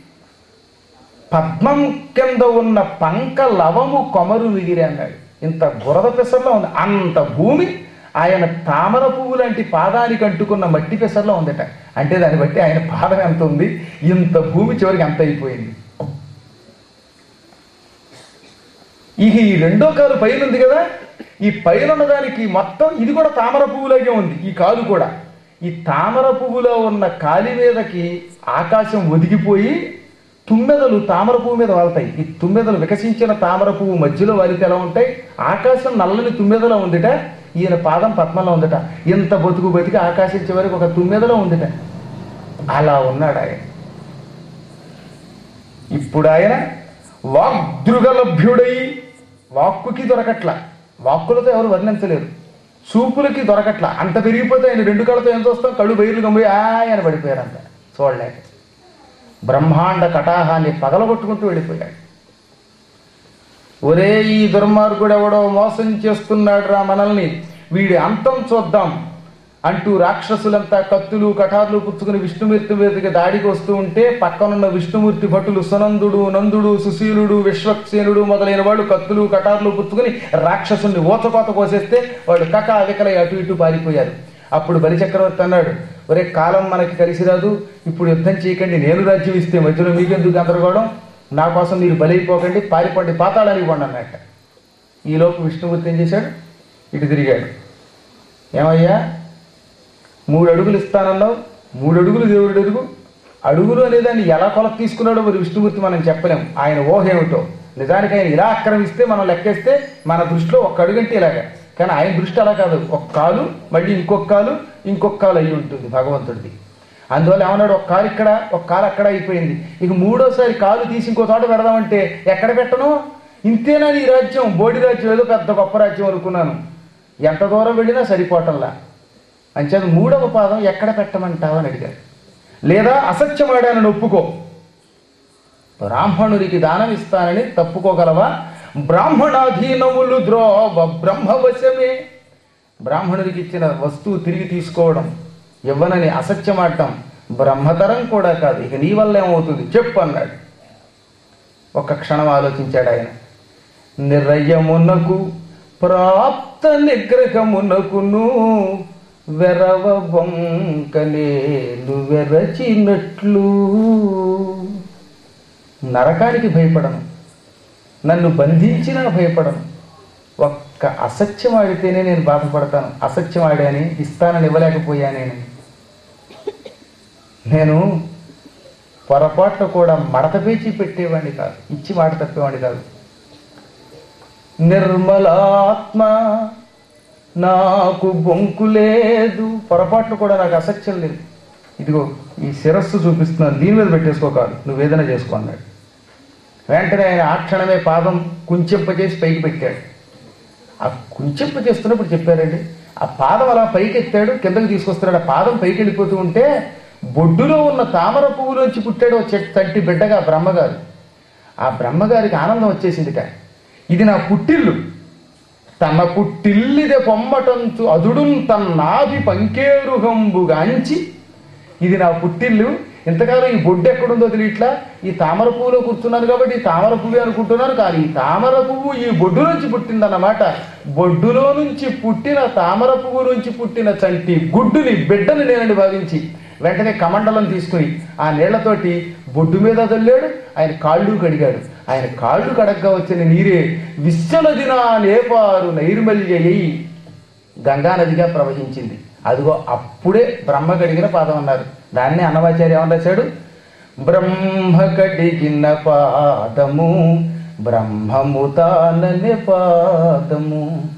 పద్మం కింద ఉన్న పంక లవము కొమరు మిగిరి అన్నాడు ఇంత బురద పెసర్లో ఉంది అంత భూమి ఆయన తామర పువ్వు లాంటి పాదానికి అంటుకున్న మట్టి పెసర్లో ఉందట అంటే దాన్ని బట్టి ఆయన పాదం ఎంత ఉంది ఇంత భూమి చివరికి ఎంత అయిపోయింది ఇక ఈ రెండో కాలు పైన ఉంది కదా ఈ పైన ఉన్నదానికి మొత్తం ఇది కూడా తామర పువ్వులాగే ఉంది ఈ కాలు కూడా ఈ తామర పువ్వులో ఉన్న కాలి మీదకి ఆకాశం ఒదిగిపోయి తుమ్మెదలు తామర పువ్వు మీద వాళ్తాయి ఈ తుమ్మెదలు వికసించిన తామర పువ్వు మధ్యలో వాలితే ఎలా ఉంటాయి ఆకాశం నల్లని తుమ్మెదలో ఉందిట ఈయన పాదం పద్మంలో ఉందట ఇంత బతుకు బతికి ఆకాశం చివరికి ఒక తుమ్మెదలో ఉందిట అలా ఉన్నాడు ఆయన ఇప్పుడు ఆయన వాగ్దృగలభ్యుడై వాక్కుకి దొరకట్ల వాక్కులతో ఎవరు వర్ణించలేరు చూపులకి దొరకట్ల అంత పెరిగిపోతే ఆయన రెండు కళ్ళతో ఏం చూస్తాం కళ్ళు బయలు గమ్మి ఆయన పడిపోయారంట చూడలేక బ్రహ్మాండ కటాహాన్ని పగలగొట్టుకుంటూ వెళ్ళిపోయాడు ఒరే ఈ దుర్మార్గుడు ఎవడో మోసం చేస్తున్నాడు రా మనల్ని వీడి అంతం చూద్దాం అంటూ రాక్షసులంతా కత్తులు కటార్లు పుచ్చుకుని విష్ణుమూర్తి మీదకి దాడికి వస్తూ ఉంటే పక్కనున్న విష్ణుమూర్తి భటులు సునందుడు నందుడు సుశీలుడు విశ్వక్సేనుడు మొదలైన వాళ్ళు కత్తులు కటార్లు పుచ్చుకుని రాక్షసుల్ని ఓతకోత కోసేస్తే వాళ్ళు కక అవికలై అటు ఇటు పారిపోయారు అప్పుడు బలిచక్రవర్తి అన్నాడు ఒరే కాలం మనకి కలిసి రాదు ఇప్పుడు యుద్ధం చేయకండి నేను రాజ్యం ఇస్తే మధ్యలో మీకెందుకు గందరగోళం నా కోసం మీరు బలైపోకండి పారిపోండి పాతాళానికి పోండి అన్నట్ట ఈలోపు విష్ణుమూర్తి ఏం చేశాడు ఇటు తిరిగాడు ఏమయ్యా మూడు అడుగులు ఇస్తానన్నావు మూడు అడుగులు దేవుడు అడుగు అడుగులు అనేదాన్ని ఎలా కొలత తీసుకున్నాడో మరి విష్ణుమూర్తి మనం చెప్పలేం ఆయన ఊహ ఏమిటో నిజానికి ఆయన ఇలా ఆక్రమిస్తే మనం లెక్కేస్తే మన దృష్టిలో ఒక్క అడుగంటే ఇలాగా కానీ ఆయన దృష్టి అలా కాదు ఒక కాలు మళ్ళీ ఇంకొక కాలు ఇంకొక కాలు అయి ఉంటుంది భగవంతుడిది అందువల్ల ఏమన్నాడు ఒక కాలు ఇక్కడ ఒక కాలు అక్కడ అయిపోయింది ఇక మూడోసారి కాలు తీసి ఇంకో చోట పెడదామంటే ఎక్కడ పెట్టను ఇంతేనా నీ రాజ్యం బోడి రాజ్యం ఏదో పెద్ద గొప్ప రాజ్యం అనుకున్నాను ఎంత దూరం వెళ్ళినా సరిపోవటంలా అంచేది మూడవ పాదం ఎక్కడ పెట్టమంటావు అని అడిగాడు లేదా అసత్యమాడానని ఒప్పుకో బ్రాహ్మణుడికి దానం ఇస్తానని తప్పుకోగలవా బ్రాహ్మణాధీనములు ద్రోవ బ్రహ్మవశమే బ్రాహ్మణుడికి ఇచ్చిన వస్తువు తిరిగి తీసుకోవడం ఇవ్వనని అసత్యం ఆడటం బ్రహ్మతరం కూడా కాదు ఇక నీ వల్ల ఏమవుతుంది చెప్పు అన్నాడు ఒక్క క్షణం ఆలోచించాడు ఆయన నిర్రయమునకు ప్రాప్త నిగ్రహమునకును వెరవ బొంకనేలు వెరచినట్లు నరకానికి భయపడను నన్ను బంధించినా భయపడను ఒక్క అసత్యం ఆడితేనే నేను బాధపడతాను అసత్యం ఆడాని ఇస్తానని ఇవ్వలేకపోయానేనని నేను పొరపాట్లు కూడా మడత పేచి పెట్టేవాడిని కాదు ఇచ్చి మాట తప్పేవాడిని కాదు నిర్మలాత్మ నాకు బొంకు లేదు పొరపాట్లు కూడా నాకు అసత్యం లేదు ఇదిగో ఈ శిరస్సు చూపిస్తున్నాను దీని మీద పెట్టేసుకోకాదు నువ్వేదైనా చేసుకో అన్నాడు వెంటనే ఆయన ఆ క్షణమే పాదం కుంచెంపజేసి పైకి పెట్టాడు ఆ కుంచెంప చేస్తున్నప్పుడు చెప్పారండి ఆ పాదం అలా పైకి ఎత్తాడు కిందకి తీసుకొస్తున్నాడు ఆ పాదం పైకి వెళ్ళిపోతూ ఉంటే బొడ్డులో ఉన్న తామర పువ్వులోంచి పుట్టాడు ఒక చెట్టు తంటి బిడ్డగా బ్రహ్మగారు ఆ బ్రహ్మగారికి ఆనందం వచ్చేసిందిట ఇది నా పుట్టిల్లు తన పుట్టిల్లిదే పొమ్మటంచు అదుడున్ తన్నాభి పంకేరుహంబుగాంచి ఇది నా పుట్టిల్లు ఇంతకాలం ఈ బొడ్డు ఎక్కడుందో తెలియట్లా ఈ తామర పువ్వులో కూర్చున్నాను కాబట్టి ఈ తామర పువ్వు అనుకుంటున్నాను కానీ ఈ తామర పువ్వు ఈ బొడ్డు నుంచి పుట్టిందన్నమాట బొడ్డులో నుంచి పుట్టిన తామర పువ్వు నుంచి పుట్టిన చంటి గుడ్డుని బిడ్డని నేనని భావించి వెంటనే కమండలం తీసుకుని ఆ నీళ్లతోటి బొడ్డు మీద చల్లాడు ఆయన కాళ్ళు కడిగాడు ఆయన కాళ్ళు కడగ్గా వచ్చిన నీరే విశ్వనదిన నేపారు నైర్మల్యయి గంగానదిగా ప్రవహించింది అదిగో అప్పుడే బ్రహ్మ కడిగిన పాదం అన్నారు దాన్ని అన్నమాచార్య ఏమని రాశాడు బ్రహ్మ కడిగిన పాదము బ్రహ్మము తానని పాదము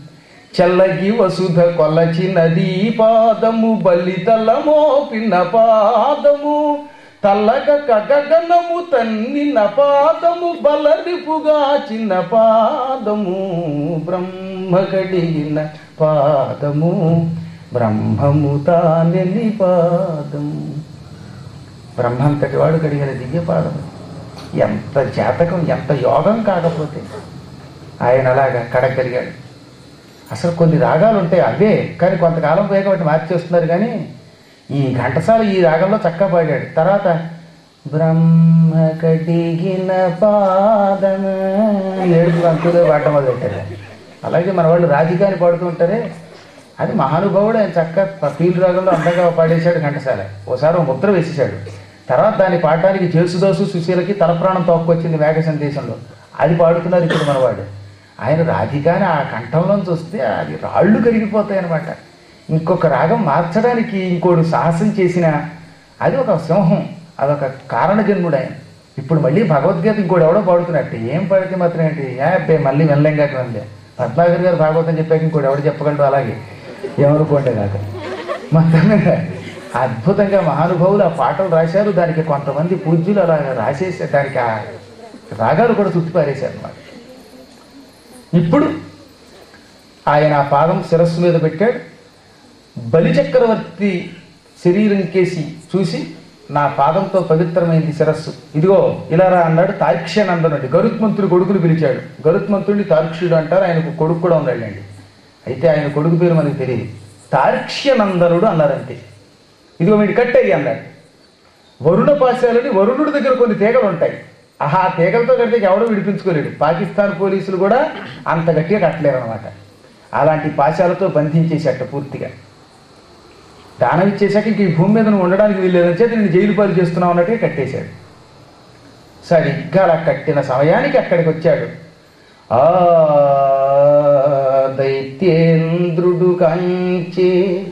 చల్లగి వసుధ కొలచినది పాదము బలితల మోపిన పాదము తల్లగ కగగనము తన్నిన పాదము బలరిపుగా చిన్న పాదము బ్రహ్మ కడిగిన పాదము బ్రహ్మము తానెని పాదము బ్రహ్మంతటి వాడు కడిగిన దివ్య పాదము ఎంత జాతకం ఎంత యోగం కాకపోతే ఆయన అలాగా కడగలిగాడు అసలు కొన్ని రాగాలు ఉంటాయి అవే కానీ కొంతకాలం పోయాక వాటి మార్చేస్తున్నారు కానీ ఈ ఘంటసాల ఈ రాగంలో చక్కగా పాడాడు తర్వాత బ్రహ్మ కడిగిన పాదమ ఏడుపు అంతులు పాడటం మొదలు పెట్టారు అలాగే మన వాళ్ళు రాధికాని పాడుతూ ఉంటారే అది మహానుభావుడు ఆయన చక్కగా ఫీల్ రాగంలో అందంగా పాడేశాడు ఘంటసాల ఓసారి ఓ ముద్ర వేసేశాడు తర్వాత దాన్ని పాడటానికి జేసుదాసు సుశీలకి తలప్రాణం తోక్కొచ్చింది మేఘ సందేశంలో అది పాడుతున్నారు ఇప్పుడు మనవాడు ఆయన రాధికాని ఆ కంఠంలోంచి వస్తే అది రాళ్ళు కరిగిపోతాయి అనమాట ఇంకొక రాగం మార్చడానికి ఇంకోడు సాహసం చేసిన అది ఒక సింహం అదొక కారణ జన్ముడు ఆయన ఇప్పుడు మళ్ళీ భగవద్గీత ఇంకోటి ఎవడో పాడుతున్నట్టు ఏం పాడితే మాత్రం ఏంటి ఏ అబ్బే మళ్ళీ వెళ్ళంగా వెళ్ళే పద్మాగర్ గారు భాగవతం చెప్పాక ఇంకోటి ఎవడు చెప్పగలడు అలాగే ఏమనుకోండి కాక మొత్తం మీద అద్భుతంగా మహానుభావులు ఆ పాటలు రాశారు దానికి కొంతమంది పూజ్యులు అలా రాసేసారు దానికి ఆ రాగాలు కూడా చుట్టిపారేశారు అన్నమాట ఇప్పుడు ఆయన ఆ పాదం శిరస్సు మీద పెట్టాడు బలిచక్రవర్తి శరీరం కేసి చూసి నా పాదంతో పవిత్రమైంది శిరస్సు ఇదిగో ఇలా రా అన్నాడు తార్క్ష్యనందనుడు గరుత్మంతుడు కొడుకుని పిలిచాడు గరుత్మంతుడిని తార్క్ష్యుడు అంటారు ఆయనకు కొడుకు కూడా ఉన్నాడండి అయితే ఆయన కొడుకు పేరు మనకి తెలియదు తార్క్ష్యనందనుడు అన్నారంతే ఇదిగో వీడు కట్టయ్యి అన్నాడు వరుణ పాశాలని వరుణుడి దగ్గర కొన్ని తీగలు ఉంటాయి ఆహా తీగలతో కడితే ఎవడో విడిపించుకోలేడు పాకిస్తాన్ పోలీసులు కూడా అంత గట్టిగా కట్టలేరు అనమాట అలాంటి పాశాలతో బంధించేసేట పూర్తిగా దానం ఇచ్చేసాక ఇంక ఈ భూమి మీద నువ్వు ఉండడానికి వీల్లేదని చేతి నేను జైలు పాలు చేస్తున్నావు అన్నట్టుగా కట్టేశాడు సరిగ్గా అలా కట్టిన సమయానికి అక్కడికి వచ్చాడు ఆ దైత్యేంద్రుడు కంచే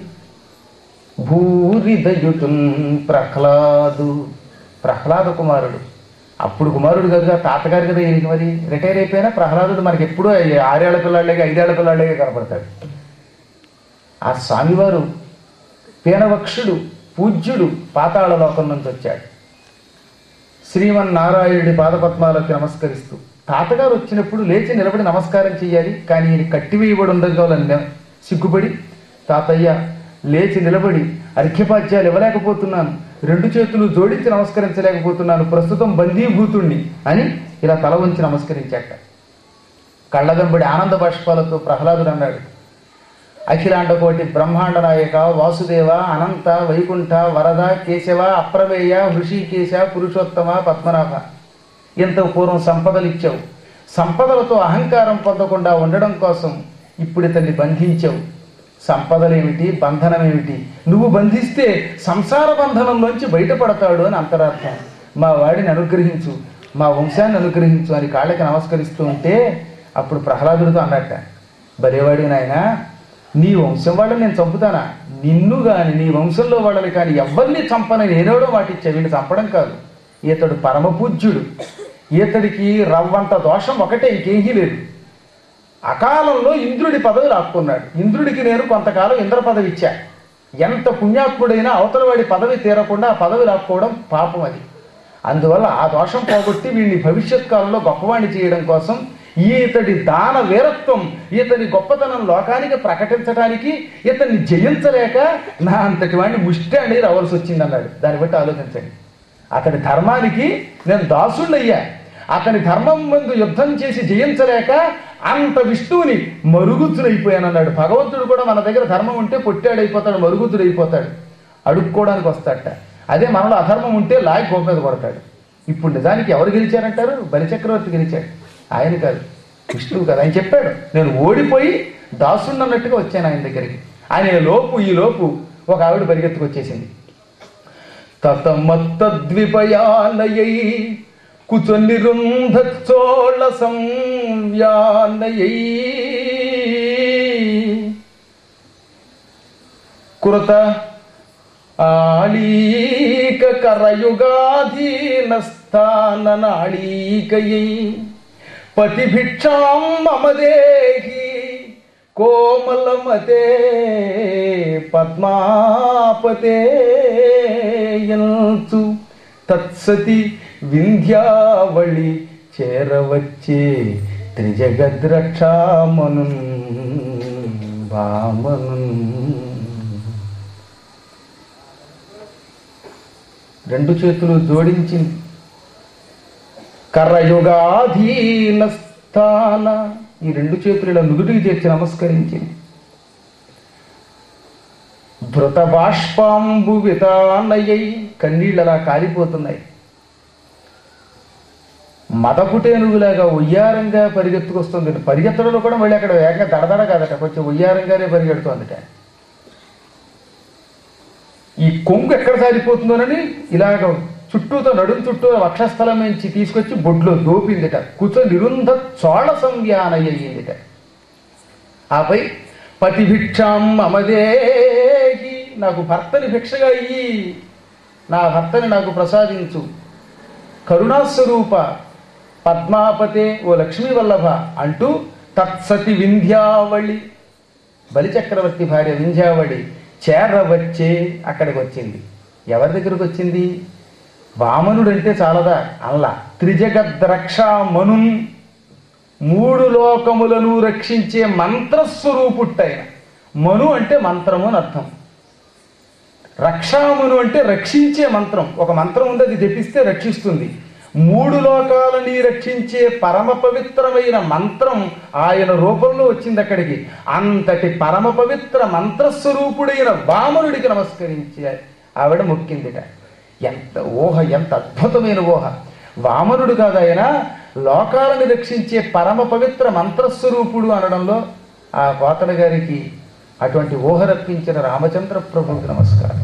భూరిదయుతున్ ప్రహ్లాదు ప్రహ్లాద కుమారుడు అప్పుడు కుమారుడు కదా తాతగారి కదా ఈయనకి మరి రిటైర్ అయిపోయినా ప్రహ్లాదుడు మనకి ఎప్పుడూ ఆరేళ్ల పిల్లాళ్ళగా ఐదేళ్ల పిల్లాళ్ళగా కనపడతాడు ఆ స్వామివారు పీనవక్షుడు పూజ్యుడు పాతాళ లోకం నుంచి వచ్చాడు శ్రీమన్నారాయణుడి పాదపద్మాలకు నమస్కరిస్తూ తాతగారు వచ్చినప్పుడు లేచి నిలబడి నమస్కారం చేయాలి కానీ ఈయన కట్టివేయబడి ఉండగలని సిగ్గుపడి తాతయ్య లేచి నిలబడి అర్ఘ్యపాధ్యాలు ఇవ్వలేకపోతున్నాను రెండు చేతులు జోడించి నమస్కరించలేకపోతున్నాను ప్రస్తుతం బందీభూతుణ్ణి అని ఇలా తల వంచి నమస్కరించాట కళ్ళ వెంబడి ఆనంద బాష్పాలతో ప్రహ్లాదుడు అన్నాడు అఖిలాండ కోటి బ్రహ్మాండ నాయక వాసుదేవ అనంత వైకుంఠ వరద కేశవ అప్రమేయ హృషికేశ పురుషోత్తమ పద్మనాభ ఇంత పూర్వం సంపదలు ఇచ్చావు సంపదలతో అహంకారం పొందకుండా ఉండడం కోసం ఇప్పుడు ఇతన్ని బంధించావు సంపదలేమిటి బంధనమేమిటి నువ్వు బంధిస్తే సంసార బంధనంలోంచి బయటపడతాడు అని అంతరార్థం మా వాడిని అనుగ్రహించు మా వంశాన్ని అనుగ్రహించు అని కాళ్ళకి నమస్కరిస్తూ ఉంటే అప్పుడు ప్రహ్లాదుడితో అన్నట్ట బలేవాడి నాయన నీ వంశం వాళ్ళని నేను చంపుతానా నిన్ను గాని నీ వంశంలో వాళ్ళని కానీ ఎవరిని చంపనని ఏనాడో మాటిచ్చా వీళ్ళు చంపడం కాదు ఈతడు పరమ పూజ్యుడు ఈతడికి రవ్వంత దోషం ఒకటే ఇంకేమీ లేదు అకాలంలో ఇంద్రుడి పదవి లాక్కున్నాడు ఇంద్రుడికి నేను కొంతకాలం ఇంద్ర పదవి ఇచ్చా ఎంత పుణ్యాత్ముడైనా అవతలవాడి పదవి తీరకుండా ఆ పదవి లాక్కోవడం పాపం అది అందువల్ల ఆ దోషం పోగొట్టి వీడిని భవిష్యత్ కాలంలో గొప్పవాణ్ణి చేయడం కోసం ఈతడి దాన వీరత్వం ఈతని గొప్పతనం లోకానికి ప్రకటించడానికి ఇతన్ని జయించలేక నా అంతటి వాడిని ముష్టి అండి రావాల్సి వచ్చింది అన్నాడు దాన్ని బట్టి ఆలోచించండి అతని ధర్మానికి నేను దాసుడయ్యా అతని ధర్మం ముందు యుద్ధం చేసి జయించలేక అంత విష్ణువుని మరుగుతుడైపోయానన్నాడు భగవంతుడు కూడా మన దగ్గర ధర్మం ఉంటే పొట్టాడైపోతాడు మరుగుతుడైపోతాడు అడుక్కోవడానికి వస్తాడట అదే మనలో అధర్మం ఉంటే లాగి గోప మీద కొడతాడు ఇప్పుడు నిజానికి ఎవరు గెలిచారంటారు బలిచక్రవర్తి గెలిచాడు ఆయన కాదు విష్ణువు కాదు ఆయన చెప్పాడు నేను ఓడిపోయి దాసున్నట్టుగా వచ్చాను ఆయన దగ్గరికి ఆయన లోపు ఈ లోపు ఒక ఆవిడ పరిగెత్తుకొచ్చేసింది తతమత్తద్విపయానయై కుచనిరుంధోళ సంవ్యానయై కృత ఆళీక కరయుగాధీనస్థాన నాళీకయై పతిభిక్షాం మమ దేహి కోమలమతే పద్మాపతే యంతు తత్సతి వింధ్యావళి చేరవచ్చే త్రిజగద్రక్షామను భామను రెండు చేతులు జోడించింది కర్రయుగాధీన స్థాన ఈ రెండు చేతులు ఇలా నుదుటికి చేర్చి నమస్కరించింది భృత బాష్పాంబు వితానయ్యై కన్నీళ్ళు అలా కాలిపోతున్నాయి మదపుటేనుగులాగా ఉయ్యారంగా పరిగెత్తుకొస్తుంది పరిగెత్తడంలో కూడా మళ్ళీ అక్కడ వేగంగా దడదడ కాదట కొంచెం ఉయ్యారంగానే పరిగెడుతోందిట ఈ కొంగు ఎక్కడ సారిపోతుందోనని ఇలాగ చుట్టూతో నడుం చుట్టూ వక్షస్థలం నుంచి తీసుకొచ్చి బొడ్లో దోపిందిట కూర్చొని నిరుంధ చోళ సంవ్యానయ్యిందిట ఆపై పతిభిక్షాం అమదేహి నాకు భర్తని భిక్షగా ఇయ్యి నా భర్తని నాకు ప్రసాదించు కరుణాస్వరూప పద్మాపతే ఓ లక్ష్మీ వల్లభ అంటూ తత్సతి వింధ్యావళి బలిచక్రవర్తి భార్య వింధ్యావళి చేరవచ్చే అక్కడికి వచ్చింది ఎవరి దగ్గరకు వచ్చింది వామనుడు అంటే చాలదా అల్లా త్రిజగద్రక్షా మనున్ మూడు లోకములను రక్షించే మంత్రస్వరూపుట్టైన మను అంటే మంత్రము అని అర్థం రక్షామును అంటే రక్షించే మంత్రం ఒక మంత్రం ఉంది అది జపిస్తే రక్షిస్తుంది మూడు లోకాలని రక్షించే పరమ పవిత్రమైన మంత్రం ఆయన రూపంలో వచ్చింది అక్కడికి అంతటి పరమ పవిత్ర మంత్రస్వరూపుడైన వామనుడికి నమస్కరించి ఆవిడ మొక్కిందిట ఎంత ఊహ ఎంత అద్భుతమైన ఊహ వామనుడు కాదు ఆయన లోకాలను రక్షించే పరమ పవిత్ర మంత్రస్వరూపుడు అనడంలో ఆ కోతల గారికి అటువంటి ఊహ రప్పించిన రామచంద్ర ప్రభువుకి నమస్కారం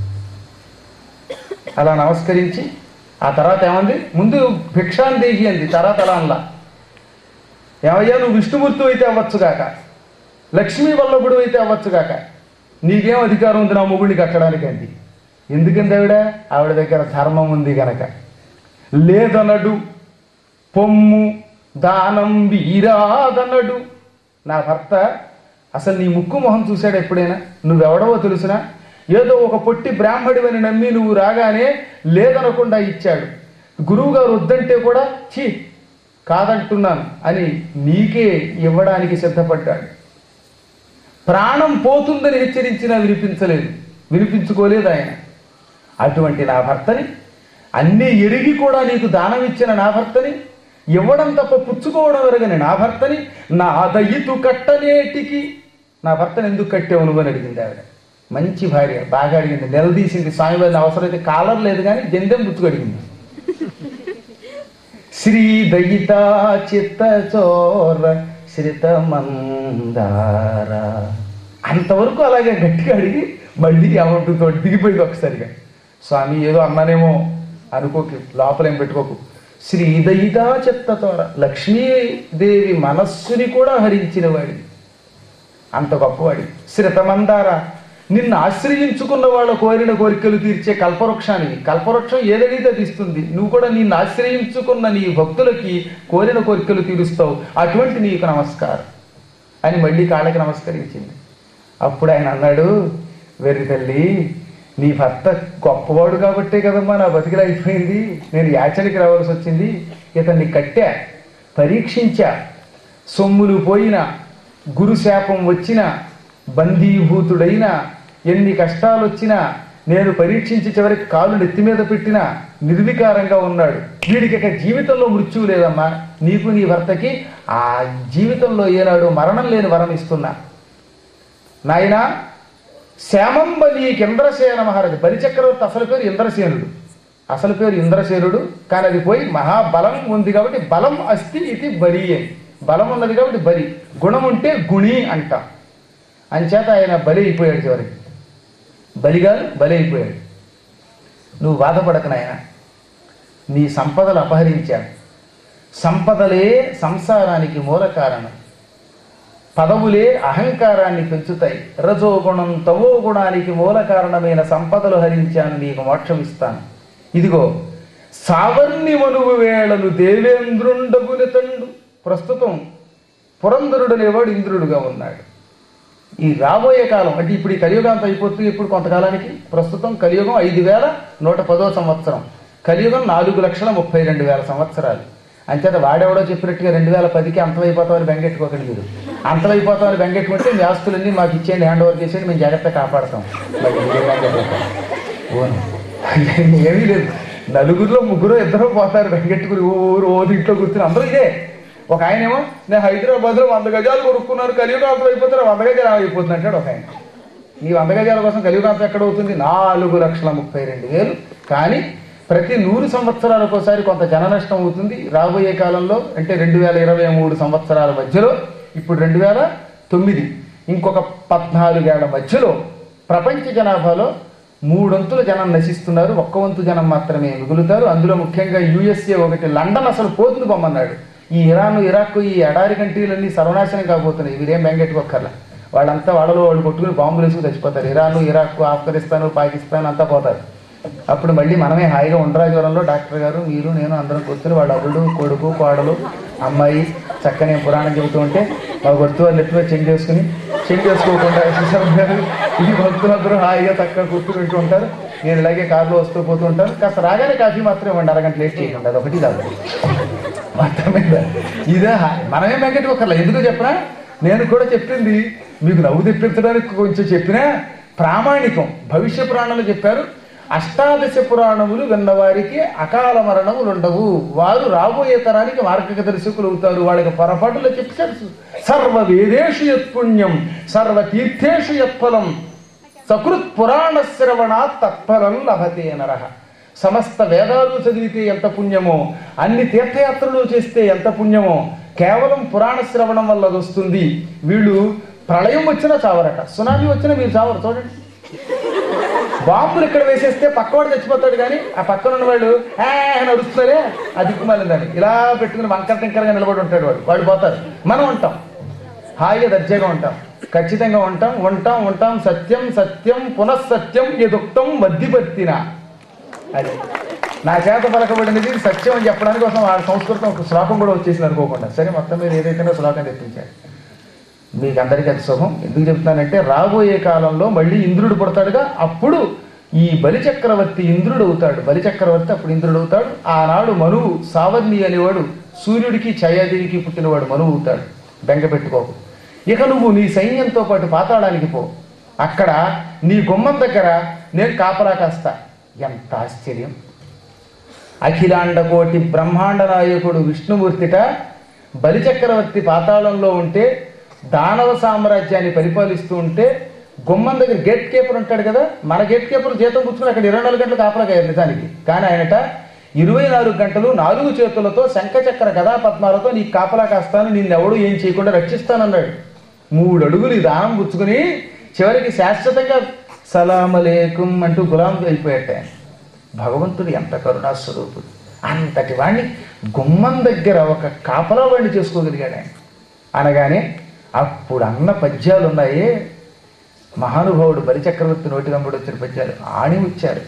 అలా నమస్కరించి ఆ తర్వాత ఏమంది ముందు భిక్షాందేహి అంది తర్వాత అలా అనలా ఏమయ్యా నువ్వు విష్ణుమూర్తి అయితే అవ్వచ్చుగాక లక్ష్మీ వల్లభుడు అయితే అవ్వచ్చుగాక నీకేం అధికారం ఉంది నా మొగుడిని కట్టడానికి అంది ఎందుకంది ఆవిడ ఆవిడ దగ్గర ధర్మం ఉంది గనక లేదనడు పొమ్ము దానం వీరాదనడు నా భర్త అసలు నీ ముక్కు మొహం చూశాడు ఎప్పుడైనా నువ్వెవడవో తెలుసునా ఏదో ఒక పొట్టి బ్రాహ్మడివని నమ్మి నువ్వు రాగానే లేదనకుండా ఇచ్చాడు గురువుగారు వద్దంటే కూడా ఛీ కాదంటున్నాను అని నీకే ఇవ్వడానికి సిద్ధపడ్డాడు ప్రాణం పోతుందని హెచ్చరించినా వినిపించలేదు వినిపించుకోలేదు ఆయన అటువంటి నా భర్తని అన్నీ ఎరిగి కూడా నీకు దానం ఇచ్చిన నా భర్తని ఇవ్వడం తప్ప పుచ్చుకోవడం ఎరగని నా భర్తని నా దయ్యితు కట్టనేటికి నా భర్తను ఎందుకు కట్టావు నువ్వు అని అడిగింది ఆవిడ మంచి భార్య బాగా అడిగింది నిలదీసింది స్వామివారిని అవసరమైతే కాలర్ లేదు కానీ జందెం గుర్తుకు అడిగింది శ్రీ దయిత చిత్త చోర శ్రిత మందార అంతవరకు అలాగే గట్టిగా అడిగి మళ్ళీ ఏమంటుందో దిగిపోయింది ఒకసారిగా స్వామి ఏదో అన్నానేమో అనుకోకు లోపల ఏం పెట్టుకోకు శ్రీ దయిత చిత్త చోర లక్ష్మీదేవి మనస్సుని కూడా హరించిన వాడి అంత గొప్పవాడి శ్రితమందార నిన్ను ఆశ్రయించుకున్న వాళ్ళ కోరిన కోరికలు తీర్చే కల్పవృక్షానికి కల్పవృక్షం ఏదడిగితే అది ఇస్తుంది నువ్వు కూడా నిన్ను ఆశ్రయించుకున్న నీ భక్తులకి కోరిన కోరికలు తీరుస్తావు అటువంటి నీకు నమస్కారం అని మళ్ళీ కాళ్ళకి నమస్కరించింది అప్పుడు ఆయన అన్నాడు వెర్రి తల్లి నీ భర్త గొప్పవాడు కాబట్టే కదమ్మా నా బతికిలా అయిపోయింది నేను యాచనకి రావాల్సి వచ్చింది ఇతన్ని కట్టా పరీక్షించా సొమ్ములు పోయిన గురుశాపం వచ్చిన బందీభూతుడైన ఎన్ని కష్టాలు వచ్చినా నేను పరీక్షించి చివరికి కాలు నెత్తి మీద పెట్టినా నిర్వికారంగా ఉన్నాడు వీడికి ఇక జీవితంలో మృత్యువు లేదమ్మా నీకు నీ భర్తకి ఆ జీవితంలో ఏనాడు మరణం లేని వరం ఇస్తున్నా నాయనా శ్యామంబలి ఇంద్రసేన మహారాజు బలిచక్రవర్తి అసలు పేరు ఇంద్రసేనుడు అసలు పేరు ఇంద్రసేనుడు కానీ అది పోయి మహాబలం ఉంది కాబట్టి బలం అస్తి ఇది బలి అని బలం ఉన్నది కాబట్టి బలి గుణం ఉంటే గుణి అంటాం అంచేత ఆయన బలి అయిపోయాడు చివరికి బలిగారు బలి అయిపోయాడు నువ్వు బాధపడక నాయన నీ సంపదలు అపహరించాను సంపదలే సంసారానికి మూల కారణం పదవులే అహంకారాన్ని పెంచుతాయి రజోగుణం తమో గుణానికి మూల కారణమైన సంపదలు హరించాను నీకు మోక్షం ఇస్తాను ఇదిగో సావర్ణి మనువు వేళలు దేవేంద్రుండగుని తండు ప్రస్తుతం పురంధరుడు అనేవాడు ఇంద్రుడుగా ఉన్నాడు ఈ రాబోయే కాలం అంటే ఇప్పుడు ఈ కలియుగాంతం అయిపోతుంది ఇప్పుడు కొంతకాలానికి ప్రస్తుతం కలియుగం ఐదు వేల నూట పదో సంవత్సరం కలియుగం నాలుగు లక్షల ముప్పై రెండు వేల సంవత్సరాలు అంచేత వాడెవడో చెప్పినట్టుగా రెండు వేల పదికి అంతమైపోతామని బెంగెట్టుకోకండి మీరు అంతమైపోతామని బెంగెట్టుకుంటే మీ ఆస్తులన్నీ మాకు ఇచ్చేయండి హ్యాండ్ ఓవర్ చేసేయండి మేము జాగ్రత్త కాపాడతాం మరి మీరేం బెంగెట్టుకోకండి. ఓను ఏమీ లేదు నలుగురిలో ముగ్గురు ఇద్దరు పోతారు బెంగెట్టుకుని ఊరు ఓ ఇంట్లో కూర్చుని అందరూ ఇదే ఒక ఆయన ఏమో నేను హైదరాబాద్ లో వంద గజాలు కొనుక్కున్నాను కలియుగాంతం అయిపోతారు వంద గజాలు అయిపోతుంది అంటాడు ఒక ఆయన ఈ వంద గజాల కోసం కలియుగాంతం ఎక్కడ అవుతుంది నాలుగు లక్షల ముప్పై రెండు వేలు కానీ ప్రతి నూరు సంవత్సరాలకు ఒకసారి కొంత జన నష్టం అవుతుంది రాబోయే కాలంలో అంటే రెండు వేల ఇరవై మూడు సంవత్సరాల మధ్యలో ఇప్పుడు రెండు వేల తొమ్మిది ఇంకొక పద్నాలుగేళ్ల మధ్యలో ప్రపంచ జనాభాలో మూడొంతుల జనం నశిస్తున్నారు ఒక్క వంతు జనం మాత్రమే మిగులుతారు అందులో ముఖ్యంగా యుఎస్ఏ ఒకటి లండన్ అసలు పోతుంది పొమ్మన్నాడు ఈ ఇరాన్ ఇరాక్ ఈ ఎడారి కంట్రీలన్నీ సర్వనాశనం కాబోతున్నాయి వీరేం బెంగెట్టుకోక్కర్లా వాళ్ళంతా వాళ్ళలో వాళ్ళు కొట్టుకుని బాంబులు వేసుకుని చచ్చిపోతారు ఇరాన్ ఇరాక్ ఆఫ్ఘనిస్తాన్ పాకిస్తాన్ అంతా పోతారు అప్పుడు మళ్ళీ మనమే హాయిగా ఉండరాజ్వరంలో డాక్టర్ గారు మీరు నేను అందరం కూర్చొని వాళ్ళ అల్లుడు కొడుకు కోడలు అమ్మాయి చక్కని పురాణం చెబుతూ ఉంటే మా గుర్తు వాళ్ళు ఎత్తుగా చెంగి చేసుకుని చెంగి చేసుకోకుండా శిశవ్ గారు ఈ భక్తులందరూ హాయిగా చక్కగా కూర్చుని వింటూ ఉంటారు నేను ఇలాగే కారులో వస్తూ పోతూ ఉంటాను కాస్త రాగానే కాఫీ మాత్రం ఇవ్వండి అరగంట లేట్ చేయకుండా అది ఒకటి కాదు మొత్తం మీద ఇదే హా- మనమే వెంకటొక్కర్లా ఎందుకు చెప్పనా నేను కూడా చెప్పింది మీకు నవ్వు తెప్పించడానికి కొంచెం చెప్పినా ప్రామాణికం భవిష్య పురాణాలు చెప్పారు అష్టాదశ పురాణములు విన్నవారికి అకాల మరణములు ఉండవు వారు రాబోయే తరానికి మార్గదర్శకులు అవుతారు వాళ్ళకి పొరపాటులో చెప్పారు సర్వ వేదేషు యత్పుణ్యం సర్వ తీర్థేషు యత్ఫలం సకృత్ పురాణ శ్రవణ తత్ఫలం లభతే నరహ సమస్త వేదాలు చదివితే ఎంత పుణ్యమో అన్ని తీర్థయాత్రలు చేస్తే ఎంత పుణ్యమో కేవలం పురాణ శ్రవణం వల్ల అది వస్తుంది వీళ్ళు ప్రళయం వచ్చినా చావరట సునామీ వచ్చినా మీరు చావరు చూడండి బాంబులు ఇక్కడ వేసేస్తే పక్కవాడు చచ్చిపోతాడు కానీ ఆ పక్కన ఉన్న వాళ్ళు "ఆ" అని అడుస్తున్నారే అది దిక్కుమాలిందని ఇలా పెట్టుకుని వంకర టింకరగా నిలబడి ఉంటాడు వాడు వాడు పోతారు మనం ఉంటాం హాయిగా దర్జాగా ఉంటాం ఖచ్చితంగా ఉంటాం ఉంటాం ఉంటాం సత్యం సత్యం పునఃసత్యం ఎదుక్తం మధ్యపర్తిన అది నా చేత పలకబడినది సత్యం అని చెప్పడానికి కోసం ఆ సంస్కృతం ఒక శ్లోకం కూడా వచ్చేసింది అనుకోకుండా సరే మొత్తం మీరు ఏదైతే శ్లోకం తెప్పించారు మీకు అందరికీ అది శుభం ఎందుకు చెప్తానంటే రాబోయే కాలంలో మళ్ళీ ఇంద్రుడు పుడతాడుగా అప్పుడు ఈ బలిచక్రవర్తి ఇంద్రుడు అవుతాడు బలిచక్రవర్తి అప్పుడు ఇంద్రుడు అవుతాడు ఆనాడు మనువు సావర్ణి అనేవాడు సూర్యుడికి ఛాయాదేవికి పుట్టినవాడు మనువు అవుతాడు బెంగ పెట్టుకోకు ఇక నువ్వు నీ సైన్యంతో పాటు పాతాళానికి పో అక్కడ నీ గుమ్మం దగ్గర నేను కాపలా కాస్తా ఎంత ఆశ్చర్యం అఖిలాండ కోటి బ్రహ్మాండ నాయకుడు విష్ణుమూర్తిట బలిచక్రవర్తి పాతాళంలో ఉంటే దానవ సామ్రాజ్యాన్ని పరిపాలిస్తూ ఉంటే గుమ్మం దగ్గర గేట్ కీపర్ ఉంటాడు కదా మన గేట్ కీపర్ జీతం పుచ్చుకుని అక్కడ ఇరవై నాలుగు గంటలు కాపలాగా నిజానికి కానీ ఆయనట ఇరవై నాలుగు గంటలు నాలుగు చేతులతో శంఖచక్ర గదా పద్మాలతో నీ కాపలా కాస్తాను నిన్నెవడు ఏం చేయకుండా రక్షిస్తానన్నాడు మూడు అడుగులు ఈ దానం పుచ్చుకుని చివరికి శాశ్వతంగా సలామలేకుం అంటూ గులాం అయిపోయాట ఆయన. భగవంతుడు ఎంత కరుణాస్వరూపుడు అంతటి వాణ్ణి గుమ్మం దగ్గర ఒక కాపలా వాడిని చేసుకోగలిగాడు ఆయన అనగానే అప్పుడు అన్న పద్యాలు ఉన్నాయే మహానుభావుడు బలిచక్రవర్తి నోటి వెంబడి వచ్చిన పద్యాలు ఆణి వచ్చారు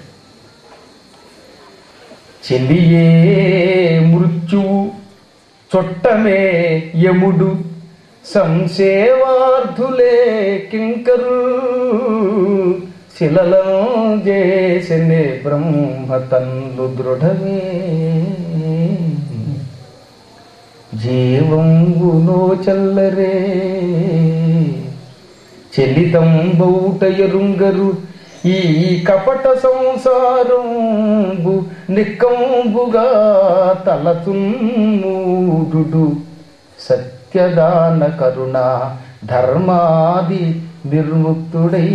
చెల్లియే మృత్యువు చొట్టమే యముడు సంసేవార్థులే కింకరు శిలలం చేసెనే బ్రహ్మ తన్ను దృఢమే జీవంబునో చల్లరే చెల్లితం బౌట ఎరుంగరు ఈ కపట సంసారంబు నిక్కంబుగా తలతున్మూడు సత్యదాన కరుణ ధర్మాది నిర్ముక్తుడై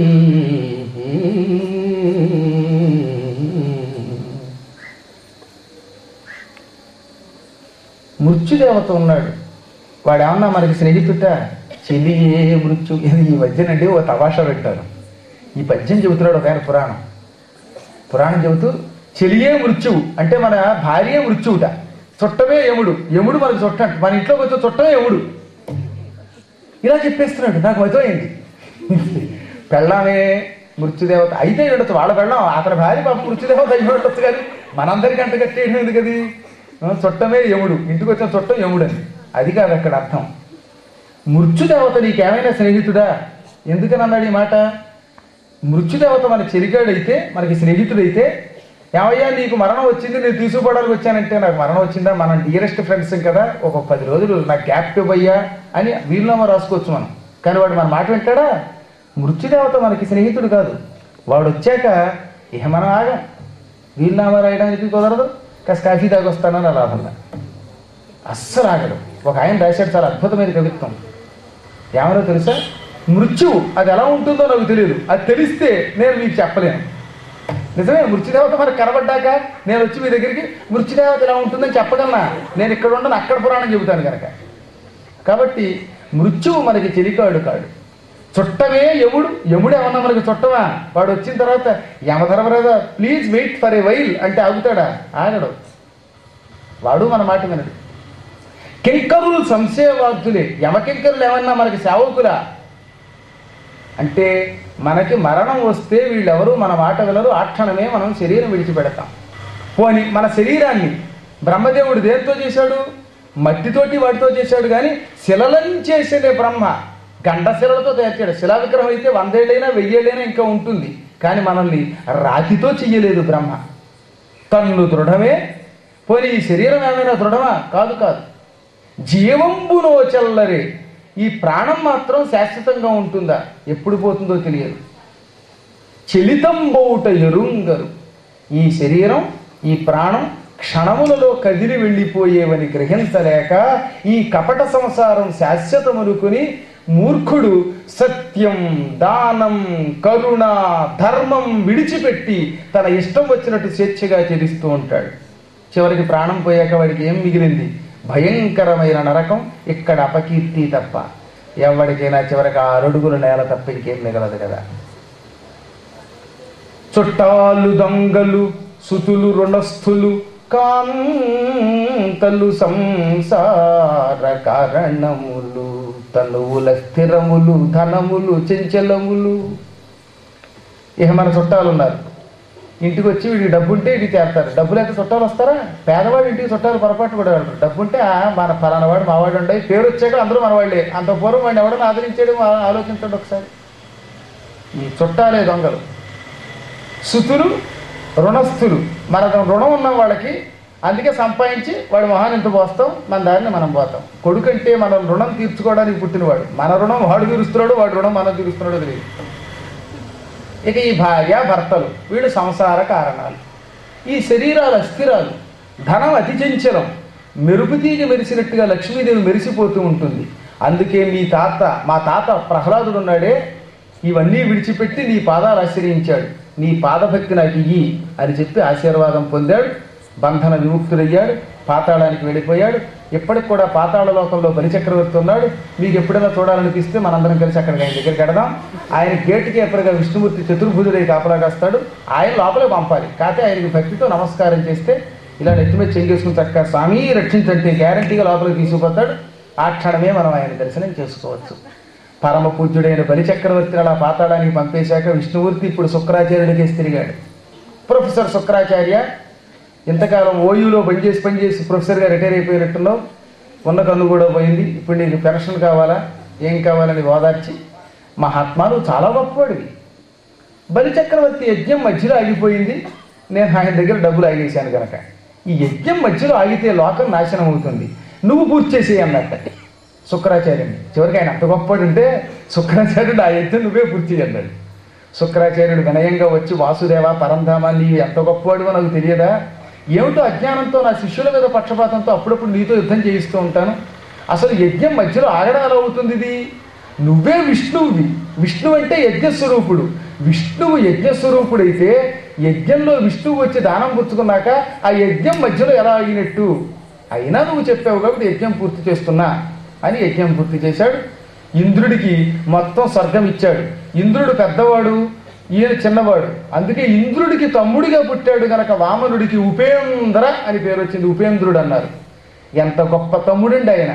మృత్యుదేవత ఉన్నాడు వాడు ఏమన్నా మనకి స్నేహితుట చెలియే మృత్యు ఇది ఈ మధ్యనండి ఓ తమాషా పెట్టారు ఈ పద్యం చెబుతున్నాడు ఒక ఆయన పురాణం పురాణం చెబుతూ చెలియే మృత్యువు అంటే మన భార్యే మృత్యువుట చుట్టమే యముడు యముడు మనకు చుట్ట అంట. మన ఇంట్లోకి వచ్చే చుట్టమే యముడు ఇలా చెప్పేస్తున్నాడు నాకు మతమైంది పెళ్ళామే మృత్యుదేవత అయితే ఉండొచ్చు వాళ్ళ పెళ్ళాం అతని భార్య పాప మృత్యుదేవత అయి ఉండొచ్చు కానీ మనందరికీ అంట కట్టేయడం ఎందుకు అది ఆ, చుట్టమే యముడు ఇంటికి వచ్చిన చుట్టం యముడు అని అది కాదు అక్కడ అర్థం మృత్యుదేవత నీకేమైనా స్నేహితుడా ఎందుకని అన్నాడు ఈ మాట మృత్యుదేవత మన చెరిగాడైతే మనకి స్నేహితుడైతే ఏమయ్యా నీకు మరణం వచ్చింది నేను తీసుకుపోవడానికి వచ్చానంటే నాకు మరణం వచ్చిందా మనం డియరెస్ట్ ఫ్రెండ్స్ కదా ఒక పది రోజులు నాకు గ్యాప్ ఇవ్వయ్యా అని వీలునామా రాసుకోవచ్చు మనం కానీ వాడు మన మాట వింటాడా మృత్యుదేవత మనకి స్నేహితుడు కాదు వాడు వచ్చాక ఇహ మనం ఆగం వీలునామా రాయడానికి కుదరదు కాస్త కాఫీ తాగొస్తానని అలా అలా అస్సలు ఆగడు ఒక ఆయన రాశాడు చాలా అద్భుతమైన కవిత్వం ఏమనో తెలుసా మృత్యువు అది ఎలా ఉంటుందో నాకు తెలియదు అది తెలిస్తే నేను మీకు చెప్పలేను నిజమే మృత్యుదేవత మనకు కనబడ్డాక నేను వచ్చి మీ దగ్గరికి మృత్యుదేవత ఎలా ఉంటుందని చెప్పగలనా నేను ఇక్కడ ఉండను అక్కడ పురాణం చెబుతాను కనుక కాబట్టి మృత్యువు మనకి చెలికాడు కాడు చుట్టమే యముడు యముడు ఏమన్నా మనకి చుట్టమా వాడు వచ్చిన తర్వాత యమధర్మరాజా please wait for a while అంటే ఆగుతాడా ఆగడు వాడు మన మాట వినడు కింకరులు సంశయవాదులే యమకింకరులు ఏమన్నా మనకి సేవకులా అంటే మనకి మరణం వస్తే వీళ్ళెవరూ మన మాట వినరు ఆ క్షణమే మనం శరీరం విడిచిపెడతాం పోని మన శరీరాన్ని బ్రహ్మదేవుడు దేంతో చేశాడు మట్టితోటి వాటితో చేశాడు కానీ శిలలను చేసేదే బ్రహ్మ గండశిలలతో తయారు చేయడు శిలా విగ్రహం అయితే వందేళ్ళైనా వెయ్యేళ్ళైనా ఇంకా ఉంటుంది కానీ మనల్ని రాతితో చెయ్యలేదు బ్రహ్మ తన్ను దృఢమే పోనీ ఈ శరీరం ఏమైనా దృఢమా కాదు కాదు జీవంబునో చల్లరే ఈ ప్రాణం మాత్రం శాశ్వతంగా ఉంటుందా ఎప్పుడు పోతుందో తెలియదు చలితంబౌట ఎరుంగరు ఈ శరీరం ఈ ప్రాణం క్షణములలో కదిలి వెళ్ళిపోయేవని గ్రహించలేక ఈ కపట సంసారం శాశ్వతమనుకుని మూర్ఖుడు సత్యం దానం కరుణ ధర్మం విడిచిపెట్టి తన ఇష్టం వచ్చినట్టు స్వేచ్ఛగా చెరిస్తూ ఉంటాడు చివరికి ప్రాణం పోయాక వాడికి ఏం మిగిలింది భయంకరమైన నరకం ఇక్కడ అపకీర్తి తప్ప ఎవరికైనా చివరికి ఆ అడుగుల నేల తప్ప ఇంకేం మిగలదు కదా చుట్టాలు దొంగలు సుతులు రుణస్థులు కాంతలు సంసార కారణములు తనువుల స్థిరములు ధనములు చెంచలములు ఇక మన చుట్టాలు ఉన్నారు ఇంటికి వచ్చి వీడికి డబ్బు ఉంటే వీడికి చేస్తారు డబ్బు లేక చుట్టాలు వస్తారా పేదవాడు ఇంటికి చుట్టాలు పొరపాటు కూడా వెళ్తారు డబ్బు ఉంటే "ఆ, మన ఫలానా వాడు మావాడు ఉండే పేరు వచ్చాక అందరూ మన వాళ్ళే అంత పూర్వం వాడిని ఎవడన్నా ఆదరించాడు ఆ- ఆలోచించండి ఒకసారి ఈ చుట్టాలే దొంగలు సుతులు రుణస్థులు మన రుణం ఉన్న వాళ్ళకి అందుకే సంపాదించి వాడి మొహాన్ని ఇంత పోస్తాం మన దారిని మనం పోతాం కొడుకంటే మనం రుణం తీర్చుకోవడానికి పుట్టినవాడు మన రుణం వాడు తీరుస్తున్నాడు వాడి రుణం మనం తీరుస్తున్నాడో తెలియదు ఇక ఈ భార్య భర్తలు వీళ్ళు సంసార కారణాలు ఈ శరీరాలు అస్థిరాలు ధనం అతి చంచలం మెరుపు తీగ మెరిసినట్టుగా లక్ష్మీదేవి మెరిసిపోతూ ఉంటుంది అందుకే మీ తాత మా తాత ప్రహ్లాదుడు ఉన్నాడే ఇవన్నీ విడిచిపెట్టి నీ పాదాలు ఆశ్రయించాడు నీ పాదభక్తి నాకు ఇయ్యి అని చెప్పి ఆశీర్వాదం పొందాడు బంధన విముక్తుడయ్యాడు పాతాళానికి వెళ్ళిపోయాడు ఇప్పటికి కూడా పాతాళ లోకంలో బలిచక్రవర్తి ఉన్నాడు మీకు ఎప్పుడైనా చూడాలనిపిస్తే మనందరం కలిసి అక్కడికి ఆయన దగ్గరికి వెడదాం ఆయన గేటుకి ఎప్పటిగా విష్ణుమూర్తి చతుర్భుజుడై కాపలా కాస్తాడు ఆయన లోపలికి పంపాలి కాకపోతే ఆయనకి భక్తితో నమస్కారం చేస్తే ఇలా నెత్తి మీద చెంగేసుకుని చక్కగా స్వామి రక్షించంటే గ్యారంటీగా లోపలికి తీసుకుపోతాడు ఆ క్షణమే మనం ఆయన దర్శనం చేసుకోవచ్చు పరమ పూజ్యుడైన బలిచక్రవర్తిని అలా పాతాడానికి పంపేశాక విష్ణుమూర్తి ఇప్పుడు శుక్రాచార్యుడికేసి తిరిగాడు ప్రొఫెసర్ శుక్రాచార్య ఇంతకాలం ఓయూలో పనిచేసి పనిచేసి ప్రొఫెసర్గా రిటైర్ అయిపోయినట్టున్నావు ఉన్న కన్ను కూడా పోయింది ఇప్పుడు నీకు పెన్షన్ కావాలా ఏం కావాలని ఓదార్చి మహాత్మా నువ్వు చాలా గొప్పవాడివి బలిచక్రవర్తి యజ్ఞం మధ్యలో ఆగిపోయింది నేను ఆయన దగ్గర డబ్బులు ఆగేశాను కనుక ఈ యజ్ఞం మధ్యలో ఆగితే లోకం నాశనం అవుతుంది నువ్వు పూర్తి చేసేయి అన్నట్ట శుక్రాచార్యుని చివరికి ఆయన అంత గొప్పవాడు ఉంటే శుక్రాచార్యుడు ఆ యజ్ఞం నువ్వే పూర్తి చేయి అన్నాడు శుక్రాచార్యుడు వినయంగా వచ్చి వాసుదేవ పరంధామ నీవు ఎంత గొప్పవాడివో నాకు తెలియదా ఏమిటో అజ్ఞానంతో నా శిష్యుల మీద పక్షపాతంతో అప్పుడప్పుడు నీతో యుద్ధం చేయిస్తూ ఉంటాను అసలు యజ్ఞం మధ్యలో ఆగడం ఎలా అవుతుంది ఇది నువ్వే విష్ణువువి విష్ణువు అంటే యజ్ఞస్వరూపుడు విష్ణువు యజ్ఞస్వరూపుడైతే యజ్ఞంలో విష్ణువు వచ్చి దానం పుచ్చుకున్నాక ఆ యజ్ఞం మధ్యలో ఎలా ఆగినట్టు అయినా నువ్వు చెప్పావు కాబట్టి యజ్ఞం పూర్తి చేస్తున్నా అని యజ్ఞం పూర్తి చేశాడు ఇంద్రుడికి మొత్తం స్వర్గం ఇచ్చాడు ఇంద్రుడు పెద్దవాడు ఈయన చిన్నవాడు అందుకే ఇంద్రుడికి తమ్ముడిగా పుట్టాడు గనక వామనుడికి ఉపేంద్ర అని పేరు వచ్చింది ఉపేంద్రుడు అన్నారు ఎంత గొప్ప తమ్ముడండి ఆయన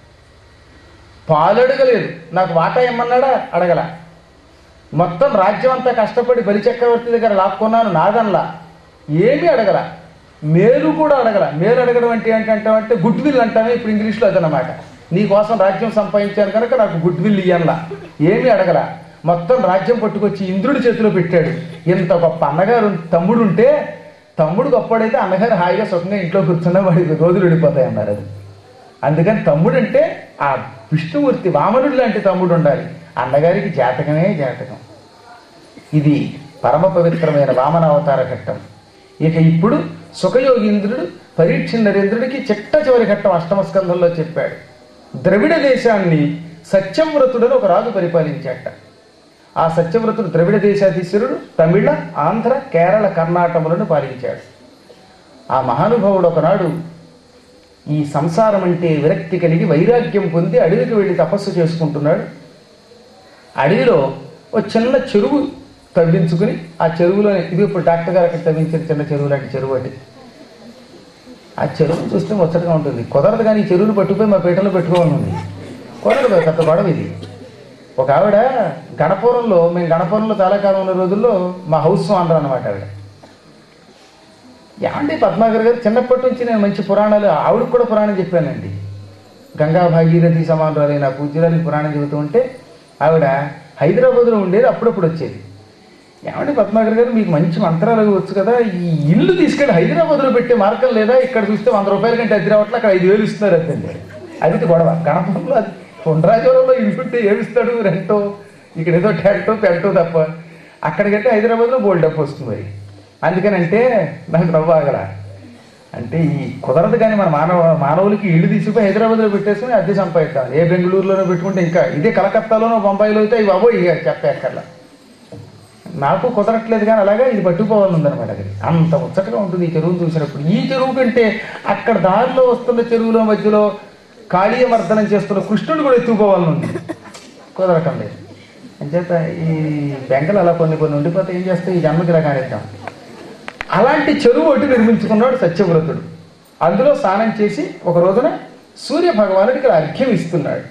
పాలు అడగలేదు నాకు వాటా ఇమ్మన్నాడా అడగల మొత్తం రాజ్యం అంతా కష్టపడి బలిచక్రవర్తి దగ్గర లాక్కున్నాను నాదన్లా ఏమీ అడగల మేలు కూడా అడగల మేలు అడగడం అంటే ఏంటంటే గుడ్ విల్ అంటామే ఇప్పుడు ఇంగ్లీష్లో అదనమాట నీ కోసం రాజ్యం సంపాదించాను కనుక నాకు గుడ్ విల్ ఇయ్యన్లా ఏమీ అడగల మొత్తం రాజ్యం పట్టుకొచ్చి ఇంద్రుడి చేతిలో పెట్టాడు ఇంత గొప్ప అన్నగారు తమ్ముడు ఉంటే తమ్ముడు గొప్పడైతే అన్నగారు హాయిగా సుఖంగా ఇంట్లో కూర్చున్నా వాడికి రోజులు వెళ్ళిపోతాయి అన్నారు అది అందుకని తమ్ముడు అంటే ఆ విష్ణుమూర్తి వామనుడు లాంటి తమ్ముడు ఉండాలి అన్నగారికి జాతకమే జాతకం ఇది పరమ పవిత్రమైన వామన అవతార ఘట్టం ఇక ఇప్పుడు సుఖయోగీంద్రుడు పరీక్ష నరేంద్రుడికి చిట్ట చివరి ఘట్టం అష్టమ స్కంధంలో చెప్పాడు ద్రవిడ దేశాన్ని సత్యవ్రతుడని ఒక రాజు పరిపాలించాట ఆ సత్యవ్రతుడు ద్రవిడ దేశాధీశ్వరుడు తమిళ ఆంధ్ర కేరళ కర్ణాటకములను పాలించాడు ఆ మహానుభావుడు ఒకనాడు ఈ సంసారం అంటే విరక్తి కలిగి వైరాగ్యం పొంది అడవికి వెళ్ళి తపస్సు చేసుకుంటున్నాడు అడవిలో ఒక చిన్న చెరువు తవ్వించుకుని ఆ చెరువులోనే ఇది ఇప్పుడు డాక్టర్ గారు అక్కడ తవ్వించిన చిన్న చెరువు లాంటి చెరువు అది ఆ చెరువు చూస్తే ముచ్చటగా ఉంటుంది కుదరదు కానీ ఈ చెరువును పట్టుకుపోయి మా పీటలో పెట్టుకోవాలని ఉంది కుదరదు పెద్ద గొడవ ఇది ఒక ఆవిడ గణపురంలో మేము గణపురంలో చాలా కాలం ఉన్న రోజుల్లో మా హౌస్ ఓనర్ అనమాట ఆవిడ ఏమండి పద్మాకర్ గారు చిన్నప్పటి నుంచి నేను మంచి పురాణాలు ఆవిడకు కూడా పురాణం చెప్పానండి గంగా భాగీరథి సమానురాలైన పూజ్యురాలి పురాణం చెబుతూ ఉంటే ఆవిడ హైదరాబాద్లో ఉండేది అప్పుడప్పుడు వచ్చేది ఏమండి పద్మాకర్ గారు మీకు మంచి మంత్రాలు అవి వచ్చు కదా ఈ ఇల్లు తీసుకెళ్ళి హైదరాబాద్లో పెట్టే మార్గం లేదా ఇక్కడ చూస్తే వంద రూపాయల కంటే అద్దె రావట్లే అక్కడ ఐదు వేలు ఇస్తున్నారు అంతండి అది గొడవ గణపంలో అది ఉండరాజవరంలో ఇల్లు ఉంటే ఏమిస్తాడు రెంటో ఇక్కడ ఏదో టెంటో పెంటో తప్ప అక్కడికంటే హైదరాబాద్లో బోల్డ్ డబ్బు వస్తుంది మరి అందుకని అంటే నాకు నవ్వాగల అంటే ఈ కుదరదు కానీ మన మానవ మానవులకి ఇల్లు తీసుకుపోయి హైదరాబాద్లో పెట్టేసుకుని అద్దె సంపాదిస్తాం ఏ బెంగళూరులోనో పెట్టుకుంటే ఇంకా ఇదే కలకత్తాలోనో బొంబాయిలో అయితే ఇవి బాబోయ్ ఇక చెప్పేక్కర్లా నాకు కుదరట్లేదు కానీ అలాగే ఇది పట్టుకోవాలని ఉందన్నమాట అది అంత ముచ్చటగా ఉంటుంది ఈ చెరువును చూసినప్పుడు ఈ చెరువు కంటే అక్కడ దారిలో వస్తున్న చెరువులో మధ్యలో కాళీయమర్దనం చేస్తున్న కృష్ణుడు కూడా ఎత్తుకోవాలని ఉంది కుదరటం లేదు అంచేత ఈ బెంగలు అలా కొన్ని కొన్ని ఉండిపోతే ఏం చేస్తే ఈ జన్మకి ఇలా కానిద్దాం అలాంటి చెరువు ఒకటి నిర్మించుకున్నాడు సత్యవ్రతుడు అందులో స్నానం చేసి ఒక రోజున సూర్య భగవానుడికి అర్ఘ్యం ఇస్తున్నాడు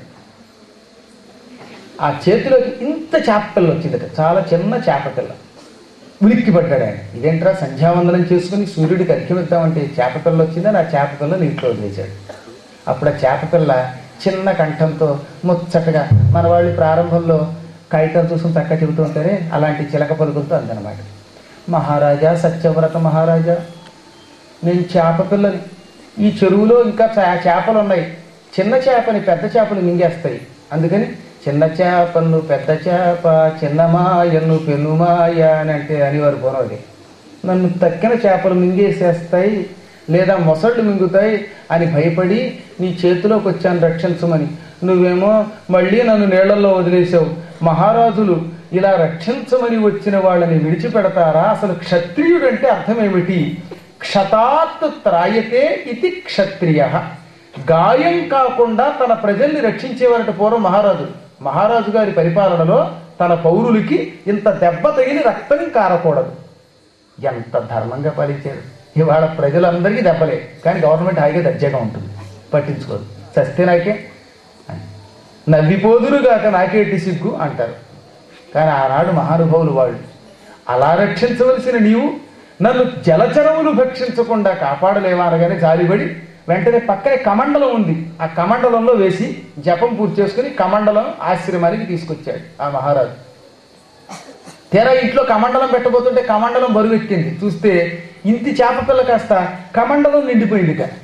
ఆ చేతిలోకి ఇంత చేపపిల్ల వచ్చిందట చాలా చిన్న చేపపిల్ల ఉలిక్కి పడ్డాడు ఆయన ఇదేంట్రా సంధ్యావందనం చేసుకుని సూర్యుడికి అర్ఘ్యం ఇద్దామంటే చేపపిల్ల వచ్చిందని ఆ చేపపిల్ల నీటిలో వదిలేశాడు అప్పుడు ఆ చేపపిల్ల చిన్న కంఠంతో ముచ్చటగా మన వాళ్ళు ప్రారంభంలో కాగితాలు చూసుకుని చక్క చెబుతూ ఉంటారే అలాంటి చిలక పలుకులతో అందనమాట మహారాజా సత్యవ్రత మహారాజా నేను చేప పిల్లని ఈ చెరువులో ఇంకా చా- చేపలు ఉన్నాయి చిన్న చేపని పెద్ద చేపలు మింగేస్తాయి అందుకని చిన్న చేపను పెద్ద చేప చిన్నమాయను పెనుమాయ అని అంటే అనేవారు పోనది నన్ను తక్కిన చేపలు మింగేసేస్తాయి లేదా మొసళ్ళు మింగుతాయి అని భయపడి నీ చేతిలోకి వచ్చాను రక్షించమని నువ్వేమో మళ్ళీ నన్ను నీళ్లలో వదిలేసావు మహారాజులు ఇలా రక్షించమని వచ్చిన వాళ్ళని విడిచిపెడతారా అసలు క్షత్రియుడు అంటే అర్థం ఏమిటి క్షతాత్ త్రాయతే ఇది క్షత్రియ గాయం కాకుండా తన ప్రజల్ని రక్షించేవారట పూర్వం మహారాజు మహారాజు గారి పరిపాలనలో తన పౌరులకి ఇంత దెబ్బ తగిలి రక్తం కారకూడదు ఎంత ధర్మంగా పాలించారు ఇవాళ ప్రజలందరికీ దెబ్బలే కానీ గవర్నమెంట్ హాయిగా దర్జాగా ఉంటుంది పట్టించుకోదు చస్తే నాకే అని. నవ్విపోదురుగాక నాకేటి సిగ్గు అంటారు కానీ ఆనాడు మహానుభావులు వాళ్ళు అలా రక్షించవలసిన నీవు నన్ను జలచరములు భక్షించకుండా కాపాడలేవా అనగానే జాలిపడి వెంటనే పక్కనే కమండలం ఉంది ఆ కమండలంలో వేసి జపం పూర్తి చేసుకుని కమండలం ఆశ్రమానికి తీసుకొచ్చాడు ఆ మహారాజు తీరా ఇంట్లో కమండలం పెట్టబోతుంటే కమండలం బరువు ఎక్కింది చూస్తే ఇంటి చేప పిల్ల కాస్త కమండలం నిండిపోయింది ఇక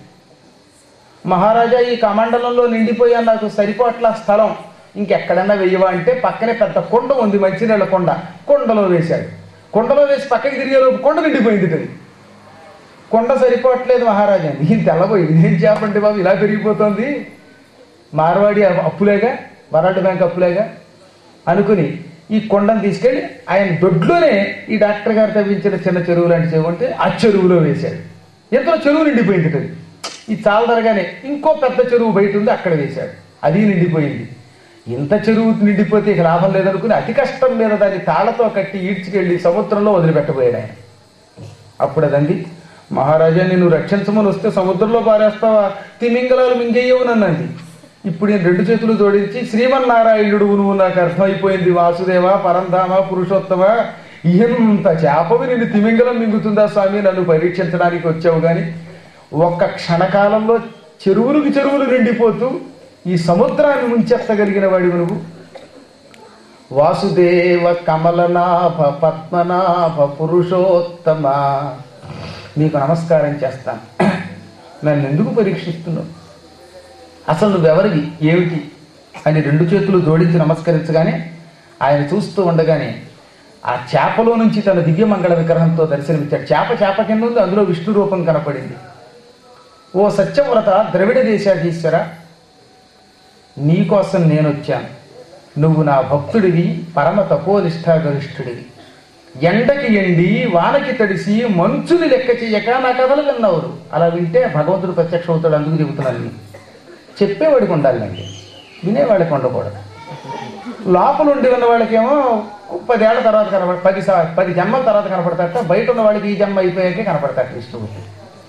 మహారాజా ఈ కమండలంలో నిండిపోయా నాకు సరిపోట్ల స్థలం ఇంకెక్కడన్నా వెయ్యవా అంటే పక్కనే పెద్ద కొండ ఉంది మంచినీళ్ళ కొండ కొండలో వేశాడు కొండలో వేసి పక్కకి తిరిగేలోపు కొండ నిండిపోయింది అది కొండ సరిపోవట్లేదు మహారాజా ఈయన తెల్లబోయింది ఏం చేపండి బాబు ఇలా పెరిగిపోతుంది మార్వాడి అప్పులేగా వరల్డ్ బ్యాంక్ అప్పులేగా అనుకుని ఈ కొండను తీసుకెళ్ళి ఆయన దొడ్లోనే ఈ డాక్టర్ గారు తవ్వించిన చిన్న చెరువు లాంటి చెరువు అంటే ఆ చెరువులో వేశాడు ఎంతో చెరువు నిండిపోయింది అది ఈ చాలదరగానే ఇంకో పెద్ద చెరువు బయట ఉంది అక్కడ వేశాడు అది నిండిపోయింది ఇంత చెరువు నిండిపోతే ఇక లాభం లేదనుకుని అతి కష్టం మీద దాన్ని తాళ్లతో కట్టి ఈడ్చుకెళ్ళి సముద్రంలో వదిలిపెట్టబోయాడు ఆయన అప్పుడు అదండి మహారాజా నిన్ను రక్షించమని వస్తే సముద్రంలో పారేస్తావా తిమింగలాలు మింగేయవు నన్నంది ఇప్పుడు నేను రెండు చేతులు జోడించి శ్రీమన్నారాయణుడు నువ్వు నాకు అర్థమైపోయింది వాసుదేవ పరంధామ పురుషోత్తమ ఇంత చేపవి నిన్ను తిమింగలం మింగుతుందా స్వామి నన్ను పరీక్షించడానికి వచ్చావు గాని ఒక్క క్షణకాలంలో చెరువులకు చెరువులు నిండిపోతూ ఈ సముద్రాన్ని ముంచెత్తగలిగిన వాడివి నువ్వు వాసుదేవ కమలనాభ పద్మనాభ పురుషోత్తమ మీకు నమస్కారం చేస్తాను నన్ను ఎందుకు పరీక్షిస్తున్నావు అసలు నువ్వెవరివి ఏమిటి అని రెండు చేతులు జోడించి నమస్కరించగానే ఆయన చూస్తూ ఉండగానే ఆ చేపలో నుంచి తన దివ్యమంగళ విగ్రహంతో దర్శనమిచ్చాడు చేప చేప కింద ఉంది అందులో విష్ణు రూపం కనపడింది ఓ సత్యవ్రత ద్రవిడ దేశాధీశ్వర నీకోసం నేను వచ్చాను నువ్వు నా భక్తుడివి పరమ తపోనిష్టాగరిష్ఠుడివి ఎండకి ఎండి వానకి తడిసి మంచుని లెక్క చెయ్యక నా కథలు విన్నావు అలా వింటే భగవంతుడు ప్రత్యక్ష అవుతాడు అందుకు చెబుతున్నాను నీకు. చెప్పేవాడికి ఉండాలండి వినేవాడికి ఉండకూడదు లోపల ఉండి ఉన్న వాళ్ళకేమో పదేళ్ల తర్వాత కనపడ పది సా- పది జన్మల తర్వాత కనపడతాట బయట ఉన్న వాళ్ళకి ఈ జన్మ అయిపోయాకే కనపడతాడు విష్ణుమూర్తి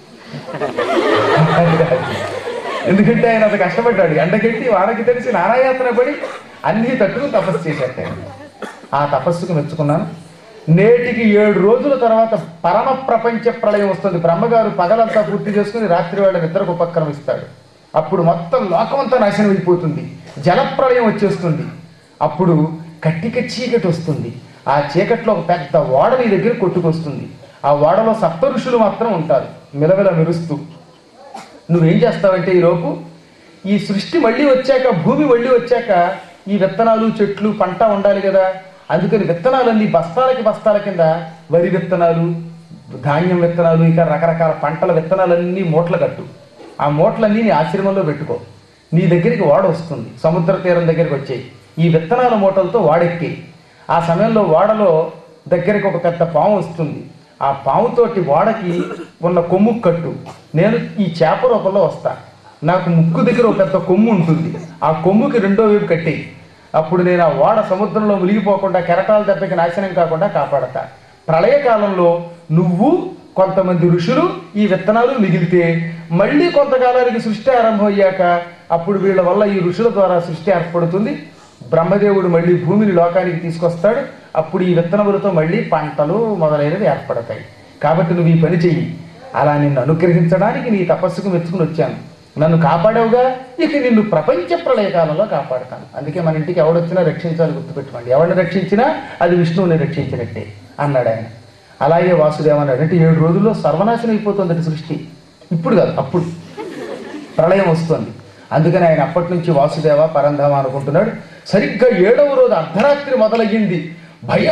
ఎందుకంటే ఆయన అంత కష్టపడ్డాడు ఎండకెట్టి వానకి తెలిసి నానాయాత్ర పడి అన్ని తట్టుకుని తపస్సు చేశాడు ఆయన. ఆ తపస్సుకు మెచ్చుకున్నాను నేటికి ఏడు రోజుల తర్వాత పరమ ప్రపంచ ప్రళయం వస్తుంది బ్రహ్మగారు పగలంతా పూర్తి చేసుకుని రాత్రి వాళ్ళ నిద్రకు ఉపక్రమిస్తాడు అప్పుడు మొత్తం లోకమంతా నాశనం అయిపోతుంది జలప్రళయం వచ్చేస్తుంది అప్పుడు కట్టిక చీకటి వస్తుంది ఆ చీకట్లో ఒక పెద్ద ఓడ నీ దగ్గర కొట్టుకొస్తుంది ఆ ఓడలో సప్త ఋషులు మాత్రం ఉంటారు మిలమిల మెరుస్తూ నువ్వేం చేస్తావంటే ఈలోపు ఈ సృష్టి మళ్ళీ వచ్చాక భూమి మళ్ళీ వచ్చాక ఈ విత్తనాలు చెట్లు పంట ఉండాలి కదా అందుకని విత్తనాలన్నీ బస్తాలకి బస్తాల కింద వరి విత్తనాలు ధాన్యం విత్తనాలు ఇంకా రకరకాల పంటల విత్తనాలన్నీ మూటలు కట్టు ఆ మూటలన్నీ నీ ఆశ్రమంలో పెట్టుకో నీ దగ్గరికి వాడ వస్తుంది సముద్ర తీరం దగ్గరికి వచ్చాయి ఈ విత్తనాల మూటలతో వాడెక్కి ఆ సమయంలో వాడలో దగ్గరికి ఒక పెద్ద పాము వస్తుంది ఆ పాముతోటి వాడకి ఉన్న కొమ్ము కట్టు నేను ఈ చేప రూపంలో వస్తా నాకు ముక్కు దగ్గర ఒక పెద్ద కొమ్ము ఉంటుంది ఆ కొమ్ముకి రెండో వైపు కట్టి అప్పుడు నేను ఆ వాడ సముద్రంలో మునిగిపోకుండా కెరటాల దెబ్బకి నాశనం కాకుండా కాపాడతా ప్రళయకాలంలో నువ్వు కొంతమంది ఋషులు ఈ విత్తనాలు మిగిలితే మళ్ళీ కొంతకాలానికి సృష్టి ఆరంభం అయ్యాక అప్పుడు వీళ్ళ వల్ల ఈ ఋషుల ద్వారా సృష్టి ఏర్పడుతుంది బ్రహ్మదేవుడు మళ్ళీ భూమిని లోకానికి తీసుకొస్తాడు అప్పుడు ఈ విత్తనములతో మళ్ళీ పంటలు మొదలైనవి ఏర్పడతాయి కాబట్టి నువ్వు ఈ పని చెయ్యి అలా నిన్ను అనుగ్రహించడానికి నీ తపస్సుకు మెచ్చుకుని వచ్చాను నన్ను కాపాడావుగా ఇక నిన్ను ప్రపంచ ప్రళయకాలంలో కాపాడతాను అందుకే మన ఇంటికి ఎవడొచ్చినా రక్షించాలి గుర్తుపెట్టుకోండి ఎవరిని రక్షించినా అది విష్ణువుని రక్షించినట్టే అన్నాడు ఆయన అలాగే వాసుదేవ అన్నాడు అంటే ఏడు రోజుల్లో సర్వనాశనం అయిపోతుంది సృష్టి ఇప్పుడు కాదు అప్పుడు ప్రళయం వస్తుంది అందుకని ఆయన అప్పటి నుంచి వాసుదేవ పరంధామ అనుకుంటున్నాడు సరిగ్గా ఏడవ రోజు అర్ధరాత్రి మొదలయ్యింది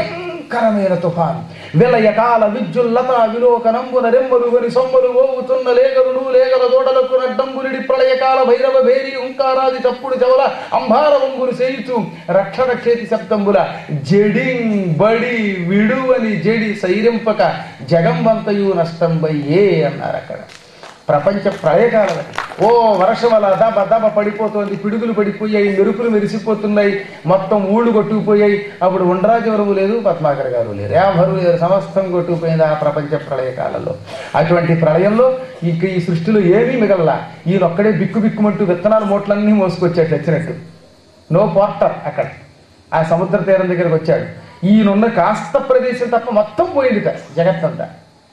భయంకరమైన తుఫాన్ విలయకాల విద్యుల్లత విలోకనంబున రెమ్మలుగని సొమ్మలు ఓవుతున్న లేగలు లేగల దోడలకు నడ్డంబులిడి ప్రళయకాల భైరవ భేరి ఉంకారాది తప్పుడు జవల అంబారవంబులు చేయుచు రక్షణ చేతి శబ్దంబుల జడిం బడి విడువని జడి సైరింపక జగంబంతయు నష్టంబయ్యే అన్నారు అక్కడ ప్రపంచ ప్రళయకాలం అది. ఓ వర్షం అలా దబ దబ పడిపోతోంది పిడుగులు పడిపోయాయి మెరుపులు మెరిసిపోతున్నాయి మొత్తం ఊళ్ళు కొట్టుకుపోయాయి అప్పుడు ఉండరాజవరము లేదు పద్మాకర్ గారు లేరు యాభరు లేరు సమస్తం కొట్టుకుపోయింది ఆ ప్రపంచ ప్రళయకాలంలో అటువంటి ప్రళయంలో ఇక ఈ సృష్టిలో ఏమీ మిగలలా ఈయన ఒక్కడే బిక్కు బిక్కుమంటూ విత్తనాలు మూటలన్నీ మోసుకొచ్చాడు వచ్చినట్టు నో పోర్టర్ అక్కడ ఆ సముద్ర తీరం దగ్గరకు వచ్చాడు ఈయనున్న కాస్త ప్రదేశం తప్ప మొత్తం పోయిందిట జగత్తంతా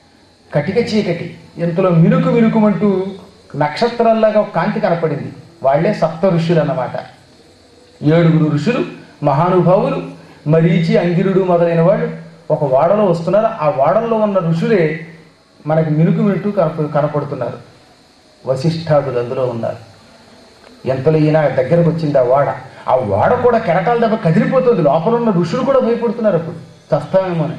కటిక చీకటి ఇంతలో మినుకు మినుకుమంటూ నక్షత్రాల్లాగా ఒక కాంతి కనపడింది వాళ్ళే సప్త ఋషులు అన్నమాట ఏడుగురు ఋషులు మహానుభావులు మరీచి అంగిరుడు మొదలైన వాళ్ళు ఒక వాడలో వస్తున్నారు ఆ వాడల్లో ఉన్న ఋషులే మనకి మినుకు మినుటు కనప కనపడుతున్నారు వశిష్ఠాదులు అందులో ఉన్నారు ఎంతలో ఈయన దగ్గరకు వచ్చింది ఆ వాడ ఆ వాడ కూడా కెరటాల దెబ్బ కదిలిపోతుంది లోపల ఉన్న ఋషులు కూడా భయపడుతున్నారు అప్పుడు చస్తామేమోని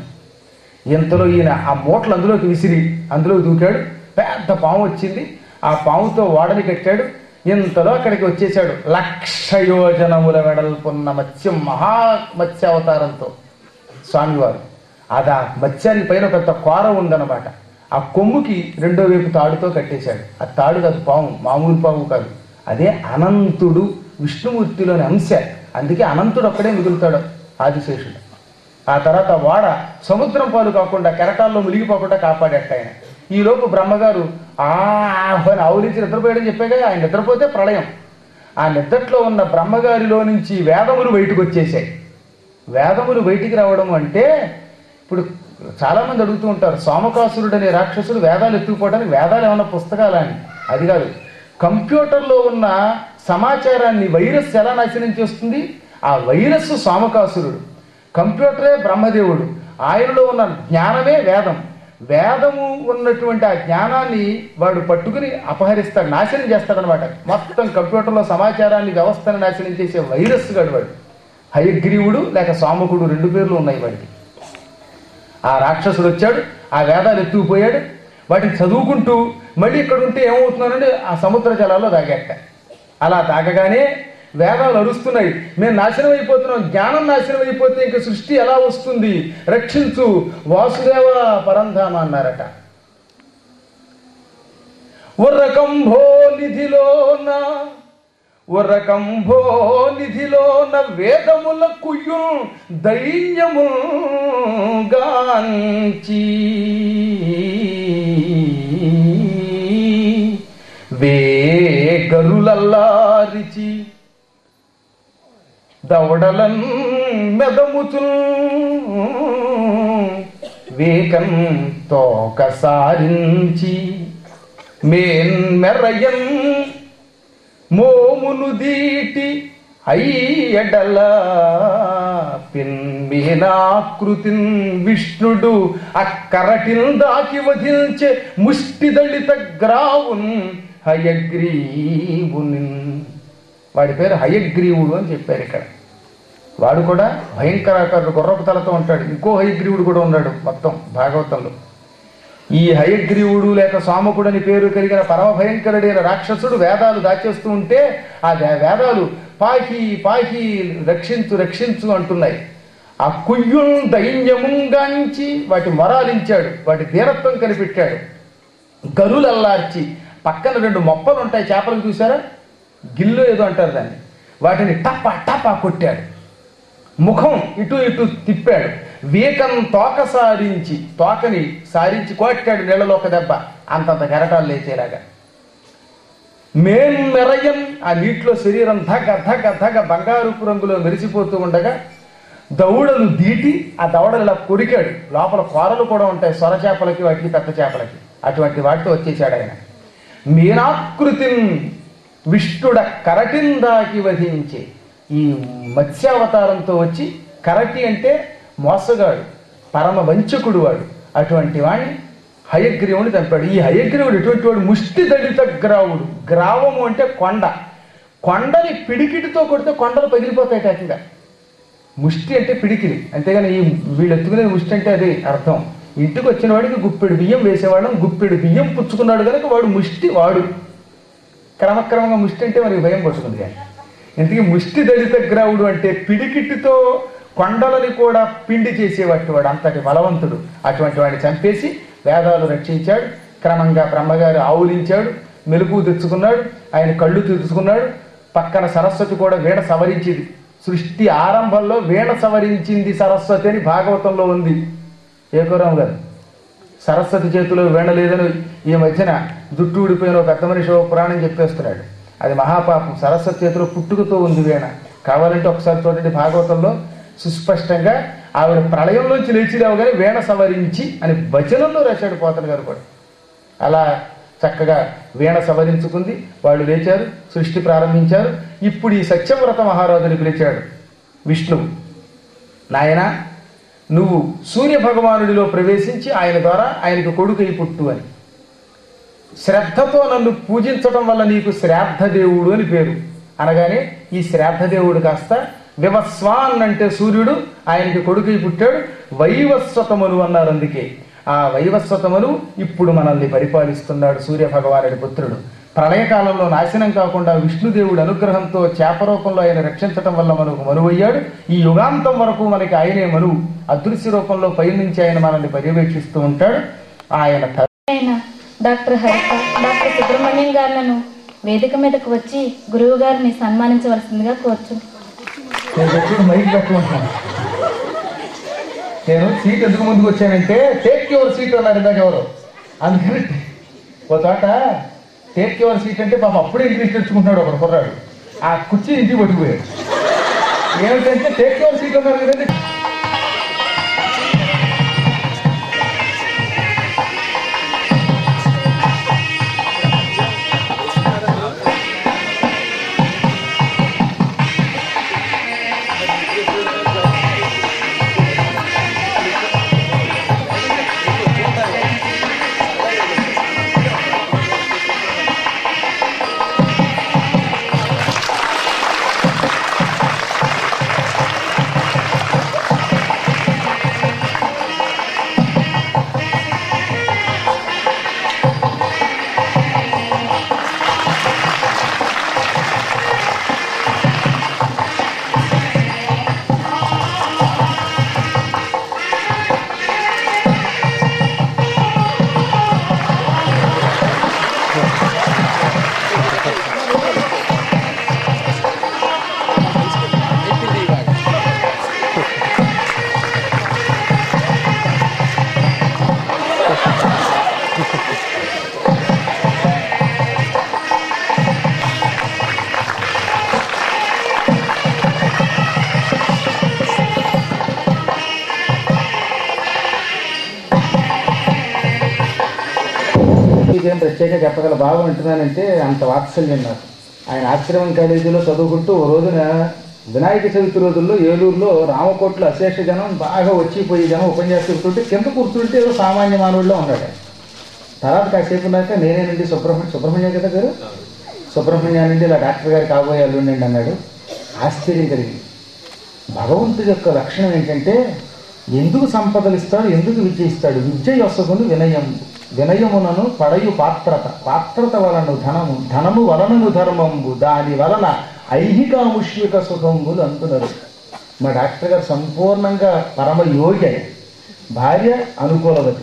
ఇంతలో ఈయన ఆ మూటలు అందులోకి విసిరి అందులోకి దూకాడు పెద్ద పాము వచ్చింది ఆ పాముతో వాడని కట్టాడు ఇంతలో అక్కడికి వచ్చేసాడు లక్ష యోజనముల వెడల్పున్న మత్స్యం మహా మత్స్యావతారంతో స్వామివారు అది ఆ మత్స్యాన్ని పైన పెద్ద కోర ఉందన్నమాట ఆ కొమ్ముకి రెండో వైపు తాడుతో కట్టేశాడు ఆ తాడు కాదు పాము మామూలు పాము కాదు అదే అనంతుడు విష్ణుమూర్తిలోని అంశ అందుకే అనంతుడు ఒక్కడే మిగులుతాడు ఆదిశేషుడు ఆ తర్వాత వాడ సముద్రం పాలు కాకుండా కెరటాల్లో మునిగిపోకుండా కాపాడేట ఆయన ఈలోపు బ్రహ్మగారు ఆ అని ఆవులించి నిద్రపోయాడని చెప్పాగా ఆయన నిద్రపోతే ప్రళయం ఆ నిద్రట్లో ఉన్న బ్రహ్మగారిలో నుంచి వేదములు బయటకు వచ్చేసాయి వేదములు బయటికి రావడం అంటే ఇప్పుడు చాలా మంది అడుగుతూ ఉంటారు సోమకాసురుడు అనే రాక్షసుడు వేదాలు ఎత్తుకుపోవడానికి వేదాలు ఏమన్నా పుస్తకాలా అని అది కాదు కంప్యూటర్లో ఉన్న సమాచారాన్ని వైరస్ ఎలా నాశనం చేస్తుంది ఆ వైరస్ సోమకాసురుడు కంప్యూటరే బ్రహ్మదేవుడు ఆయనలో ఉన్న జ్ఞానమే వేదం వేదము ఉన్నటువంటి ఆ జ్ఞానాన్ని వాడు పట్టుకుని అపహరిస్తాడు నాశనం చేస్తాడనమాట మొత్తం కంప్యూటర్లో సమాచారాన్ని వ్యవస్థను నాశనం చేసే వైరస్ గడు వాడు హయగ్రీవుడు లేక సామకుడు రెండు పేర్లు ఉన్నాయి వాడికి ఆ రాక్షసుడు వచ్చాడు ఆ వేదాలు ఎత్తుకుపోయాడు వాటిని చదువుకుంటూ మళ్ళీ ఇక్కడ ఉంటే ఏమవుతున్నానంటే ఆ సముద్ర జలాల్లో దాగేట అలా తాగగానే వేదాలు అరుస్తున్నాయి మేము నాశనం అయిపోతున్నాం జ్ఞానం నాశనం అయిపోతే ఇంక సృష్టి ఎలా వస్తుంది రక్షించు వాసుదేవ పరంధామ అన్నారట ఉర్రకంభో నిధిలోన ఉర్రకంభో నిధిలోన వేదముల కుయ్యు దైన్యము గాంచి వేగరులల్లారిచి దవడలన్ మెదముతుల్ వేకం తోక సారించి మేన్ మెరయన్ మోమును దీటి అయ్యడల పిన్మీనాకృతిన్ విష్ణుడు అక్కరటిల్ దాకి వధించే ముష్టి దళిత గ్రావున్ హయగ్రీవుని వాడి పేరు హయగ్రీవుడు అని చెప్పారు ఇక్కడ వాడు కూడా భయంకరాకారుడు గుర్రపు తలతో ఉంటాడు ఇంకో హయగ్రీవుడు కూడా ఉన్నాడు మొత్తం భాగవతంలో ఈ హయగ్రీవుడు లేక సామకుడు అని పేరు కలిగిన పరమ భయంకరుడైన రాక్షసుడు వేదాలు దాచేస్తూ ఉంటే ఆ వే- వేదాలు పాహి పాహి రక్షించు రక్షించు అంటున్నాయి ఆ కుయ్యుం దైన్యముంగాంచి వాటి మొరాలించాడు వాటి ధీరత్వం కనిపెట్టాడు గరులల్లార్చి పక్కన రెండు మొప్పలు ఉంటాయి చేపలు చూసారా గిల్లు ఏదో అంటారు దాన్ని వాటిని టపా టపా కొట్టాడు ముఖం ఇటు ఇటు తిప్పాడు వీకం తోక సారించి తోకని సారించి కొట్టాడు నీళ్ళలో ఒక దెబ్బ అంతంత కెరటాలు లేచేలాగా మేన్ మెరయం ఆ నీటిలో శరీరం ధగ ధగ ధగ బంగారుపు రంగులో మెరిసిపోతూ ఉండగా దౌడలు దీటి ఆ దౌడలు ఇలా కొరికాడు లోపల కూరలు కూడా ఉంటాయి సొర చేపలకి వాటికి పెద్ద చేపలకి అటువంటి వాటితో వచ్చేసాడు ఆయన మీనాకృతిని విష్ణుడ కరటిందాకి వధించే ఈ మత్స్యావతారంతో వచ్చి కరటి అంటే మోసగాడు పరమ వంచకుడు వాడు అటువంటి వాడిని హయగ్రీవుని చంపాడు ఈ హయగ్రీవుడు ఎటువంటి వాడు ముష్టి దళిత గ్రావుడు గ్రావము అంటే కొండ కొండని పిడికిటితో కొడితే కొండలు పగిలిపోతాయి ఏకంగా ముష్టి అంటే పిడికిలి అంతేగాని ఈ వీళ్ళు ఎత్తుకునే ముష్టి అంటే అది అర్థం ఇంటికి వచ్చిన వాడికి గుప్పెడు బియ్యం వేసేవాళ్ళం గుప్పెడు బియ్యం పుచ్చుకున్నాడు కనుక వాడు ముష్టి వాడు క్రమక్రమంగా ముష్టి అంటే మనకి భయం పట్టుకుంది కానీ ఇంతకీ ముష్టి దళిత గ్రావుడు అంటే పిడికిటితో కొండలని కూడా పిండి చేసేవాటి వాడు అంతటి బలవంతుడు అటువంటి వాడిని చంపేసి వేదాలు రక్షించాడు క్రమంగా బ్రహ్మగారు ఆవులించాడు మెలుపు తెచ్చుకున్నాడు ఆయన కళ్ళు తెచ్చుకున్నాడు పక్కన సరస్వతి కూడా వీణ సవరించింది సృష్టి ఆరంభంలో వీణ సవరించింది సరస్వతి అని భాగవతంలో ఉంది ఏకోరావు గారు సరస్వతి చేతిలో వీణ లేదని ఈ మధ్యన జుట్టు ఊడిపోయిన ఒక పెద్ద మనిషి ఓ పురాణం చెప్పేస్తున్నాడు అది మహాపాపం సరస్వతి చేతిలో పుట్టుకతో ఉంది వీణ కావాలంటే ఒకసారి చూడండి భాగవతంలో సుస్పష్టంగా ఆవిడ ప్రళయంలోంచి లేచి రావగానే వీణ సవరించి అని వచనంలో రాశాడు పోతన గారు కూడా అలా చక్కగా వీణ సవరించుకుంది వాళ్ళు లేచారు సృష్టి ప్రారంభించారు ఇప్పుడు ఈ సత్యవ్రత మహారాజుని పిలిచాడు విష్ణువు నాయన నువ్వు సూర్య భగవానుడిలో ప్రవేశించి ఆయన ద్వారా ఆయనకు కొడుకై పుట్టు అని శ్రద్ధతో నన్ను పూజించడం వల్ల నీకు శ్రాద్ధ దేవుడు అని పేరు అనగానే ఈ శ్రాద్ధ దేవుడు కాస్త వివస్వాన్ అంటే సూర్యుడు ఆయనకి కొడుకై పుట్టాడు వైవస్వతమును అన్నారు అందుకే ఆ వైవస్వతమును ఇప్పుడు మనల్ని పరిపాలిస్తున్నాడు సూర్య భగవానుడి పుత్రుడు ప్రళయకాలంలో నాశనం కాకుండా విష్ణుదేవుడి అనుగ్రహంతో చేపరూపంలో ఆయన రక్షించటం వల్ల మనకు మనువయ్యాడు ఈ యుగాంతం వరకు మనకి ఆయనే మనువు అదృశ్య రూపంలో పైనుంచి ఆయన మనల్ని పర్యవేక్షిస్తూ ఉంటాడు ఆయన త- అయిన డాక్టర్ హరిత డాక్టర్ సుబ్రహ్మణ్యం గారులను వేదిక మీదకు వచ్చి గురువు గారిని సన్మానించవలసిందిగా కోర్చు నేను ఎప్పుడు మైక్ పెట్టుకుంటాను నేను సీట్ ఎందుకు ముందుకు వచ్చానంటే టేక్ యువర్ సీట్ అన్నారు ఇందాక ఎవరు అందుకని ఒక చోట టేక్ యువర్ సీట్ అంటే పాప అప్పుడే ఇంగ్లీష్ తెచ్చుకుంటున్నాడు ఒకడు కుర్రాడు ఆ కుర్చీ ఇంటికి పట్టుకుపోయాడు ఏమిటంటే టేక్ యువర్ సీట్ అన్నారు కదండి మీకేం ప్రత్యేక చెప్పగల భావం అంటున్నానంటే అంత వాత్సల్యం నాకు ఆయన ఆశ్రమం కాలేజీలో చదువుకుంటూ ఓ రోజున వినాయక చవితి రోజుల్లో ఏలూరులో రామకోట్లో అశేష జనం బాగా వచ్చిపోయి జనం ఉపన్యాసిస్తుంటే కింద కూర్చుంటే ఏదో సామాన్య మానవుడిలో ఉన్నాడు ఆయన. తర్వాత కాసేపు ఉన్నాక నేనేనండి సుబ్రహ్మణ్యం సుబ్రహ్మణ్యం కదా గారు సుబ్రహ్మణ్యానండి ఇలా డాక్టర్ గారు కాబోయే అల్లుండండి అన్నాడు ఆశ్చర్యం కలిగింది భగవంతుడి యొక్క లక్షణం ఏంటంటే ఎందుకు సంపదలు ఇస్తాడు ఎందుకు విద్య ఇస్తాడు విద్య యొసగును వినయం వినయమునను పడయు పాత్రత పాత్రత వలన ధనము ధనము వలనను ధర్మంబు దాని వలన ఐహికాముష్మిక సుఖంబులు అంటున్నారు మా డాక్టర్ గారు సంపూర్ణంగా పరమ యోగి ఆయన. భార్య అనుకూలవతి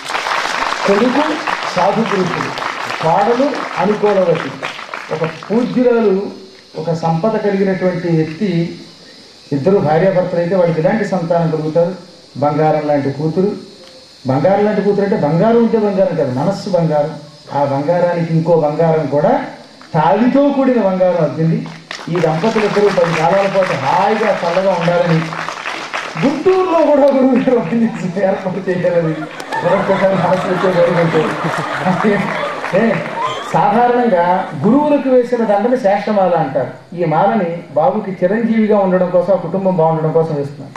కొడుకు సాధు పురుషుడు కోడలు అనుకూలవతి ఒక పూజ్యురాలు ఒక సంపద కలిగినటువంటి వ్యక్తి ఇద్దరు భార్యాభర్తలు అయితే వాళ్ళకి ఇలాంటి సంతానం కలుగుతారు బంగారం లాంటి కూతురు బంగారం లాంటి కూతురు అంటే బంగారం ఉంటే బంగారం కాదు మనస్సు బంగారం ఆ బంగారానికి ఇంకో బంగారం కూడా తావితో కూడిన బంగారం అవుతుంది ఈ దంపతులు ఇద్దరు పది కాలాల పాటు హాయిగా చల్లగా ఉండాలని గుంటూరులో కూడా గురువు గారు ఓపెన్ చేసి ఏర్పాటు చేయాలని మరొకసారి మనసు వచ్చే గవర్నమెంట్ ఏ, సాధారణంగా గురువులకు వేసిన దండని శేషమాల అంటారు ఈ మాలని బాబుకి చిరంజీవిగా ఉండడం కోసం ఆ కుటుంబం బాగుండడం కోసం వేస్తున్నారు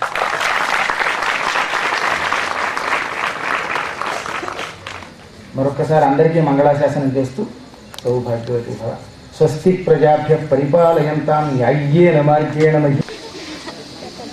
మరొకసారి అందరికీ మంగళాశాసనం చేస్తూ సౌభాగ్యవతి భవ స్వస్తి ప్రజాభ్య పరిపాలయంతాం యాయ్యేన మార్గేణ మహి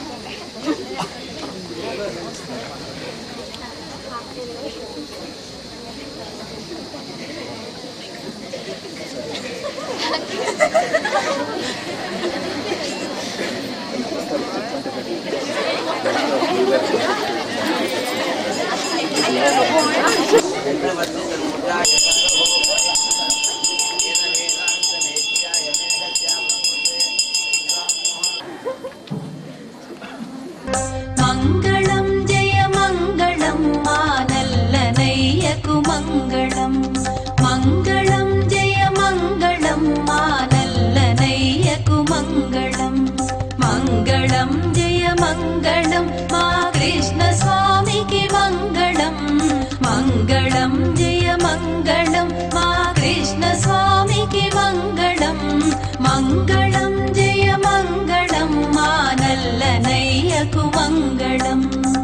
మంగళం జయ మంగళం మా నల్లనయ్యకు మంగళం మంగళం జయ మంగళం మా నల్లనయ్యకు మంగళం మంగళం జయ మంగళం మా కృష్ణ స్వామికి మంగళం మంగళం జయ మంగళం మా కృష్ణ స్వామికి మంగళం మంగళం జయ మంగళం మా నల్లనయ్యకు మంగళం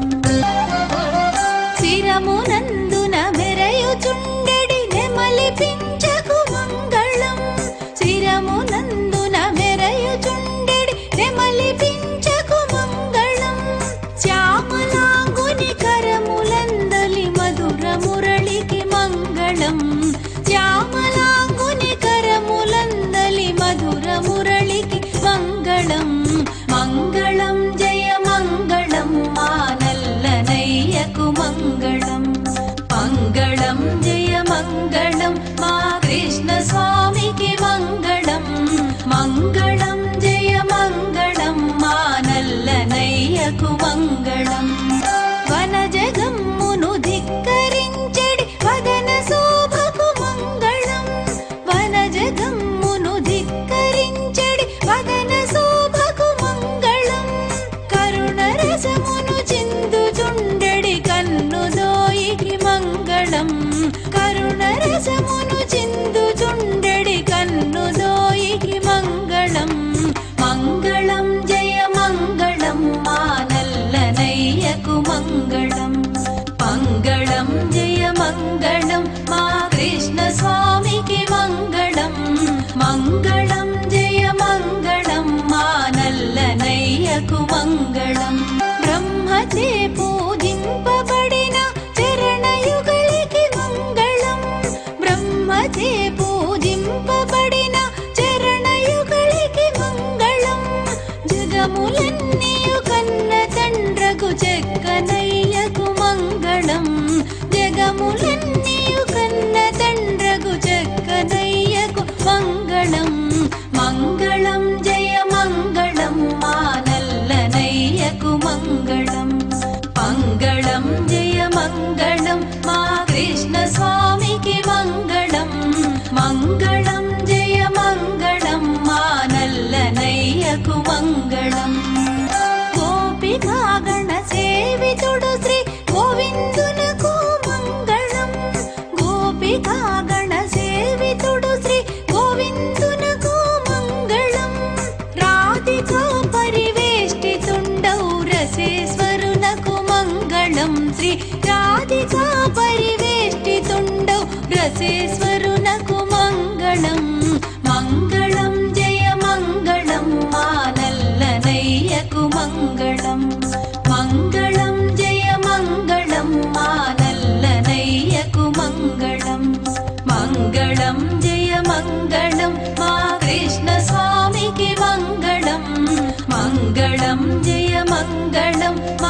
శిరమునందున మెరయుచుండెడి నెమలి పించకు మంగళం శిరమునందున మెరయుచుండెడి నెమలి పించకు మంగళం శ్యామలాంగుని కరములందలి మధుర మురళికి మంగళం శ్యామలాంగుని కరములందలి మధుర మురళికి మంగళం మంగళం జయ మంగళం మా నల్లనయ్యకు మంగళం మంగళం జయ మంగళం మా కృష్ణ స్వామికి మంగళం మంగళం జయ మంగళం మా నల్లనయ్యకు మంగళం వన జగమ్మును ధిక్కరించెడి వదన శోభకు మంగళం వన జగమ్మును ధిక్కరించెడి వదన శోభకు మంగళం కరుణ రసమును చిందుచుండెడి కన్ను దోయికి మంగళం కరుణ రసమును చిందుచుండెడి కన్ను దోయికి మంగళం మంగళం జయ మంగళం మా నల్లనయ్యకు మంగళం మంగళం జయ మంగళం మా కృష్ణ స్వామికి మంగళం మంగళం జయ మంగళం మా నల్లనయ్యకు మంగళం బ్రహ్మచే పూజింపబడిన చరణయుగలికి మంగళం బ్రహ్మచే పూజింపబడిన చరణయుగలికి మంగళం జగములన్నీయు కన్న తండ్రకు చెక్కనయ్యకు మంగళం జగములన్నీయు కన్న తండ్రకు చెక్కనయ్యకు మంగళం మంగళం జయ మంగళం మా నల్లనయ్యకు మంగళం మంగళం జయ మంగళం మా కృష్ణ స్వామికి మంగళం మంగళం జయ మంగళం మా నల్లనయ్యకు మంగళం గోపికాగణ సేవితుడు శ్రీ గోవిందునకు మంగళం గోపికాగణ సేవితుడు శ్రీ గోవిందునకు మంగళం రాధికా పరివేష్టితుండౌ రసేశ్వరునకు మంగళం శ్రీ రాధికా పరివేష్టితుండౌ రసేశ్వరునకు మంగళం మంగళం జయ మంగళం మా నల్లనయ్యకు మంగళం మంగళం జయ మంగళం మా నల్లనయ్యకు మంగళం మంగళం జయ మంగళం మా కృష్ణ స్వామికి మంగళం మంగళం జయ మంగళం